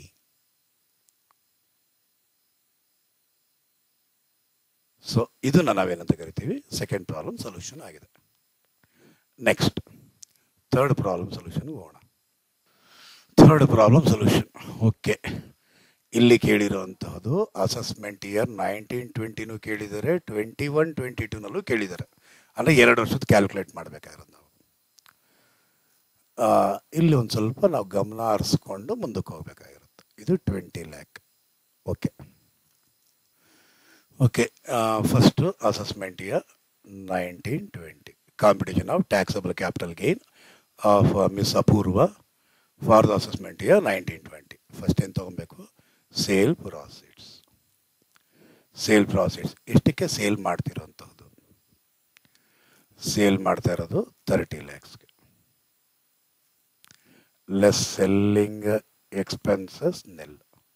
so ಇದನ್ನ ನಾವೇನಂತ ಕರಿತೀವಿ ಸೆಕೆಂಡ್ ಪ್ರಾಬ್ಲಮ್ ಸೊಲ್ಯೂಷನ್ ಆಗಿದೆ ನೆಕ್ಸ್ಟ್ ಥರ್ಡ್ ಪ್ರಾಬ್ಲಮ್ ಸೊಲ್ಯೂಷನ್ ಹೋಗೋಣ ಥರ್ಡ್ ಪ್ರಾಬ್ಲಮ್ ಸೊಲ್ಯೂಷನ್ ಓಕೆ ಇಲ್ಲಿ ಕೇಳಿರುವಂತಹದ್ದು ಅಸೆಸ್ಮೆಂಟ್ ಇಯರ್ ನೈನ್ಟೀನ್ ಟ್ವೆಂಟಿನೂ ಕೇಳಿದ್ದಾರೆ ಟ್ವೆಂಟಿ ಒನ್ ಟ್ವೆಂಟಿ ಟೂನಲ್ಲೂ ಕೇಳಿದ್ದಾರೆ ಅಂದರೆ ಎರಡು ವರ್ಷದ ಕ್ಯಾಲ್ಕುಲೇಟ್ ಮಾಡಬೇಕಾಗಿರೋದು ನಾವು ಆ, ಇಲ್ಲಿ ಒಂದು ಸ್ವಲ್ಪ ನಾವು ಗಮನ ಹರಿಸ್ಕೊಂಡು ಮುಂದಕ್ಕೆ ಹೋಗ್ಬೇಕಾಗಿರುತ್ತೆ ಇದು twenty lakh okay okay first assessment year nineteen twenty computation of taxable capital gain of miss Apoorva for the assessment year nineteen twenty first ಏನು ತೊಗೊಬೇಕು ಸೇಲ್ ಪ್ರಾಸಿಡ್ಸ್ ಸೇಲ್ ಪ್ರಾಸಿಡ್ಸ್ ಎಷ್ಟಕ್ಕೆ ಸೇಲ್ ಮಾಡ್ತಿರೋಂಥದ್ದು ಸೇಲ್ ಮಾಡ್ತಾ ಇರೋದು ತರ್ಟಿ ಲ್ಯಾಕ್ಸ್ಗೆ ಲೆಸ್ ಸೆಲ್ಲಿಂಗ್ ಎಕ್ಸ್ಪೆನ್ಸಸ್ ನಿಲ್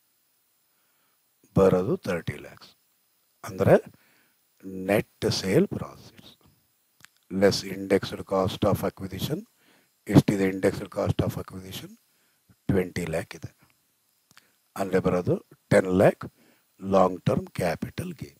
ಬರೋದು thirty lakhs ಅಂದರೆ net sale profits less indexed cost of acquisition ಎಷ್ಟಿದೆ indexed cost of acquisition twenty lakh ಇದೆ ಅಂದರೆ ಬರೋದು ten lac long term capital gain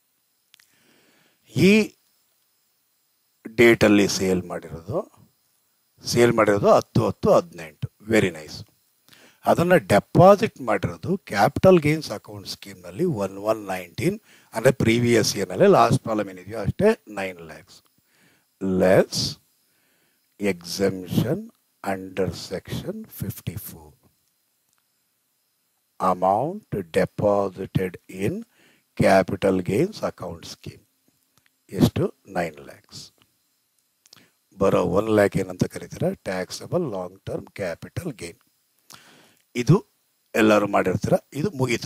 ಈ ಡೇಟಲ್ಲಿ ಸೇಲ್ ಮಾಡಿರೋದು ಸೇಲ್ ಮಾಡಿರೋದು ಹತ್ತು ಹತ್ತು ಹದಿನೆಂಟು ವೆರಿ ನೈಸ್ ಅದನ್ನು ಡೆಪಾಸಿಟ್ ಮಾಡಿರೋದು ಕ್ಯಾಪಿಟಲ್ ಗೇನ್ಸ್ ಅಕೌಂಟ್ ಸ್ಕೀಮ್ನಲ್ಲಿ ಒನ್ ಒನ್ ನೈನ್ಟೀನ್ ಅಂದರೆ ಪ್ರೀವಿಯಸ್ ಇಯರ್ನಲ್ಲಿ ಲಾಸ್ಟ್ ಪ್ರಾಬ್ಲಮ್ ಏನಿದೆಯೋ ಅಷ್ಟೇ nine lakhs less exemption under section fifty four amount deposited in capital gains account scheme ಎಷ್ಟು ನೈನ್ ಲ್ಯಾಕ್ಸ್ ಬರೋ ಒನ್ ಲ್ಯಾಕ್ ಏನಂತ ಕರೀತಾರೆ taxable long term capital gain ಇದು ಎಲ್ಲರೂ ಮಾಡಿರ್ತೀರ ಇದು ಮುಗೀತು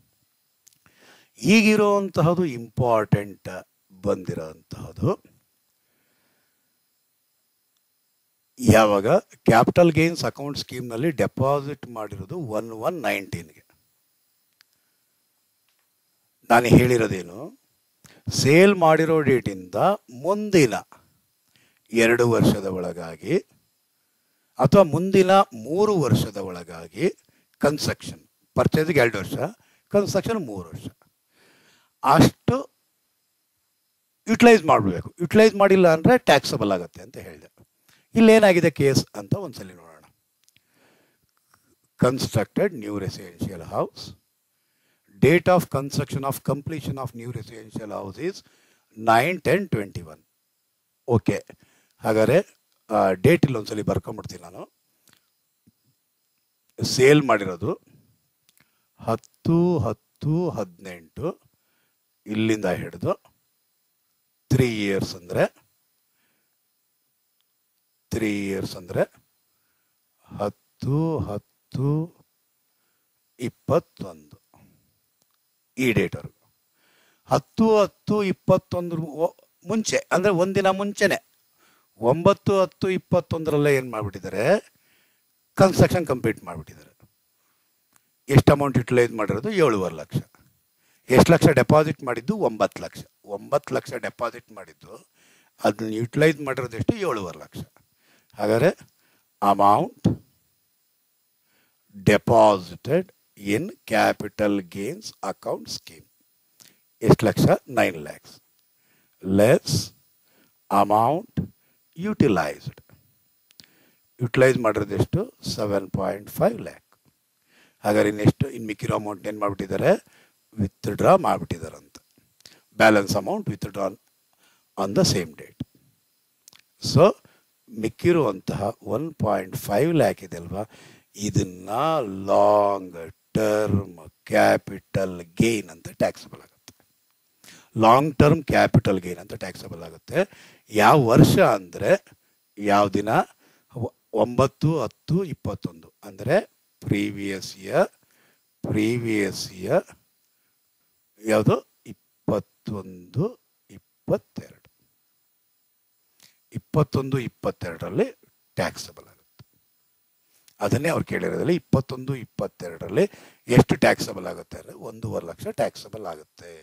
ಈಗಿರುವಂತಹದ್ದು ಇಂಪಾರ್ಟೆಂಟ್ ಬಂದಿರೋಂತಹದ್ದು ಯಾವಾಗ ಕ್ಯಾಪಿಟಲ್ ಗೇನ್ಸ್ ಅಕೌಂಟ್ ಸ್ಕೀಮ್ನಲ್ಲಿ ಡೆಪಾಸಿಟ್ ಮಾಡಿರೋದು ಒನ್ ಒನ್ ನೈನ್ಟೀನ್ಗೆ ನಾನು ಹೇಳಿರೋದೇನು ಸೇಲ್ ಮಾಡಿರೋ ಡೇಟಿಂದ ಮುಂದಿನ ಎರಡು ವರ್ಷದ ಒಳಗಾಗಿ ಅಥವಾ ಮುಂದಿನ ಮೂರು ವರ್ಷದ ಒಳಗಾಗಿ ಕನ್ಸ್ಟ್ರಕ್ಷನ್ ಪರ್ಚೇಸ್ಗೆ ಎರಡು ವರ್ಷ ಕನ್ಸ್ಟ್ರಕ್ಷನ್ ಮೂರು ವರ್ಷ ಅಷ್ಟು ಯುಟಿಲೈಸ್ ಮಾಡಬೇಕು ಯುಟಿಲೈಸ್ ಮಾಡಿಲ್ಲ ಅಂದರೆ ಟ್ಯಾಕ್ಸಬಲ್ ಆಗುತ್ತೆ ಅಂತ ಹೇಳಿದೆ ಇಲ್ಲೇನಾಗಿದೆ ಕೇಸ್ ಅಂತ ಒಂದ್ಸಲಿ ನೋಡೋಣ constructed new residential house date of construction of completion of new residential house is nine ten twenty one okay ಹಾಗಾದರೆ ಡೇಟ್ ಇಲ್ಲಿ ಒಂದ್ಸಲಿ ಬರ್ಕೊಂಬಿಡ್ತೀನಿ ನಾನು ಸೇಲ್ ಮಾಡಿರೋದು ಹತ್ತು ಹತ್ತು ಹದಿನೆಂಟು ಇಲ್ಲಿಂದ ಹಿಡಿದು ತ್ರೀ ಇಯರ್ಸ್ ಅಂದರೆ ತ್ರೀ ಇಯರ್ಸ್ ಅಂದರೆ ಹತ್ತು ಹತ್ತು ಇಪ್ಪತ್ತೊಂದು ಈ ಡೇಟ್ವರೆಗೂ ಹತ್ತು ಹತ್ತು ಇಪ್ಪತ್ತೊಂದರ ಮುಂಚೆ ಅಂದರೆ ಒಂದಿನ ಮುಂಚೆನೆ ಒಂಬತ್ತು ಹತ್ತು ಇಪ್ಪತ್ತೊಂದರಲ್ಲೇ ಏನು ಮಾಡಿಬಿಟ್ಟಿದ್ದಾರೆ ಕನ್ಸ್ಟ್ರಕ್ಷನ್ ಕಂಪ್ಲೀಟ್ ಮಾಡಿಬಿಟ್ಟಿದ್ದಾರೆ ಎಷ್ಟು ಅಮೌಂಟ್ ಯುಟಿಲೈಸ್ ಮಾಡಿರೋದು ಏಳುವರೆ ಲಕ್ಷ ಎಷ್ಟು ಲಕ್ಷ ಡೆಪಾಸಿಟ್ ಮಾಡಿದ್ದು ಒಂಬತ್ತು ಲಕ್ಷ ಒಂಬತ್ತು ಲಕ್ಷ ಡೆಪಾಸಿಟ್ ಮಾಡಿದ್ದು ಅದನ್ನ ಯುಟಿಲೈಸ್ ಮಾಡಿರೋದು ಎಷ್ಟು ಏಳುವರೆ ಲಕ್ಷ ಹಾಗಾದರೆ amount deposited in capital gains account scheme ಎಷ್ಟು ಲಕ್ಷ nine lakhs less amount utilised utilise ಮಾಡಿರೋದೆಷ್ಟು ಸೆವೆನ್ ಪಾಯಿಂಟ್ ಫೈವ್ ಲ್ಯಾಕ್ ಹಾಗಾದ್ರೆ ಇನ್ನೆಷ್ಟು ಇನ್ನು ಮಿಕ್ಕಿರೋ ಅಮೌಂಟ್ ಏನು ಮಾಡಿಬಿಟ್ಟಿದ್ದಾರೆ ವಿತ್ಡ್ರಾ ಮಾಡಿಬಿಟ್ಟಿದ್ದಾರೆ ಅಂತ balance amount withdraw on the same date so ಮಿಕ್ಕಿರುವಂತಹ ಒನ್ ಪಾಯಿಂಟ್ ಫೈವ್ ಲ್ಯಾಕ್ ಇದೆ ಅಲ್ವಾ ಇದನ್ನ ಲಾಂಗ್ ಟರ್ಮ್ ಕ್ಯಾಪಿಟಲ್ ಗೇನ್ ಅಂತ ಟ್ಯಾಕ್ಸಬಲ್ ಆಗುತ್ತೆ ಲಾಂಗ್ ಟರ್ಮ್ ಕ್ಯಾಪಿಟಲ್ ಗೇನ್ ಅಂತ ಟ್ಯಾಕ್ಸಬಲ್ ಆಗುತ್ತೆ ಯಾವ ವರ್ಷ ಅಂದರೆ ಯಾವ ದಿನ ಒ- ಒಂಬತ್ತು ಹತ್ತು ಇಪ್ಪತ್ತೊಂದು ಅಂದರೆ ಪ್ರೀವಿಯಸ್ ಇಯರ್ ಪ್ರೀವಿಯಸ್ ಇಯರ್ ಯಾವುದು ಇಪ್ಪತ್ತೊಂದು ಇಪ್ಪತ್ತೆರಡು ಇಪ್ಪತ್ತೊಂದು ಇಪ್ಪತ್ತೆರಡರಲ್ಲಿ ಟ್ಯಾಕ್ಸಬಲ್ ಆಗುತ್ತೆ ಅದನ್ನೇ ಅವ್ರು ಕೇಳಿರೋದ್ರಲ್ಲಿ ಇಪ್ಪತ್ತೊಂದು ಇಪ್ಪತ್ತೆರಡರಲ್ಲಿ ಎಷ್ಟು ಟ್ಯಾಕ್ಸಬಲ್ ಆಗುತ್ತೆ ಅಂದರೆ ಒಂದೂವರೆ ಲಕ್ಷ ಟ್ಯಾಕ್ಸಬಲ್ ಆಗುತ್ತೆ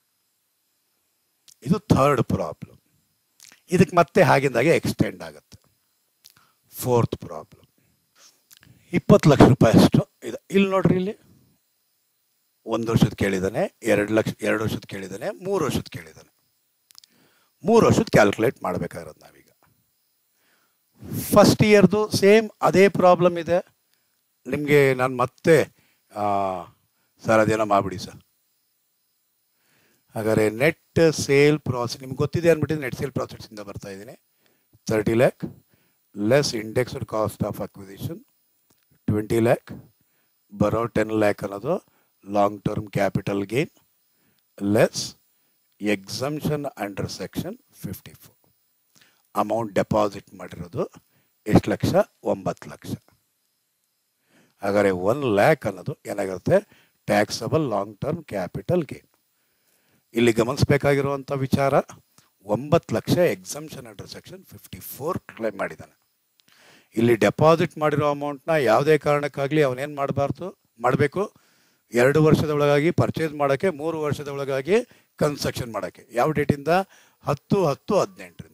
ಇದು ಥರ್ಡ್ ಪ್ರಾಬ್ಲಮ್ ಇದಕ್ಕೆ ಮತ್ತೆ ಹಾಗಿಂದಾಗೆ ಎಕ್ಸ್ಟೆಂಡ್ ಆಗುತ್ತೆ ಫೋರ್ತ್ ಪ್ರಾಬ್ಲಮ್ ಇಪ್ಪತ್ತು ಲಕ್ಷ ರೂಪಾಯಿ ಅಷ್ಟು ಇದೆ ಇಲ್ಲಿ ನೋಡ್ರಿ ಇಲ್ಲಿ ಒಂದು ವರ್ಷದ ಕೇಳಿದ್ದಾನೆ ಎರಡು ಲಕ್ಷ ಎರಡು ವರ್ಷದ ಕೇಳಿದ್ದಾನೆ ಮೂರು ವರ್ಷದ ಕೇಳಿದ್ದಾನೆ ಮೂರು ವರ್ಷದ ಕ್ಯಾಲ್ಕುಲೇಟ್ ಮಾಡಬೇಕಾಗಿರೋದು ನಾವೀಗ ಫಸ್ಟ್ ಇಯರ್ದು ಸೇಮ್ ಅದೇ ಪ್ರಾಬ್ಲಮ್ ಇದೆ ನಿಮಗೆ ನಾನು ಮತ್ತೆ ಸರ್ ಅದೇನೋ ಮಾಡಿಬಿಡಿ ಸರ್ ಹಾಗಾದ್ರೆ ನೆಟ್ ಸೇಲ್ ಪ್ರಾಸೆಸ್ ನಿಮ್ಗೆ ಗೊತ್ತಿದೆ ಅಂದ್ಬಿಟ್ಟು ನೆಟ್ ಸೇಲ್ ಪ್ರಾಸೆಸ್ಸಿಂದ ಬರ್ತಾ ಇದ್ದೀನಿ thirty lakh less indexed cost of acquisition twenty lakh ಬರೋ ಟೆನ್ ಲ್ಯಾಕ್ ಅನ್ನೋದು long term capital gain less exemption under section fifty four amount deposit ಮಾಡಿರೋದು ಎಷ್ಟು ಲಕ್ಷ ಒಂಬತ್ತು ಲಕ್ಷ ಹಾಗಾದರೆ ಒನ್ ಲ್ಯಾಕ್ ಅನ್ನೋದು ಏನಾಗಿರುತ್ತೆ taxable long term capital gain ಇಲ್ಲಿ ಗಮನಿಸಬೇಕಾಗಿರುವಂಥ ವಿಚಾರ ಒಂಬತ್ತು ಲಕ್ಷ exemption under section fifty four claim ಮಾಡಿದ್ದಾನೆ ಇಲ್ಲಿ ಡೆಪಾಸಿಟ್ ಮಾಡಿರೋ ಅಮೌಂಟ್ನ ಯಾವುದೇ ಕಾರಣಕ್ಕಾಗಲಿ ಅವನೇನು ಮಾಡಬಾರ್ದು ಮಾಡಬೇಕು ಎರಡು ವರ್ಷದ ಒಳಗಾಗಿ ಪರ್ಚೇಸ್ ಮಾಡೋಕ್ಕೆ ಮೂರು ವರ್ಷದ ಒಳಗಾಗಿ ಕನ್ಸ್ಟ್ರಕ್ಷನ್ ಮಾಡೋಕ್ಕೆ ಯಾವ ಡೇಟಿಂದ ಹತ್ತು ಹತ್ತು ಹದಿನೆಂಟರಿಂದ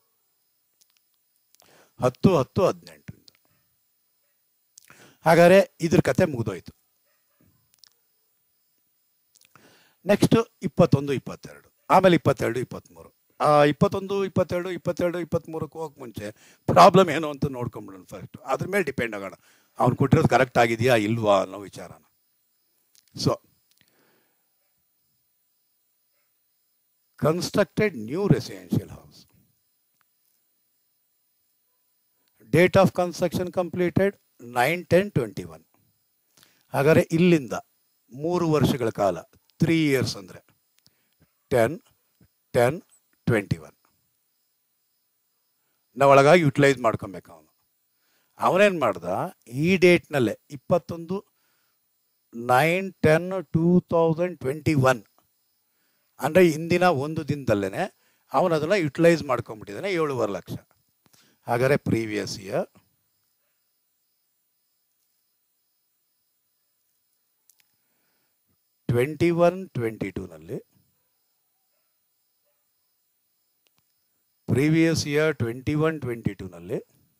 ಹತ್ತು ಹತ್ತು ಹದಿನೆಂಟರಿಂದ ಹಾಗಾದರೆ ಇದ್ರ ಕತೆ ಮುಗಿದೋಯ್ತು ನೆಕ್ಸ್ಟ್ ಇಪ್ಪತ್ತೊಂದು ಇಪ್ಪತ್ತೆರಡು ಆಮೇಲೆ ಇಪ್ಪತ್ತೆರಡು ಇಪ್ಪತ್ತ್ಮೂರು ಆ ಇಪ್ಪತ್ತೊಂದು ಇಪ್ಪತ್ತೆರಡು ಇಪ್ಪತ್ತೆರಡು ಇಪ್ಪತ್ತ್ಮೂರಕ್ಕೆ ಹೋಗಕ್ಕೆ ಮುಂಚೆ ಪ್ರಾಬ್ಲಮ್ ಏನು ಅಂತ ನೋಡ್ಕೊಂಬಿಡೋಣ ಫಸ್ಟ್ ಅದ್ರ ಮೇಲೆ ಡಿಪೆಂಡ್ ಆಗೋಣ ಅವ್ನು ಕೊಟ್ಟಿರೋದು ಕರೆಕ್ಟ್ ಆಗಿದೆಯಾ ಇಲ್ವಾ ಅನ್ನೋ ವಿಚಾರನ so constructed new residential house date of construction completed nine ten twenty one ಹಾಗಾದರೆ ಇಲ್ಲಿಂದ ಮೂರು ವರ್ಷಗಳ ಕಾಲ ತ್ರೀ ಇಯರ್ಸ್ ಅಂದರೆ ಟೆನ್ ಟೆನ್ ಟ್ವೆಂಟಿ ಒನ್ ನಾವು ಒಳಗಾಗಿ ಯುಟಿಲೈಸ್ ಮಾಡ್ಕೊಬೇಕು ಅವನು ಅವನೇನು ಮಾಡ್ದ ಈ ಡೇಟ್ನಲ್ಲೇ ಇಪ್ಪತ್ತೊಂದು nine ten two thousand twenty one ಅಂದರೆ ಇಂದಿನ ಒಂದು ದಿನದಲ್ಲೇ ಅವನು ಅದನ್ನು ಯುಟಿಲೈಸ್ ಮಾಡ್ಕೊಂಡ್ಬಿಟ್ಟಿದ್ದಾನೆ ಏಳುವರೆ ಲಕ್ಷ ಹಾಗಾದರೆ previous year twenty one twenty ಟೂನಲ್ಲಿ previous year twenty one twenty ಟೂನಲ್ಲಿ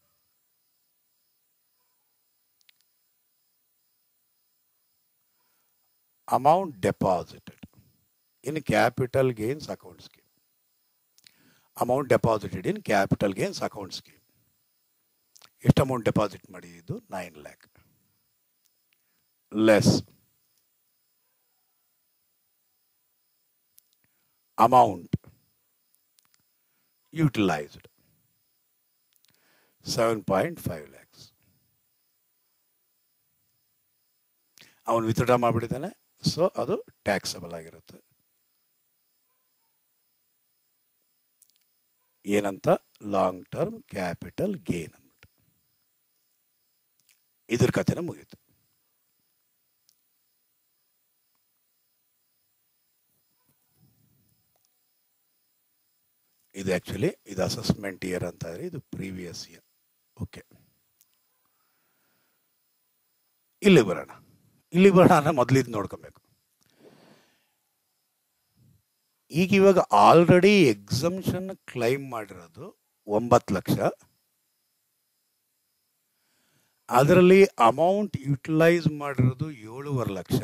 amount deposited in capital gains account scheme amount deposited in capital gains account scheme ಎಷ್ಟು ಅಮೌಂಟ್ ಡೆಪಾಸಿಟ್ ಮಾಡಿದ್ದು nine lakh less amount utilised seven point five lakhs ಅವನು withdraw ಮಾಡಿಬಿಟ್ಟಿದ್ದಾನೆ so ಅದು taxable ಆಗಿರುತ್ತೆ ಏನಂತ long term capital gain ಅಂದ್ಬಿಟ್ಟು ಇದ್ರ ಕಥೆನ ಮುಗೀತು ಇದು ಆ್ಯಕ್ಚುಲಿ ಇದು ಅಸೆಸ್ಮೆಂಟ್ ಇಯರ್ ಅಂತ ಇದ್ರೆ ಇದು ಪ್ರೀವಿಯಸ್ ಇಯರ್ ಓಕೆ ಇಲ್ಲಿ ಬರೋಣ ಇಲ್ಲಿ ಬರೋಣ ಅಂದ್ರೆ ಮೊದಲು ಇದು ನೋಡ್ಕೊಬೇಕು ಈಗ ಇವಾಗ ಆಲ್ರೆಡಿ ಎಕ್ಸಮ್ಷನ್ ಕ್ಲೈಮ್ ಮಾಡಿರೋದು ಒಂಬತ್ತು ಲಕ್ಷ ಅದರಲ್ಲಿ ಅಮೌಂಟ್ ಯುಟಿಲೈಸ್ ಮಾಡಿರೋದು ಏಳುವರೆ ಲಕ್ಷ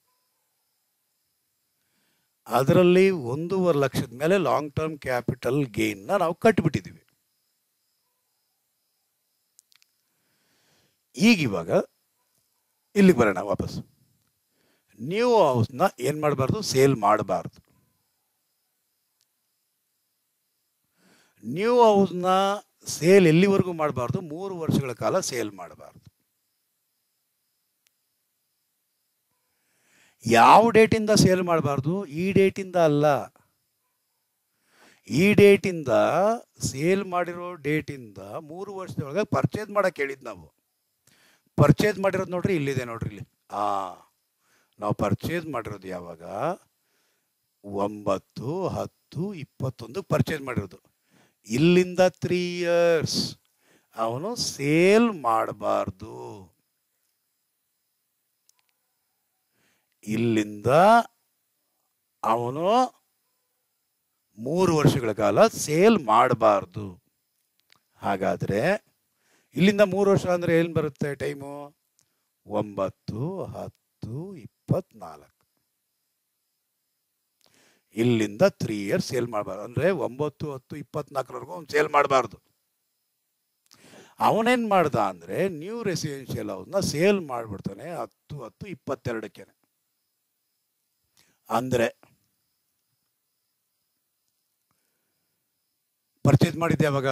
ಅದರಲ್ಲಿ ಒಂದೂವರೆ ಲಕ್ಷದ ಮೇಲೆ ಲಾಂಗ್ ಟರ್ಮ್ ಕ್ಯಾಪಿಟಲ್ ಗೇನ್ನ ನಾವು ಕಟ್ಬಿಟ್ಟಿದ್ದೀವಿ ಈಗ ಇವಾಗ ಇಲ್ಲಿಗೆ ಬರೋಣ ವಾಪಸ್ ನ್ಯೂ ಹೌಸ್ನ ಏನು ಮಾಡಬಾರ್ದು ಸೇಲ್ ಮಾಡಬಾರ್ದು ನ್ಯೂ ಹೌಸ್ನ ಸೇಲ್ ಎಲ್ಲಿವರೆಗೂ ಮಾಡಬಾರ್ದು ಮೂರು ವರ್ಷಗಳ ಕಾಲ ಸೇಲ್ ಮಾಡಬಾರ್ದು ಯಾವ ಡೇಟಿಂದ ಸೇಲ್ ಮಾಡಬಾರ್ದು ಈ ಡೇಟಿಂದ ಅಲ್ಲ ಈ ಡೇಟಿಂದ ಸೇಲ್ ಮಾಡಿರೋ ಡೇಟಿಂದ ಮೂರು ವರ್ಷದೊಳಗೆ ಪರ್ಚೇಸ್ ಮಾಡಕ್ಕೆ ಹೇಳಿದ್ದು ನಾವು ಪರ್ಚೇಸ್ ಮಾಡಿರೋದು ನೋಡ್ರಿ ಇಲ್ಲಿದೆ ನೋಡ್ರಿ ಇಲ್ಲಿ ಆ ನಾವು ಪರ್ಚೇಸ್ ಮಾಡಿರೋದು ಯಾವಾಗ ಒಂಬತ್ತು ಹತ್ತು ಇಪ್ಪತ್ತೊಂದು ಪರ್ಚೇಸ್ ಮಾಡಿರೋದು ಇಲ್ಲಿಂದ ತ್ರೀ ಇಯರ್ಸ್ ಅವನು ಸೇಲ್ ಮಾಡಬಾರ್ದು ಇಲ್ಲಿಂದ ಅವನು ಮೂರು ವರ್ಷಗಳ ಕಾಲ ಸೇಲ್ ಮಾಡಬಾರ್ದು ಹಾಗಾದರೆ ಇಲ್ಲಿಂದ ಮೂರು ವರ್ಷ ಅಂದರೆ ಏನು ಬರುತ್ತೆ ಟೈಮು ಒಂಬತ್ತು ಹತ್ತು ಇಪ್ಪತ್ನಾಲ್ಕು ಇಲ್ಲಿಂದ ತ್ರೀ ಇಯರ್ಸ್ ಸೇಲ್ ಮಾಡಬಾರ್ದು ಅಂದರೆ ಒಂಬತ್ತು ಹತ್ತು ಇಪ್ಪತ್ನಾಲ್ಕರವರೆಗೂ ಅವ್ನು ಸೇಲ್ ಮಾಡಬಾರ್ದು ಅವನೇನು ಮಾಡ್ದ ಅಂದರೆ ನ್ಯೂ ರೆಸಿಡೆನ್ಷಿಯಲ್ ಹೌಸ್ನ ಸೇಲ್ ಮಾಡಿಬಿಡ್ತಾನೆ ಹತ್ತು ಹತ್ತು ಇಪ್ಪತ್ತೆರಡಕ್ಕೆ ಅಂದರೆ ಪರ್ಚೇಸ್ ಮಾಡಿದ್ದೆ ಯಾವಾಗ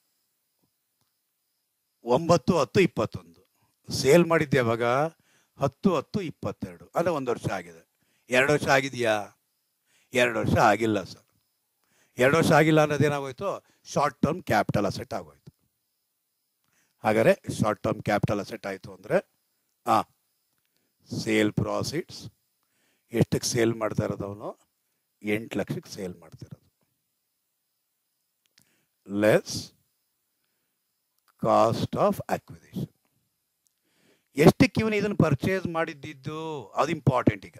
ಒಂಬತ್ತು ಹತ್ತು ಇಪ್ಪತ್ತೊಂದು ಸೇಲ್ ಮಾಡಿದ್ದೆ ಯಾವಾಗ ಹತ್ತು ಹತ್ತು ಇಪ್ಪತ್ತೆರಡು ಅಂದರೆ ಒಂದು ವರ್ಷ ಆಗಿದೆ ಎರಡು ವರ್ಷ ಆಗಿದೆಯಾ ಎರಡು ವರ್ಷ ಆಗಿಲ್ಲ ಸರ್ ಎರಡು ವರ್ಷ ಆಗಿಲ್ಲ ಅನ್ನೋದೇನಾಗೋಯ್ತು ಶಾರ್ಟ್ ಟರ್ಮ್ ಕ್ಯಾಪಿಟಲ್ ಅಸೆಟ್ ಆಗೋಯ್ತು ಹಾಗಾದರೆ ಶಾರ್ಟ್ ಟರ್ಮ್ ಕ್ಯಾಪಿಟಲ್ ಅಸೆಟ್ ಆಯಿತು ಅಂದರೆ ಹಾಂ ಸೇಲ್ ಪ್ರಾಫಿಟ್ಸ್ ಎಷ್ಟಕ್ಕೆ ಸೇಲ್ ಮಾಡ್ತಾ ಇರೋದು ಅವನು ಎಂಟು ಲಕ್ಷಕ್ಕೆ ಸೇಲ್ ಮಾಡ್ತಿರೋದು ಲೆಸ್ ಕಾಸ್ಟ್ ಆಫ್ ಅಕ್ವಿಸಿಷನ್ ಎಷ್ಟಕ್ಕೆ ಇವನು ಇದನ್ನು ಪರ್ಚೇಸ್ ಮಾಡಿದ್ದಿದ್ದು ಅದು ಇಂಪಾರ್ಟೆಂಟ್ ಈಗ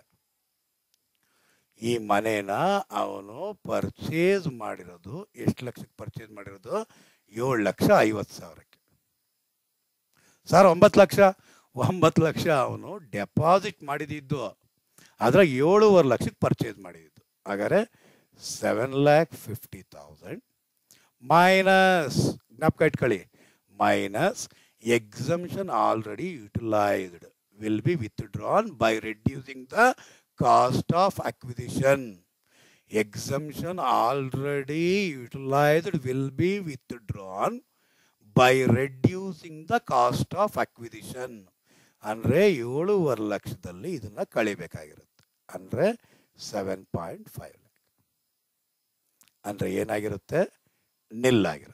ಈ ಮನೇನ ಅವನು ಪರ್ಚೇಸ್ ಮಾಡಿರೋದು ಎಷ್ಟು ಲಕ್ಷಕ್ಕೆ ಪರ್ಚೇಸ್ ಮಾಡಿರೋದು ಏಳು ಲಕ್ಷ ಐವತ್ತು ಸಾವಿರಕ್ಕೆ ಸರ್ ಒಂಬತ್ತು ಲಕ್ಷ ಒಂಬತ್ತು ಲಕ್ಷ ಅವನು ಡೆಪಾಸಿಟ್ ಮಾಡಿದ್ದು ಅದರ ಏಳೂವರೆ ಲಕ್ಷಕ್ಕೆ ಪರ್ಚೇಸ್ ಮಾಡಿದ್ದು ಹಾಗಾದ್ರೆ seven lakh fifty thousand minus ಜ್ಞಾಪಕ ಇಟ್ಕೊಳ್ಳಿ minus exemption already utilised will be withdrawn by reducing the cost of acquisition exemption already utilised will be withdrawn by reducing the cost of acquisition ಅಂದರೆ ಏಳೂವರೆ ಲಕ್ಷದಲ್ಲಿ ಇದನ್ನು ಕಳಿಬೇಕಾಗಿರುತ್ತೆ ಅಂದರೆ ಸೆವೆನ್ ಪಾಯಿಂಟ್ ಫೈವ್ ಲ್ಯಾಕ್ ಅಂದರೆ ಏನಾಗಿರುತ್ತೆ ನಿಲ್ಲಾಗಿರುತ್ತೆ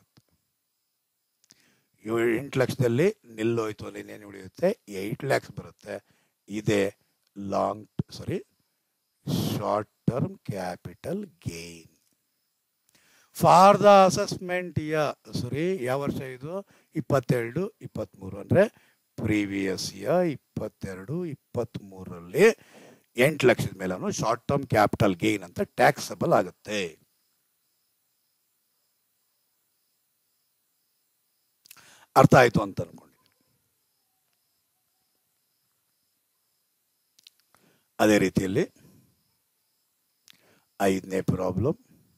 ಏಳು ಎಂಟು ಲಕ್ಷದಲ್ಲಿ ನಿಲ್ಲೋಯ್ತು ಅಲ್ಲಿ ಇನ್ನೇನು ಉಳಿಯುತ್ತೆ ಏಯ್ಟ್ ಲ್ಯಾಕ್ಸ್ ಬರುತ್ತೆ ಇದೇ long sorry short term capital gain for the assessment year sorry ಯಾವ ವರ್ಷ ಇದು ಇಪ್ಪತ್ತೆರಡು ಇಪ್ಪತ್ತ್ಮೂರು ಅಂದರೆ ಪ್ರೀವಿಯಸ್ ಇಯರ್ ಇಪ್ಪತ್ತೆರಡು ಇಪ್ಪತ್ತ್ಮೂರರಲ್ಲಿ ಎಂಟು ಲಕ್ಷದ ಮೇಲೆ ಅವನು ಶಾರ್ಟ್ ಟರ್ಮ್ ಕ್ಯಾಪಿಟಲ್ ಗೇನ್ ಅಂತ ಟ್ಯಾಕ್ಸಬಲ್ ಆಗುತ್ತೆ ಅರ್ಥ ಆಯಿತು ಅಂತ ಅನ್ಕೊಂಡಿದ್ದೀನಿ ಅದೇ ರೀತಿಯಲ್ಲಿ ಐದನೇ ಪ್ರಾಬ್ಲಮ್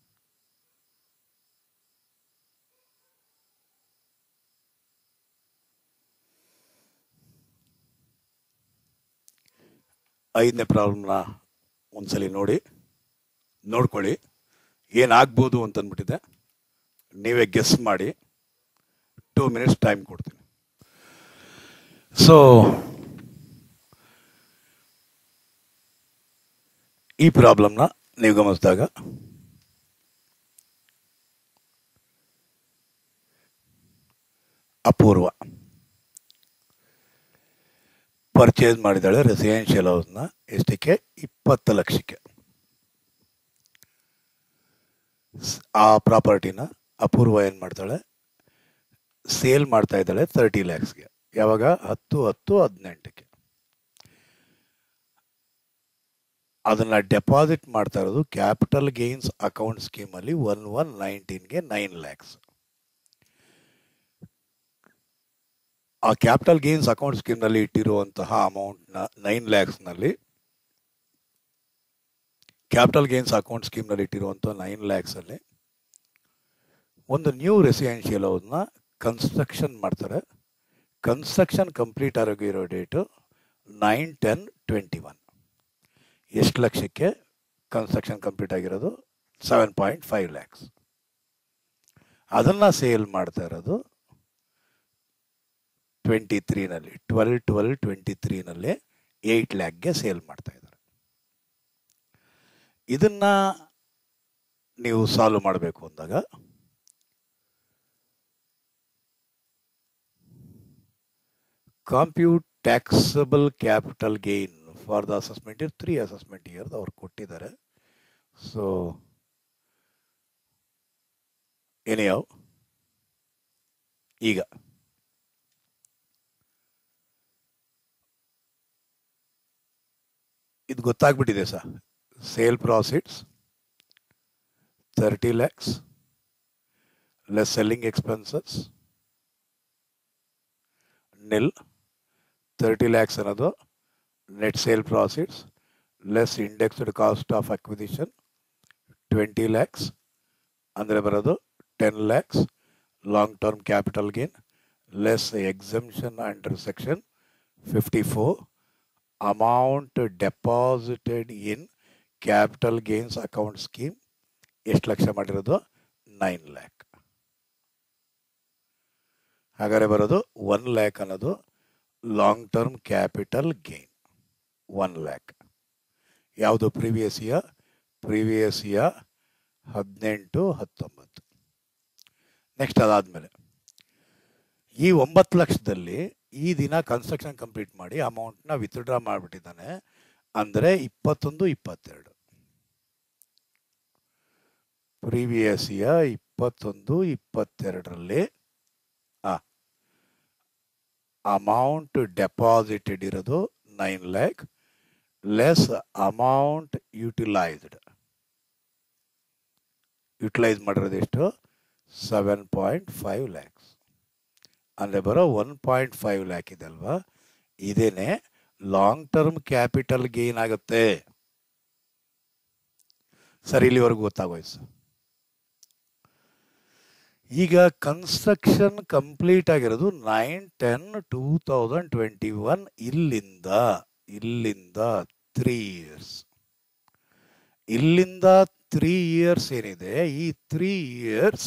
ಐದನೇ ಪ್ರಾಬ್ಲಮ್ನ ಒಂದ್ಸಲಿ ನೋಡಿ ನೋಡ್ಕೊಳ್ಳಿ ಏನಾಗ್ಬೋದು ಅಂತ ಅಂದ್ಬಿಟ್ಟಿದೆ ನೀವೇ ಗೆಸ್ ಮಾಡಿ ಟೂ ಮಿನಿಟ್ಸ್ ಟೈಮ್ ಕೊಡ್ತೀನಿ ಸೊ ಈ ಪ್ರಾಬ್ಲಮ್ನ ನೀವು ಗಮನಿಸಿದಾಗ ಅಪೂರ್ವ ಪರ್ಚೇಸ್ ಮಾಡಿದಾಳೆ ರೆಸಿಡೆನ್ಷಿಯಲ್ ಹೌಸ್ನ ಎಷ್ಟಕ್ಕೆ ಇಪ್ಪತ್ತು ಲಕ್ಷಕ್ಕೆ ಸ್- ಆ ಪ್ರಾಪರ್ಟಿನ ಅಪೂರ್ವ ಏನು ಮಾಡ್ತಾಳೆ ಸೇಲ್ ಮಾಡ್ತಾ ಇದ್ದಾಳೆ ತರ್ಟಿ ಲ್ಯಾಕ್ಸ್ಗೆ ಯಾವಾಗ ಹತ್ತು ಹತ್ತು ಹದಿನೆಂಟಕ್ಕೆ ಅದನ್ನ ಡೆಪಾಸಿಟ್ ಮಾಡ್ತಾ ಇರೋದು ಕ್ಯಾಪಿಟಲ್ ಗೇನ್ಸ್ ಅಕೌಂಟ್ ಸ್ಕೀಮಲ್ಲಿ ಒನ್ ಒನ್ ನೈನ್ಟೀನ್ಗೆ ನೈನ್ ಲ್ಯಾಕ್ಸ್ ಆ ಕ್ಯಾಪಿಟಲ್ ಗೇನ್ಸ್ ಅಕೌಂಟ್ ಸ್ಕೀಮ್ನಲ್ಲಿ ಇಟ್ಟಿರುವಂತಹ ಅಮೌಂಟ್ನ ನೈನ್ ಲ್ಯಾಕ್ಸ್ನಲ್ಲಿ ಕ್ಯಾಪಿಟಲ್ ಗೇನ್ಸ್ ಅಕೌಂಟ್ ಸ್ಕೀಮ್ನಲ್ಲಿ ಇಟ್ಟಿರುವಂಥ ನೈನ್ ಲ್ಯಾಕ್ಸಲ್ಲಿ ಒಂದು ನ್ಯೂ ರೆಸಿಡೆನ್ಷಿಯಲ್ ಹೌಸ್ನ ಕನ್ಸ್ಟ್ರಕ್ಷನ್ ಮಾಡ್ತಾರೆ ಕನ್ಸ್ಟ್ರಕ್ಷನ್ ಕಂಪ್ಲೀಟ್ ಆಗಿರೋ date nine ten twenty one ಎಷ್ಟು ಲಕ್ಷಕ್ಕೆ ಕನ್ಸ್ಟ್ರಕ್ಷನ್ ಕಂಪ್ಲೀಟ್ ಆಗಿರೋದು ಸೆವೆನ್ ಪಾಯಿಂಟ್ ಫೈವ್ ಲ್ಯಾಕ್ಸ್ ಅದನ್ನು ಸೇಲ್ ಮಾಡ್ತಾ ಇರೋದು ಟ್ವೆಂಟಿ ತ್ರೀನಲ್ಲಿ ಟ್ವೆಲ್ ಟ್ವೆಲ್ ಟ್ವೆಂಟಿ ತ್ರೀನಲ್ಲಿ ಏಯ್ಟ್ ಲ್ಯಾಕ್ಗೆ ಸೇಲ್ ಮಾಡ್ತಾ ಇದ್ದಾರೆ ಇದನ್ನ ನೀವು ಸಾಲ್ವ್ ಮಾಡಬೇಕು ಅಂದಾಗ compute taxable capital gain for the assessment year three assessment year ಅವ್ರು ಕೊಟ್ಟಿದ್ದಾರೆ ಸೊ ಏನಿಯಾವ್ ಈಗ ಇದು ಗೊತ್ತಾಗ್ಬಿಟ್ಟಿದೆ sir sale profits thirty lakhs less selling expenses nil thirty lakhs ಅನ್ನೋದು net sale profits less indexed cost of acquisition twenty lakhs ಅಂದರೆ ಬರೋದು ten lakhs long term capital gain less exemption under section fifty four amount deposited in capital gains account scheme ಎಷ್ಟು ಲಕ್ಷ ಮಾಡಿರೋದು nine lakh ಹಾಗಾದ್ರೆ ಬರೋದು one lakh ಅನ್ನೋದು long term capital gain one lakh ಯಾವುದು previous year previous year ಹದಿನೆಂಟು ಹತ್ತೊಂಬತ್ತು ನೆಕ್ಸ್ಟ್ ಅದಾದಮೇಲೆ ಈ ಒಂಬತ್ತು ಲಕ್ಷದಲ್ಲಿ ಈ ದಿನ ಕನ್ಸ್ಟ್ರಕ್ಷನ್ ಕಂಪ್ಲೀಟ್ ಮಾಡಿ ಅಮೌಂಟ್ನ ವಿತ್ಡ್ರಾ ಮಾಡಿಬಿಟ್ಟಿದ್ದಾನೆ ಅಂದರೆ ಇಪ್ಪತ್ತೊಂದು ಇಪ್ಪತ್ತೆರಡು ಪ್ರೀವಿಯಸ್ ಇಯರ್ ಇಪ್ಪತ್ತೊಂದು ಇಪ್ಪತ್ತೆರಡರಲ್ಲಿ ಆ ಅಮೌಂಟ್ ಡೆಪಾಸಿಟೆಡ್ ಇರೋದು nine lakh less amount utilised utilize ಮಾಡಿರೋದು ಎಷ್ಟು ಸೆವೆನ್ ಪಾಯಿಂಟ್ ಫೈವ್ ಲ್ಯಾಕ್ಸ್ ಅಂದರೆ ಬರೋ ಒನ್ ಪಾಯಿಂಟ್ ಫೈವ್ ಲ್ಯಾಕ್ ಇದೆ ಅಲ್ವಾ ಇದೇನೆ ಲಾಂಗ್ ಟರ್ಮ್ ಕ್ಯಾಪಿಟಲ್ ಗೇನ್ ಆಗುತ್ತೆ ಸರ್ ಇಲ್ಲಿವರೆಗೂ ಗೊತ್ತಾಗೋಯ್ತು ಸರ್ ಈಗ ಕನ್ಸ್ಟ್ರಕ್ಷನ್ ಕಂಪ್ಲೀಟ್ ಆಗಿರೋದು nine ten two thousand twenty one ಇಲ್ಲಿಂದ ಇಲ್ಲಿಂದ ತ್ರೀ ಇಯರ್ಸ್ ಇಲ್ಲಿಂದ ತ್ರೀ ಇಯರ್ಸ್ ಏನಿದೆ ಈ ತ್ರೀ ಇಯರ್ಸ್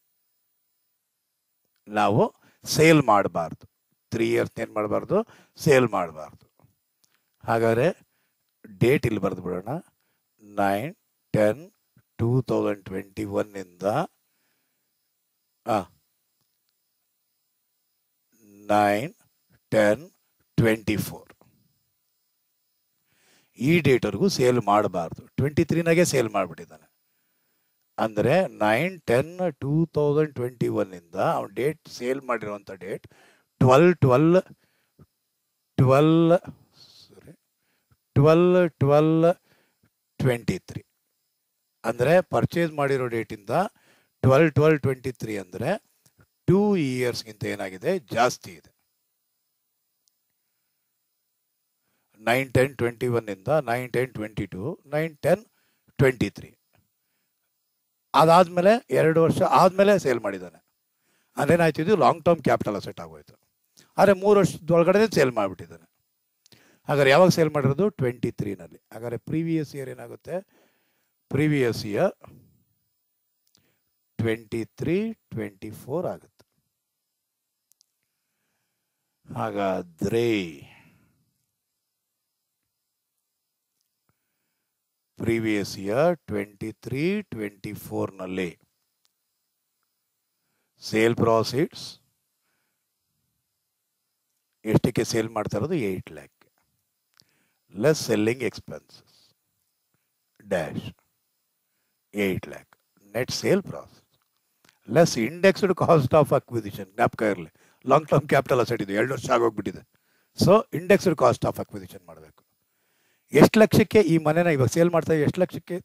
ನಾವು ಸೇಲ್ ಮಾಡಬಾರ್ದು ತ್ರೀ ಇಯರ್ಸ್ ಏನು ಮಾಡಬಾರ್ದು ಸೇಲ್ ಮಾಡಬಾರ್ದು ಹಾಗಾದರೆ ಡೇಟ್ ಇಲ್ಲಿ ಬರೆದು ಬಿಡೋಣ nine ten two thousand twenty ಒನ್ನಿಂದ ನೈನ್ ಟೆನ್ ಟ್ವೆಂಟಿ ಫೋರ್ ಈ ಡೇಟ್ವರೆಗೂ ಸೇಲ್ ಮಾಡಬಾರ್ದು ಟ್ವೆಂಟಿ ತ್ರೀನಾಗೆ ಸೇಲ್ ಮಾಡಿಬಿಟ್ಟಿದ್ದಾನೆ ಅಂದರೆ nine ten two thousand twenty ಒನ್ನಿಂದ ಅವ್ನು ಡೇಟ್ ಸೇಲ್ ಮಾಡಿರೋವಂಥ date twelve twelve twelve sorry twelve twelve twenty three ಅಂದರೆ ಪರ್ಚೇಸ್ ಮಾಡಿರೋ ಡೇಟಿಂದ ಟ್ವೆಲ್ ಟ್ವೆಲ್ ಟ್ವೆಂಟಿ ತ್ರೀ ಅಂದರೆ ಟೂ ಇಯರ್ಸ್ಗಿಂತ ಏನಾಗಿದೆ ಜಾಸ್ತಿ ಇದೆ ನೈನ್ ಟೆನ್ ಟ್ವೆಂಟಿ ಒನ್ನಿಂದ nine ten twenty two nine ten twenty three ಅದಾದಮೇಲೆ ಎರಡು ವರ್ಷ ಆದಮೇಲೆ ಸೇಲ್ ಮಾಡಿದ್ದಾನೆ ಅದೇನಾಯ್ತು ಇದು ಲಾಂಗ್ ಟರ್ಮ್ ಕ್ಯಾಪಿಟಲ್ ಅಸೆಟ್ ಆಗೋಯ್ತು ಆದರೆ ಮೂರು ವರ್ಷದೊಳಗಡೆ ಸೇಲ್ ಮಾಡಿಬಿಟ್ಟಿದ್ದಾನೆ ಹಾಗಾದ್ರೆ ಯಾವಾಗ ಸೇಲ್ ಮಾಡಿರೋದು ಟ್ವೆಂಟಿ ತ್ರೀನಲ್ಲಿ ಹಾಗಾದ್ರೆ ಪ್ರೀವಿಯಸ್ ಇಯರ್ ಏನಾಗುತ್ತೆ previous year twenty three twenty four ಆಗುತ್ತೆ ಹಾಗಾದ್ರೆ previous year twenty three twenty ಫೋರ್ನಲ್ಲಿ ಸೇಲ್ ಪ್ರಾಸಿಟ್ಸ್ ಎಷ್ಟಕ್ಕೆ ಸೇಲ್ ಮಾಡ್ತಾ ಇರೋದು eight lakh less selling expenses dash eight lakh net sale profits less indexed cost of acquisition ಜ್ಞಾಪಕ ಇರಲಿ ಲಾಂಗ್ ಟರ್ಮ್ ಕ್ಯಾಪಿಟಲ್ ಅಸೆಟ್ ಇದು ಎರಡು ವರ್ಷ ಆಗೋಗ್ಬಿಟ್ಟಿದೆ so indexed cost of acquisition ಮಾಡಬೇಕು ಎಷ್ಟು ಲಕ್ಷಕ್ಕೆ ಈ ಮನೆನ ಇವಾಗ ಸೇಲ್ ಮಾಡ್ತಾ ಎಷ್ಟು ಲಕ್ಷಕ್ಕೆ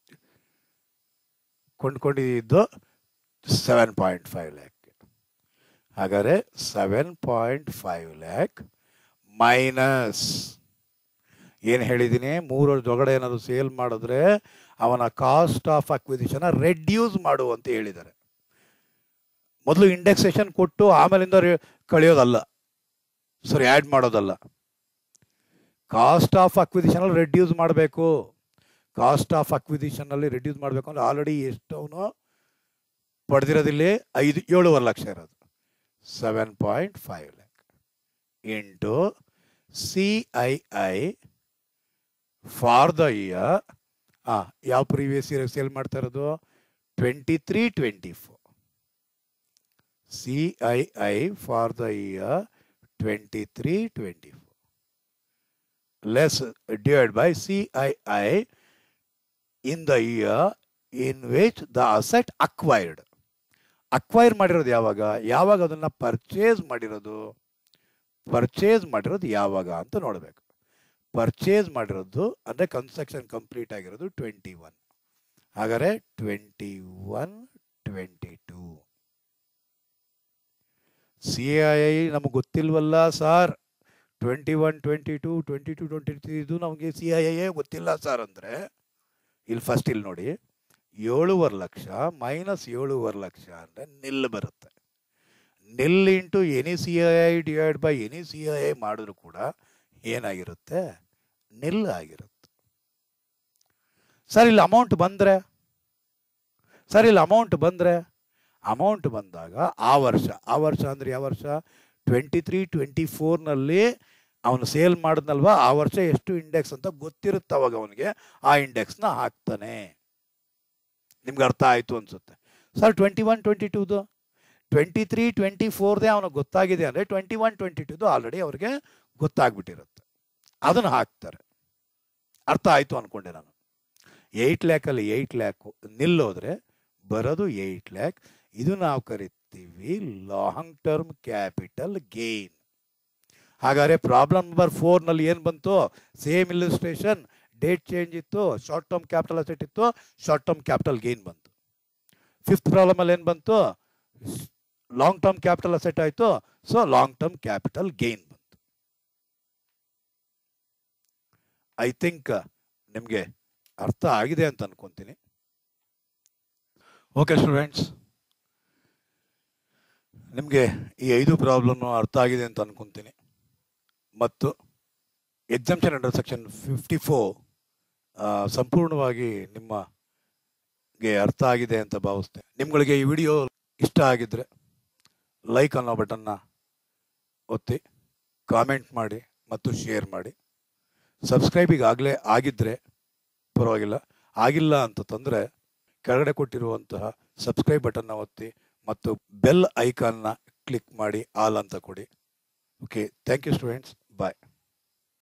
ಕೊಂಡ್ಕೊಂಡಿದ್ದು ಸೆವೆನ್ ಪಾಯಿಂಟ್ ಫೈವ್ ಲ್ಯಾಕ್ ಹಾಗಾದರೆ seven point five lakh minus ಏನು ಹೇಳಿದ್ದೀನಿ ಮೂರು ವರ್ಷದೊಳಗಡೆ ಏನಾದರೂ ಸೇಲ್ ಮಾಡಿದ್ರೆ ಅವನ ಕಾಸ್ಟ್ ಆಫ್ ಅಕ್ವಿಸಿಷನ್ ರೆಡ್ಯೂಸ್ ಮಾಡು ಅಂತ ಹೇಳಿದ್ದಾರೆ ಮೊದಲು ಇಂಡೆಕ್ಸೇಷನ್ ಕೊಟ್ಟು ಆಮೇಲಿಂದ ರೆ- ಕಳಿಯೋದಲ್ಲ ಸರಿ ಆ್ಯಡ್ ಮಾಡೋದಲ್ಲ ಕಾಸ್ಟ್ ಆಫ್ ಅಕ್ವಿಸಿಷನಲ್ಲಿ ರೆಡ್ಯೂಸ್ ಮಾಡಬೇಕು ಕಾಸ್ಟ್ ಆಫ್ ಅಕ್ವಿಸಿಷನಲ್ಲಿ ರೆಡ್ಯೂಸ್ ಮಾಡಬೇಕು ಅಂದ್ರೆ ಆಲ್ರೆಡಿ ಎಷ್ಟು ಅವನು ಪಡೆದಿರೋದಿಲ್ಲಿ ಐದು ಏಳುವರೆ ಲಕ್ಷ ಇರೋದು seven point five lakh into C I I for the year ಹಾಂ ಯಾವ ಪ್ರೀವಿಯಸ್ ಇಯರ್ ಸೇಲ್ ಮಾಡ್ತಾ ಇರೋದು twenty three twenty four C I I for the year twenty three twenty four less divide by C I I in the year in which the asset acquired acquire ಮಾಡಿರೋದು ಯಾವಾಗ ಯಾವಾಗ ಅದನ್ನು purchase ಮಾಡಿರೋದು purchase ಮಾಡಿರೋದು ಯಾವಾಗ ಅಂತ ನೋಡಬೇಕು purchase ಮಾಡಿರೋದು ಅಂದರೆ ಕನ್ಸ್ಟ್ರಕ್ಷನ್ ಕಂಪ್ಲೀಟ್ ಆಗಿರೋದು ಟ್ವೆಂಟಿ ಒನ್ ಹಾಗಾದರೆ twenty one twenty two C I I ನಮಗೆ ಗೊತ್ತಿಲ್ವಲ್ಲ sir twenty one twenty two twenty two twenty three ಇದು ನಮಗೆ ಸಿ ಐ ಐ ಗೊತ್ತಿಲ್ಲ ಸರ್ ಅಂದರೆ ಇಲ್ಲಿ ಫಸ್ಟ್ ಇಲ್ಲಿ ನೋಡಿ ಏಳುವರೆ ಲಕ್ಷ ಮೈನಸ್ ಏಳುವರೆ ಲಕ್ಷ ಅಂದರೆ ನಿಲ್ ಬರುತ್ತೆ nil into any C I I divide by any C I I ಮಾಡಿದ್ರು ಕೂಡ ಏನಾಗಿರುತ್ತೆ ನಿಲ್ ಆಗಿರುತ್ತೆ ಸರ್ ಇಲ್ಲಿ ಅಮೌಂಟ್ ಬಂದರೆ ಸರ್ ಇಲ್ಲಿ ಅಮೌಂಟ್ ಬಂದರೆ ಅಮೌಂಟ್ ಬಂದಾಗ ಆ ವರ್ಷ ಆ ವರ್ಷ ಅಂದರೆ ಯಾವ ವರ್ಷ ಟ್ವೆಂಟಿ ತ್ರೀ ಟ್ವೆಂಟಿ ಫೋರ್ನಲ್ಲಿ ಅವನು ಸೇಲ್ ಮಾಡಿದ್ನಲ್ವಾ ಆ ವರ್ಷ ಎಷ್ಟು ಇಂಡೆಕ್ಸ್ ಅಂತ ಗೊತ್ತಿರುತ್ತೆ ಅವಾಗ ಅವನಿಗೆ ಆ ಇಂಡೆಕ್ಸ್ನ ಹಾಕ್ತಾನೆ ನಿಮ್ಗೆ ಅರ್ಥ ಆಯಿತು ಅನಿಸುತ್ತೆ ಸರ್ ಟ್ವೆಂಟಿ ಒನ್ ಟ್ವೆಂಟಿ ಟೂದು ಟ್ವೆಂಟಿ ತ್ರೀ ಟ್ವೆಂಟಿ ಫೋರ್ದೇ ಅವನಿಗೆ ಗೊತ್ತಾಗಿದೆ ಅಂದರೆ ಟ್ವೆಂಟಿ ಒನ್ ಟ್ವೆಂಟಿ ಟೂದು ಆಲ್ರೆಡಿ ಅವ್ರಿಗೆ ಗೊತ್ತಾಗ್ಬಿಟ್ಟಿರುತ್ತೆ ಅದನ್ನು ಹಾಕ್ತಾರೆ ಅರ್ಥ ಆಯಿತು ಅಂದ್ಕೊಂಡೆ ನಾನು ಏಯ್ಟ್ ಲ್ಯಾಕಲ್ಲಿ ಏಯ್ಟ್ ಲ್ಯಾಕು ನಿಲ್ಲೋದ್ರೆ ಬರೋದು ಏಯ್ಟ್ ಲ್ಯಾಕ್ ಇದು ನಾವು ಕರಿತೀವಿ ಲಾಂಗ್ ಟರ್ಮ್ ಕ್ಯಾಪಿಟಲ್ ಗೇನ್ ಹಾಗಾದ್ರೆ ಪ್ರಾಬ್ಲಮ್ ನಂಬರ್ ಫೋರ್ನಲ್ಲಿ ಏನು ಬಂತು ಸೇಮ್ ಇಲ್ಲಿಸ್ಟ್ರೇಷನ್ ಡೇಟ್ ಚೇಂಜ್ ಇತ್ತು ಶಾರ್ಟ್ ಟರ್ಮ್ ಕ್ಯಾಪಿಟಲ್ ಅಸೆಟ್ ಇತ್ತು ಶಾರ್ಟ್ ಟರ್ಮ್ ಕ್ಯಾಪಿಟಲ್ ಗೇನ್ ಬಂತು ಫಿಫ್ತ್ ಪ್ರಾಬ್ಲಮಲ್ಲಿ ಏನು ಬಂತು ಲಾಂಗ್ ಟರ್ಮ್ ಕ್ಯಾಪಿಟಲ್ ಅಸೆಟ್ ಆಯಿತು so long term capital gain ಬಂತು ಐ ಥಿಂಕ್ ನಿಮಗೆ ಅರ್ಥ ಆಗಿದೆ ಅಂತ ಅನ್ಕೊಂತೀನಿ ಓಕೆ ಸ್ಟೂಡೆಂಟ್ಸ್ ನಿಮಗೆ ಈ ಐದು ಪ್ರಾಬ್ಲಮ್ ಅರ್ಥ ಆಗಿದೆ ಅಂತ ಅನ್ಕೊಂತೀನಿ ಮತ್ತು exemption under section fifty four ಸಂಪೂರ್ಣವಾಗಿ ನಿಮಗೆ ಅರ್ಥ ಆಗಿದೆ ಅಂತ ಭಾವಿಸ್ತೇನೆ ನಿಮ್ಗಳಿಗೆ ಈ ವಿಡಿಯೋ ಇಷ್ಟ ಆಗಿದ್ರೆ ಲೈಕ್ ಅನ್ನೋ ಬಟನ್ನ ಒತ್ತಿ ಕಾಮೆಂಟ್ ಮಾಡಿ ಮತ್ತು ಶೇರ್ ಮಾಡಿ ಸಬ್ಸ್ಕ್ರೈಬ್ ಈಗಾಗಲೇ ಆಗಿದ್ದರೆ ಪರವಾಗಿಲ್ಲ ಆಗಿಲ್ಲ ಅಂತ ತಂದರೆ ಕೆಳಗಡೆ ಕೊಟ್ಟಿರುವಂತಹ ಸಬ್ಸ್ಕ್ರೈಬ್ ಬಟನ್ನ ಒತ್ತಿ ಮತ್ತು ಬೆಲ್ ಐಕಾನ್ನ ಕ್ಲಿಕ್ ಮಾಡಿ ಆಲ್ ಅಂತ ಕೊಡಿ okay thank you students bye